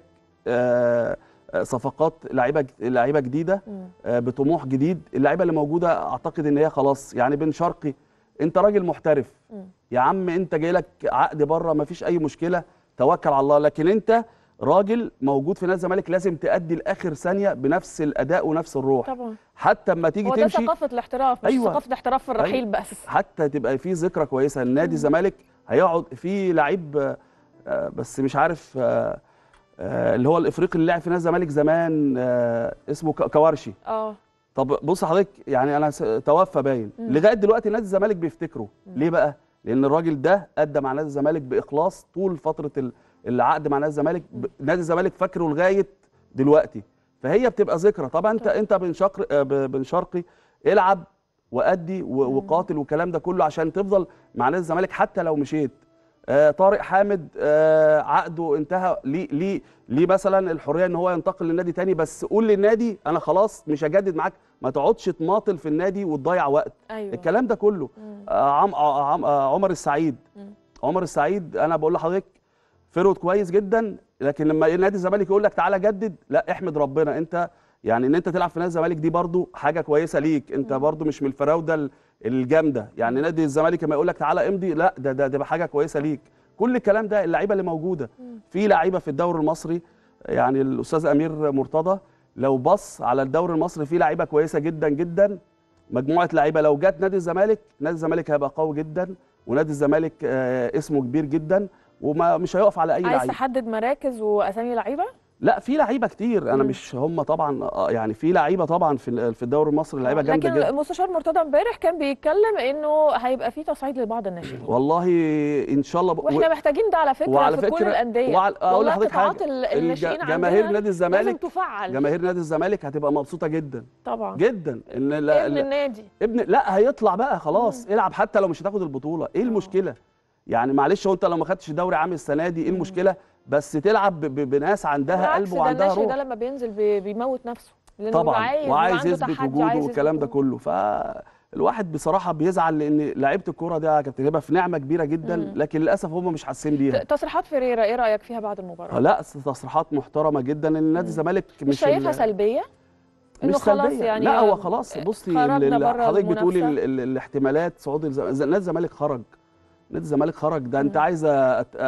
آه، آه، صفقات لعيبه لعيبه جديده مم. آه، بطموح جديد اللعيبه اللي موجوده اعتقد ان هي خلاص يعني بن شرقي انت راجل محترف مم. يا عم انت جاي لك عقد بره ما فيش اي مشكله توكل على الله لكن انت راجل موجود في نادي الزمالك لازم تأدي لاخر ثانيه بنفس الاداء ونفس الروح طبعا حتى اما تيجي هو ده تمشي ثقافه الاحتراف مش أيوة. ثقافه الاحتراف في الرحيل أيوة. بس حتى تبقى في ذكرى كويسه نادي الزمالك هيقعد في لعيب آه، آه، بس مش عارف آه، آه، اللي هو الافريقي اللي لعب في نادي الزمالك زمان آه، اسمه ك- كوارشي اه طب بص حضرتك يعني انا س- توفى باين مم. لغايه دلوقتي نادي الزمالك بيفتكره ليه بقى لان الراجل ده ادى مع نادي الزمالك باخلاص طول فتره ال- العقد مع نادي الزمالك ب- نادي الزمالك فاكره لغايه دلوقتي فهي بتبقى ذكرى طبعا انت انت بن شرقي آه، ب- بن شرقي العب وادي و- وقاتل والكلام ده كله عشان تفضل مع نادي الزمالك حتى لو مشيت آه طارق حامد آه عقده انتهى ليه ليه ليه مثلا الحريه ان هو ينتقل للنادي تاني بس قول للنادي انا خلاص مش هجدد معاك ما تقعدش تماطل في النادي وتضيع وقت ايوه الكلام ده كله مم. آه عم آه عم آه عمر السعيد مم. عمر السعيد انا بقول لحضرتك فرود كويس جدا لكن لما نادي الزمالك يقول لك تعالى جدد لا احمد ربنا انت يعني ان انت تلعب في نادي الزمالك دي برضو حاجه كويسه ليك انت برضو مش من الفراوده ال- الجامده يعني نادي الزمالك لما يقول لك تعالى امضي لا ده ده ده حاجه كويسه ليك كل الكلام ده اللعيبه اللي موجوده في لعيبه في الدوري المصري يعني الاستاذ امير مرتضى لو بص على الدوري المصري في لعيبه كويسه جدا جدا مجموعه لعيبه لو جت نادي الزمالك نادي الزمالك هيبقى قوي جدا ونادي الزمالك آه، اسمه كبير جدا وما مش هيقف على اي عايز لعيب تحدد مراكز واسامي لعيبه لا في لعيبه كتير انا مم. مش هم طبعا آه، يعني في لعيبه طبعا في ال- في الدوري المصري لعيبه جامده لكن جدا المستشار مرتضى امبارح كان بيتكلم انه هيبقى في تصعيد لبعض الناشئين والله ان شاء الله ب... واحنا محتاجين ده على فكره وعلى في كل فكرة- الانديه وعلى- أقول والله لحضرتك قطاعات حاجة. ال- الج- الناشئين جماهير عندنا نادي الزمالك لازم تفعل جماهير نادي الزمالك هتبقى مبسوطه جدا طبعا جدا ان لا ابن لا النادي ابن لا هيطلع بقى خلاص العب حتى لو مش هتاخد البطوله ايه المشكله يعني معلش هو انت لو ما خدتش دوري عام السنه دي ايه المشكله بس تلعب ب- ب- بناس عندها بالعكس قلب ده وعندها الناشئ روح ده لما بينزل بي- بيموت نفسه لانه طبعا عايز وعايز وعنده يثبت تحدي وجوده وعايز والكلام ده يثبت كله فالواحد بصراحه بيزعل لان لعيبه الكوره دي يا كابتن هبه في نعمه كبيره جدا مم. لكن للاسف هم مش حاسين بيها ت- تصريحات فيريرا ايه رايك فيها بعد المباراه لا تصريحات محترمه جدا ان نادي الزمالك مش مش شايفها ال- سلبيه انه مش خلاص سلبية. يعني لا هو خلاص بصي ال- خرجنا ال- بره حضرتك بتقولي المنافسة. ال- ال- الاحتمالات صعود الز- نادي الزمالك خرج نادي الزمالك خرج ده انت عايزه أت- آ-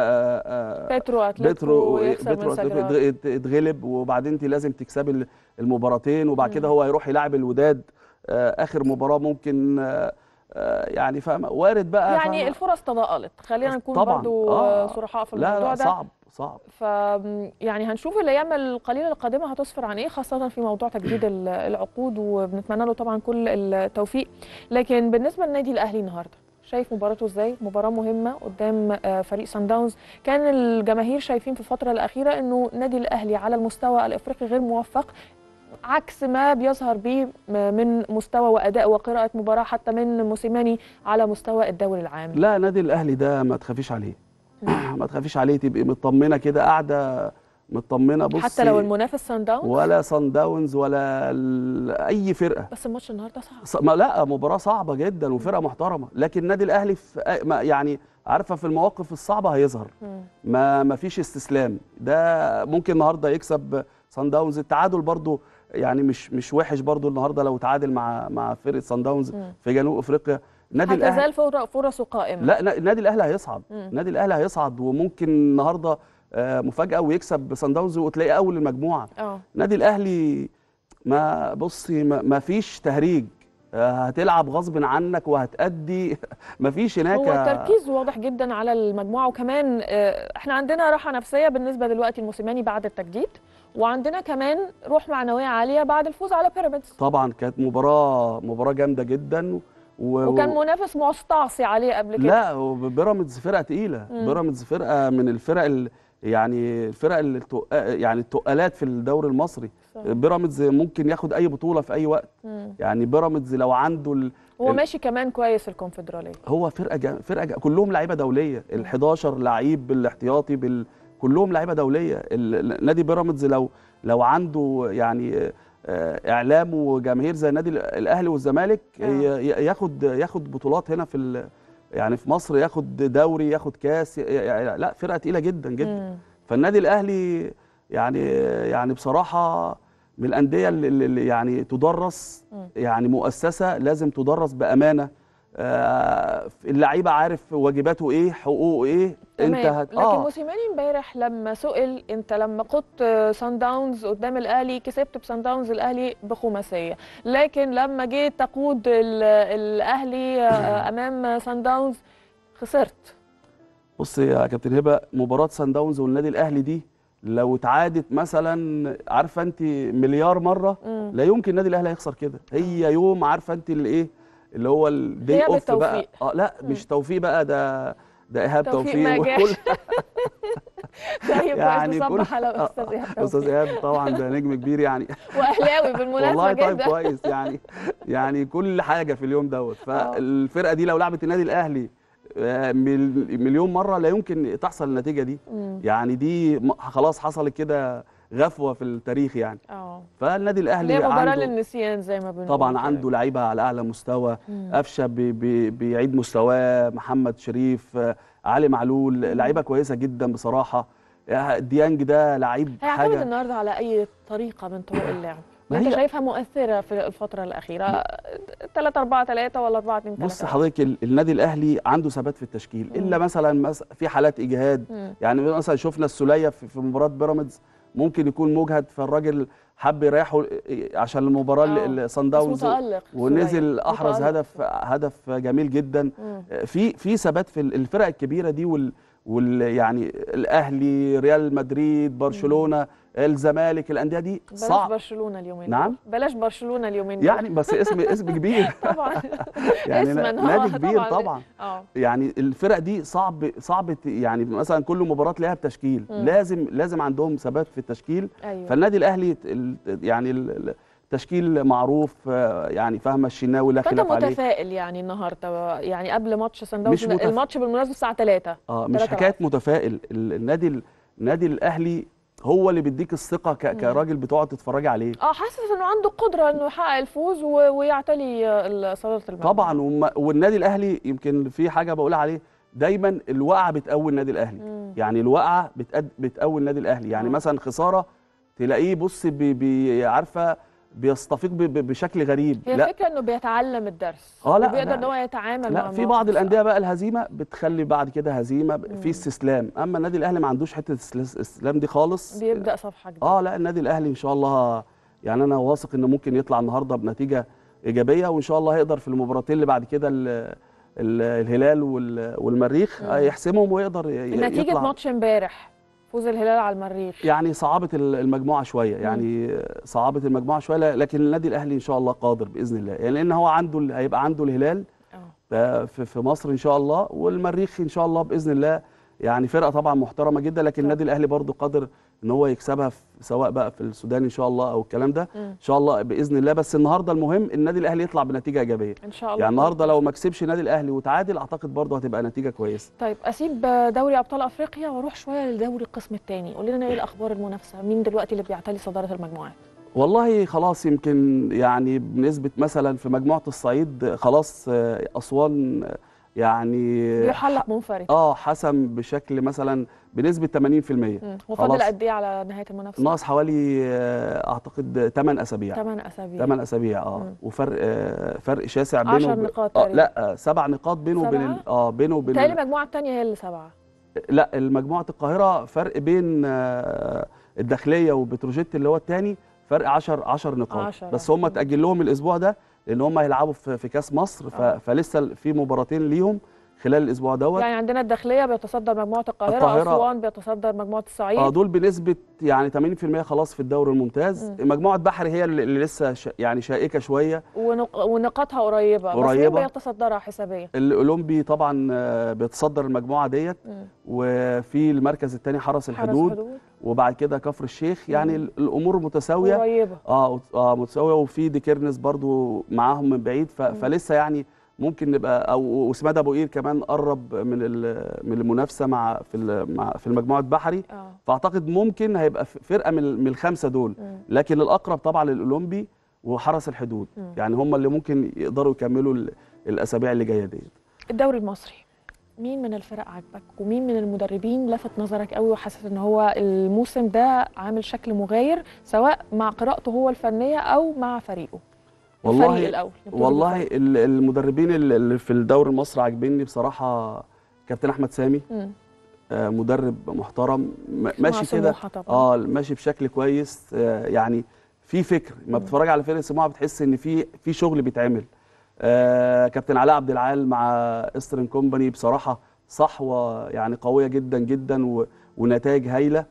آ- بيترو اتلتيكو بترو ويخسر بترو من سجراد. اتلتيكو يتغلب وبعدين انت لازم تكسبي ال- المباراتين وبعد كده هو يروح يلعب الوداد آه، اخر مباراه ممكن آه، آه، يعني فاهم وارد بقى يعني فاهمة؟ الفرص تضاءلت خلينا نكون طبعاً. برضو آه. صرحاء في لا الموضوع لا ده صعب صعب ف يعني هنشوف الايام القليله القادمه هتسفر عن ايه خاصه في موضوع تجديد ال- العقود وبنتمنى له طبعا كل التوفيق لكن بالنسبه للنادي الاهلي النهارده شايف مباراته ازاي مباراه مهمه قدام آه، فريق سان داونز كان الجماهير شايفين في الفتره الاخيره انه نادي الاهلي على المستوى الافريقي غير موفق عكس ما بيظهر به من مستوى واداء وقراءه مباراه حتى من موسيماني على مستوى الدوري العام لا نادي الاهلي ده ما تخافيش عليه ما تخافيش عليه تبقي مطمنه كده قاعده مطمنه بصي حتى لو المنافس سان داونز ولا صن داونز ولا ال- اي فرقه بس الماتش النهارده صعب ص- ما لا مباراه صعبه جدا وفرقه محترمه لكن النادي الاهلي في أ- ما- يعني عارفه في المواقف الصعبه هيظهر مم. ما ما فيش استسلام ده ممكن النهارده يكسب صن داونز التعادل برضو يعني مش مش وحش برضو النهارده لو تعادل مع مع فرقه صن داونز مم. في جنوب افريقيا النادي الاهلي هتزال فر- فرصه قائمه لا نا- النادي الاهلي هيصعد مم. النادي الاهلي هيصعد وممكن النهارده آه، مفاجاه ويكسب صن داونز وتلاقيه اول المجموعه اه النادي الاهلي ما بصي ما, ما فيش تهريج آه، هتلعب غصب عنك وهتأدي ما فيش هناك هو التركيز واضح جدا على المجموعه وكمان آه، احنا عندنا راحه نفسيه بالنسبه دلوقتي الموسيماني بعد التجديد وعندنا كمان روح معنويه عاليه بعد الفوز على بيراميدز طبعا كانت مباراه مباراه جامده جدا و... وكان منافس مستعصي عليه قبل كده لا وبيراميدز فرقه تقيله مم. بيراميدز فرقه من الفرق ال- يعني الفرق اللي التق- يعني التقالات في الدوري المصري صح. بيراميدز ممكن ياخد اي بطوله في اي وقت مم. يعني بيراميدز لو عنده ال... هو ال- ماشي كمان كويس الكونفدراليه هو فرقه جا... فرقه جا... كلهم لعيبه دوليه ال 11 لعيب بالاحتياطي بال... كلهم لعيبه دوليه ال... ال- نادي بيراميدز لو لو عنده يعني آه، اعلام وجماهير زي النادي ال- الاهلي والزمالك آه. ي... ي- ياخد ياخد بطولات هنا في ال... يعني في مصر ياخد دوري ياخد كاس ي... ي... لا فرقه تقيله جدا جدا مم. فالنادي الاهلي يعني يعني بصراحه من الانديه اللي اللي يعني تدرس مم. يعني مؤسسه لازم تدرس بامانه آه، اللعيبه عارف واجباته ايه حقوقه ايه انت تمام هت... لكن موسيماني امبارح لما سئل انت لما قدت سان داونز قدام الاهلي كسبت بسان داونز الاهلي بخماسيه لكن لما جيت تقود ال- الاهلي آه، امام سان داونز خسرت بص يا كابتن هبه مباراه سان داونز والنادي الاهلي دي لو اتعادت مثلا عارفه انت مليار مره مم. لا يمكن النادي الاهلي هيخسر كده هي يوم عارفه انت اللي ايه اللي هو الدي هي اوف بقى بالتوفيق. اه لا مش توفيق بقى ده ده ايهاب توفيق توفيق نجاح. وكل طيب يعني كويس كل نصبح على آه، استاذ إيهاب استاذ توفيق. ايهاب طبعا ده نجم كبير يعني واهلاوي بالمناسبه والله طيب جدا كويس يعني يعني كل حاجه في اليوم دوت فالفرقه دي لو لعبت النادي الاهلي آه، مل- مليون مره لا يمكن تحصل النتيجه دي مم. يعني دي م- خلاص حصلت كده غفوه في التاريخ يعني اه فالنادي اللي الاهلي هي مباراه عنده للنسيان زي ما بنقول طبعا كده. عنده لعيبه على اعلى مستوى مم. قفشه بي بي بيعيد مستواه محمد شريف آه، علي معلول لعيبه كويسه جدا بصراحه آه، ديانج ده لعيب هيعتمد حاجه النهارده على اي طريقه من طرق اللعب ما انت هي- شايفها مؤثره في الفتره الاخيره 3 4 3 ولا 4 2 3 بص حضرتك ال- النادي الاهلي عنده ثبات في التشكيل الا مثلا مس- في حالات اجهاد مم. يعني مثلا شفنا السوليه في في مباراه بيراميدز ممكن يكون مجهد فالراجل حب يريحه عشان المباراه آه. اللي صن بس داونز متألق ونزل سوريا. احرز متألق. هدف هدف جميل جدا مم. في في ثبات في الفرق الكبيره دي وال وال يعني الاهلي ريال مدريد برشلونه الزمالك الانديه دي بلاش صعب برشلونه اليومين نعم؟ دول. بلاش برشلونه اليومين دول. يعني بس اسم اسم كبير طبعا يعني اسماً، نادي آه، كبير طبعاً. طبعا اه يعني الفرق دي صعب صعب ت- يعني مثلا كل مباراه ليها بتشكيل مم. لازم لازم عندهم ثبات في التشكيل ايوه فالنادي الاهلي ت- ال- يعني ال- التشكيل معروف آه، يعني فاهمه الشناوي لا فانت خلاف عليه متفائل يعني النهارده يعني قبل ماتش سان داونز مش متف- الماتش بالمناسبه الساعه 3 اه مش تلاتة حكايه العصر. متفائل ال- النادي ال- النادي الاهلي هو اللي بيديك الثقه ك- كراجل بتقعد تتفرجي عليه اه حاسس انه عنده قدره انه يحقق الفوز و... ويعتلي آه، صداره المجموعه طبعا وما- والنادي الاهلي يمكن في حاجه بقولها عليه دايما الوقعه بتقوي النادي الاهلي مم. يعني الوقعه بتأد... بتقوي النادي الاهلي يعني آه. مثلا خساره تلاقيه بص بي... بي... عارفه بيستفيق ب... ب... بشكل غريب هي لا الفكره انه بيتعلم الدرس آه، لا، وبيقدر لا. ان هو يتعامل لا مع في الموقف بعض صح. الانديه بقى الهزيمه بتخلي بعد كده هزيمه ب- في استسلام اما النادي الاهلي ما عندوش حته الاستس- الاستسلام دي خالص بيبدا صفحه جديده اه لا النادي الاهلي ان شاء الله يعني انا واثق انه ممكن يطلع النهارده بنتيجه ايجابيه وان شاء الله هيقدر في المباراتين اللي بعد كده ال- ال- الهلال وال- والمريخ مم. يحسمهم ويقدر ي- نتيجه يطلع ماتش امبارح فوز الهلال على المريخ يعني صعبت ال- المجموعه شويه يعني صعبت المجموعه شويه لا- لكن النادي الاهلي ان شاء الله قادر باذن الله يعني لان هو عنده ال- هيبقى عنده الهلال اه ده في في مصر ان شاء الله والمريخ ان شاء الله باذن الله يعني فرقه طبعا محترمه جدا لكن طبعا. النادي الاهلي برضو قادر ان هو يكسبها في سواء بقى في السودان ان شاء الله او الكلام ده مم. ان شاء الله باذن الله بس النهارده المهم النادي الاهلي يطلع بنتيجه ايجابيه ان شاء الله يعني النهارده لو ما كسبش النادي الاهلي وتعادل اعتقد برضه هتبقى نتيجه كويسه طيب اسيب دوري ابطال افريقيا واروح شويه لدوري القسم الثاني قول لنا ايه الاخبار المنافسه مين دلوقتي اللي بيعتلي صداره المجموعات والله خلاص يمكن يعني بنسبه مثلا في مجموعه الصعيد خلاص آه، اسوان آه، يعني بيحلق منفرد اه حسم بشكل مثلا بنسبه 80% مم. وفاضل خلاص. قد ايه على نهايه المنافسه ناقص حوالي آه، اعتقد 8 اسابيع 8 اسابيع 8 اسابيع اه مم. وفرق آه، فرق شاسع بينه عشر وب- نقاط اه تقريبا. لا آه، سبع نقاط بينه وبين سبعة؟ ال- اه بينه وبين بتهيألي ال- المجموعه الثانيه هي اللي سبعه لا المجموعه القاهره فرق بين آه، الداخليه وبتروجيت اللي هو الثاني فرق 10 10 نقاط عشرة. بس هم مم. تاجل لهم الاسبوع ده لان هم هيلعبوا في في كاس مصر ف- آه. فلسه في مباراتين ليهم خلال الاسبوع دوت يعني عندنا الداخليه بيتصدر مجموعه القاهره, القاهرة. اسوان بيتصدر مجموعه الصعيد اه دول بنسبه يعني 80% خلاص في الدوري الممتاز مجموعه بحري هي اللي اللي لسه ش... يعني شائكه شويه ونق... ونقاطها قريبه بس مين قريبة. بيتصدرها حسابيا الاولمبي طبعا آه، بيتصدر المجموعه ديت مم. وفي المركز الثاني حرس حرس الحدود حدود وبعد كده كفر الشيخ يعني مم. ال- الامور متساويه قريبه اه اه متساويه وفي ديكيرنس برضو معاهم من بعيد ف... فلسه يعني ممكن نبقى او واسماد ابو قير كمان قرب من ال- من المنافسه مع في ال- مع في المجموعه بحري اه فاعتقد ممكن هيبقى ف- فرقه من ال- من الخمسه دول مم. لكن الاقرب طبعا للاولمبي وحرس الحدود مم. يعني هم اللي ممكن يقدروا يكملوا ال- الاسابيع اللي جايه ديت الدوري المصري مين من الفرق عاجبك ومين من المدربين لفت نظرك قوي وحاسس ان هو الموسم ده عامل شكل مغاير سواء مع قراءته هو الفنيه او مع فريقه والله- الفريق الاول نبتدي والله بالفريق. ال- المدربين اللي اللي في الدوري المصري عاجبني بصراحه كابتن احمد سامي مم. آه، مدرب محترم م- مع ماشي كده سموحة طبعا اه ماشي بشكل كويس آه، يعني في فكر ما بتتفرج على فرقه سموحه بتحس ان في في شغل بيتعمل آه كابتن علاء عبد العال مع استرن كومباني بصراحه صحوه يعني قويه جدا جدا و- ونتائج هايله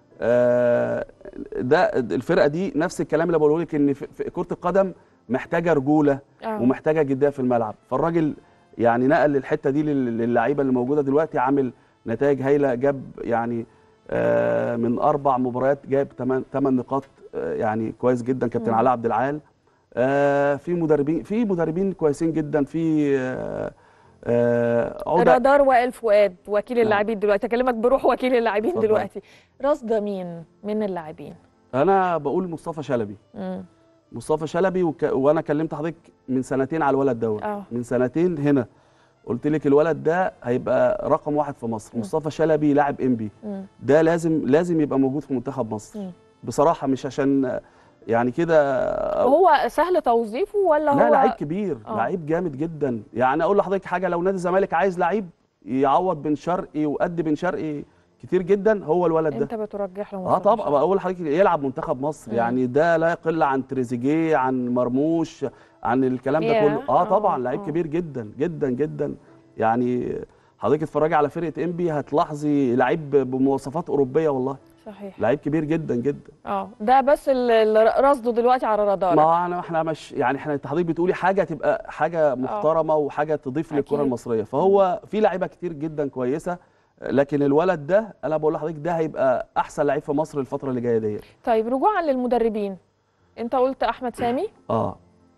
آه ده الفرقه دي نفس الكلام اللي بقوله لك ان في في كره القدم محتاجه رجوله آه. ومحتاجه جديه في الملعب فالراجل يعني نقل الحته دي لل- للعيبه اللي موجوده دلوقتي عامل نتائج هايله جاب يعني آه، من اربع مباريات جاب 8 8 نقاط آه، يعني كويس جدا كابتن مم. علاء عبد العال آه، في مدربين في مدربين كويسين جدا في آه، آه، عودة رادار وائل فؤاد وكيل نعم. اللاعبين دلوقتي اكلمك بروح وكيل اللاعبين اتفضل. دلوقتي رصد مين من اللاعبين انا بقول مصطفى شلبي مم. مصطفى شلبي وك... وانا كلمت حضرتك من سنتين على الولد دوت اه من سنتين هنا قلت لك الولد ده هيبقى رقم واحد في مصر مم. مصطفى شلبي لاعب انبي مم. ده لازم لازم يبقى موجود في منتخب مصر مم. بصراحه مش عشان يعني كده هو سهل توظيفه ولا لا هو لعيب كبير آه. لعيب جامد جدا يعني اقول لحضرتك حاجه لو نادي الزمالك عايز لعيب يعوض بن شرقي وقد بن شرقي كتير جدا هو الولد ده انت بترجح له اه مصطفى طبعا شلبي. بقول لحضرتك يلعب منتخب مصر مم. يعني ده لا يقل عن تريزيجيه عن مرموش عن الكلام ده ياه. كله اه آه، طبعا لعيب آه. كبير جدا جدا جدا يعني حضرتك اتفرجي على فرقه انبي هتلاحظي لعيب بمواصفات اوروبيه والله صحيح لعيب كبير جدا جدا اه ده بس اللي رصده دلوقتي على رادارك ما انا احنا مش يعني احنا انت حضرتك بتقولي حاجه تبقى حاجه محترمه وحاجه تضيف للكره أكيد. المصريه فهو في لعيبه كتير جدا كويسه لكن الولد ده انا بقول لحضرتك ده هيبقى احسن لعيب في مصر الفتره اللي جايه ديت طيب رجوعا للمدربين انت قلت احمد سامي اه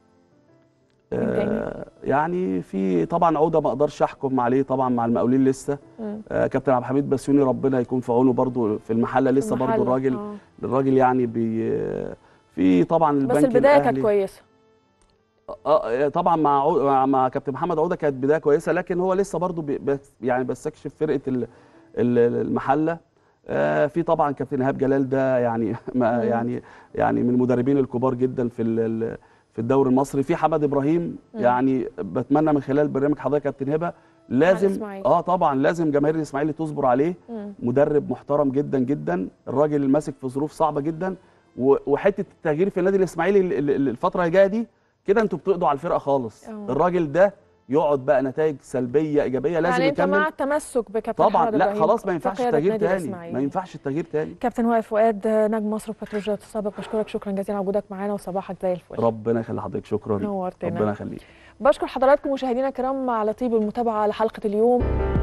مين تاني؟ آه، يعني في طبعا عوده ما اقدرش احكم عليه طبعا مع المقاولين لسه مم. آه كابتن عبد الحميد بسيوني ربنا يكون في عونه برضو في المحله لسه برضو المحلة. الراجل آه. الراجل يعني بي في طبعا البنك بس البدايه كانت الأهلي. كويسه اه طبعا مع عو... مع- مع كابتن محمد عوده كانت بدايه كويسه لكن هو لسه برضو بي... بس- يعني بيستكشف فرقه ال... ال- المحله آه في طبعا كابتن ايهاب جلال ده يعني ما مم. يعني يعني من المدربين الكبار جدا في ال... ال- في الدوري المصري في حمد ابراهيم مم. يعني بتمنى من خلال برنامج حضرتك يا كابتن هبه لازم الإسماعيلي. اه طبعا لازم جماهير الاسماعيلي تصبر عليه مم. مدرب محترم جدا جدا الراجل ماسك في ظروف صعبه جدا و- وحته التغيير في النادي الاسماعيلي ال- ال- ال- الفتره اللي جايه دي كده انتوا بتقضوا على الفرقه خالص أه. الراجل ده يقعد بقى نتائج سلبيه ايجابيه لازم يعني انت يكمل مع التمسك بكابتن طبعا محمد لا إبراهيم خلاص ما في ينفعش قيادة التغيير نادي تاني الإسماعيلي. ما ينفعش التغيير تاني كابتن وائل فؤاد نجم مصر وبتروجيت السابق بشكرك شكرا جزيلا على وجودك معانا وصباحك زي الفل ربنا يخلي حضرتك شكرا نورتنا. ربنا يخليك بشكر حضراتكم مشاهدينا الكرام على طيب المتابعه لحلقه اليوم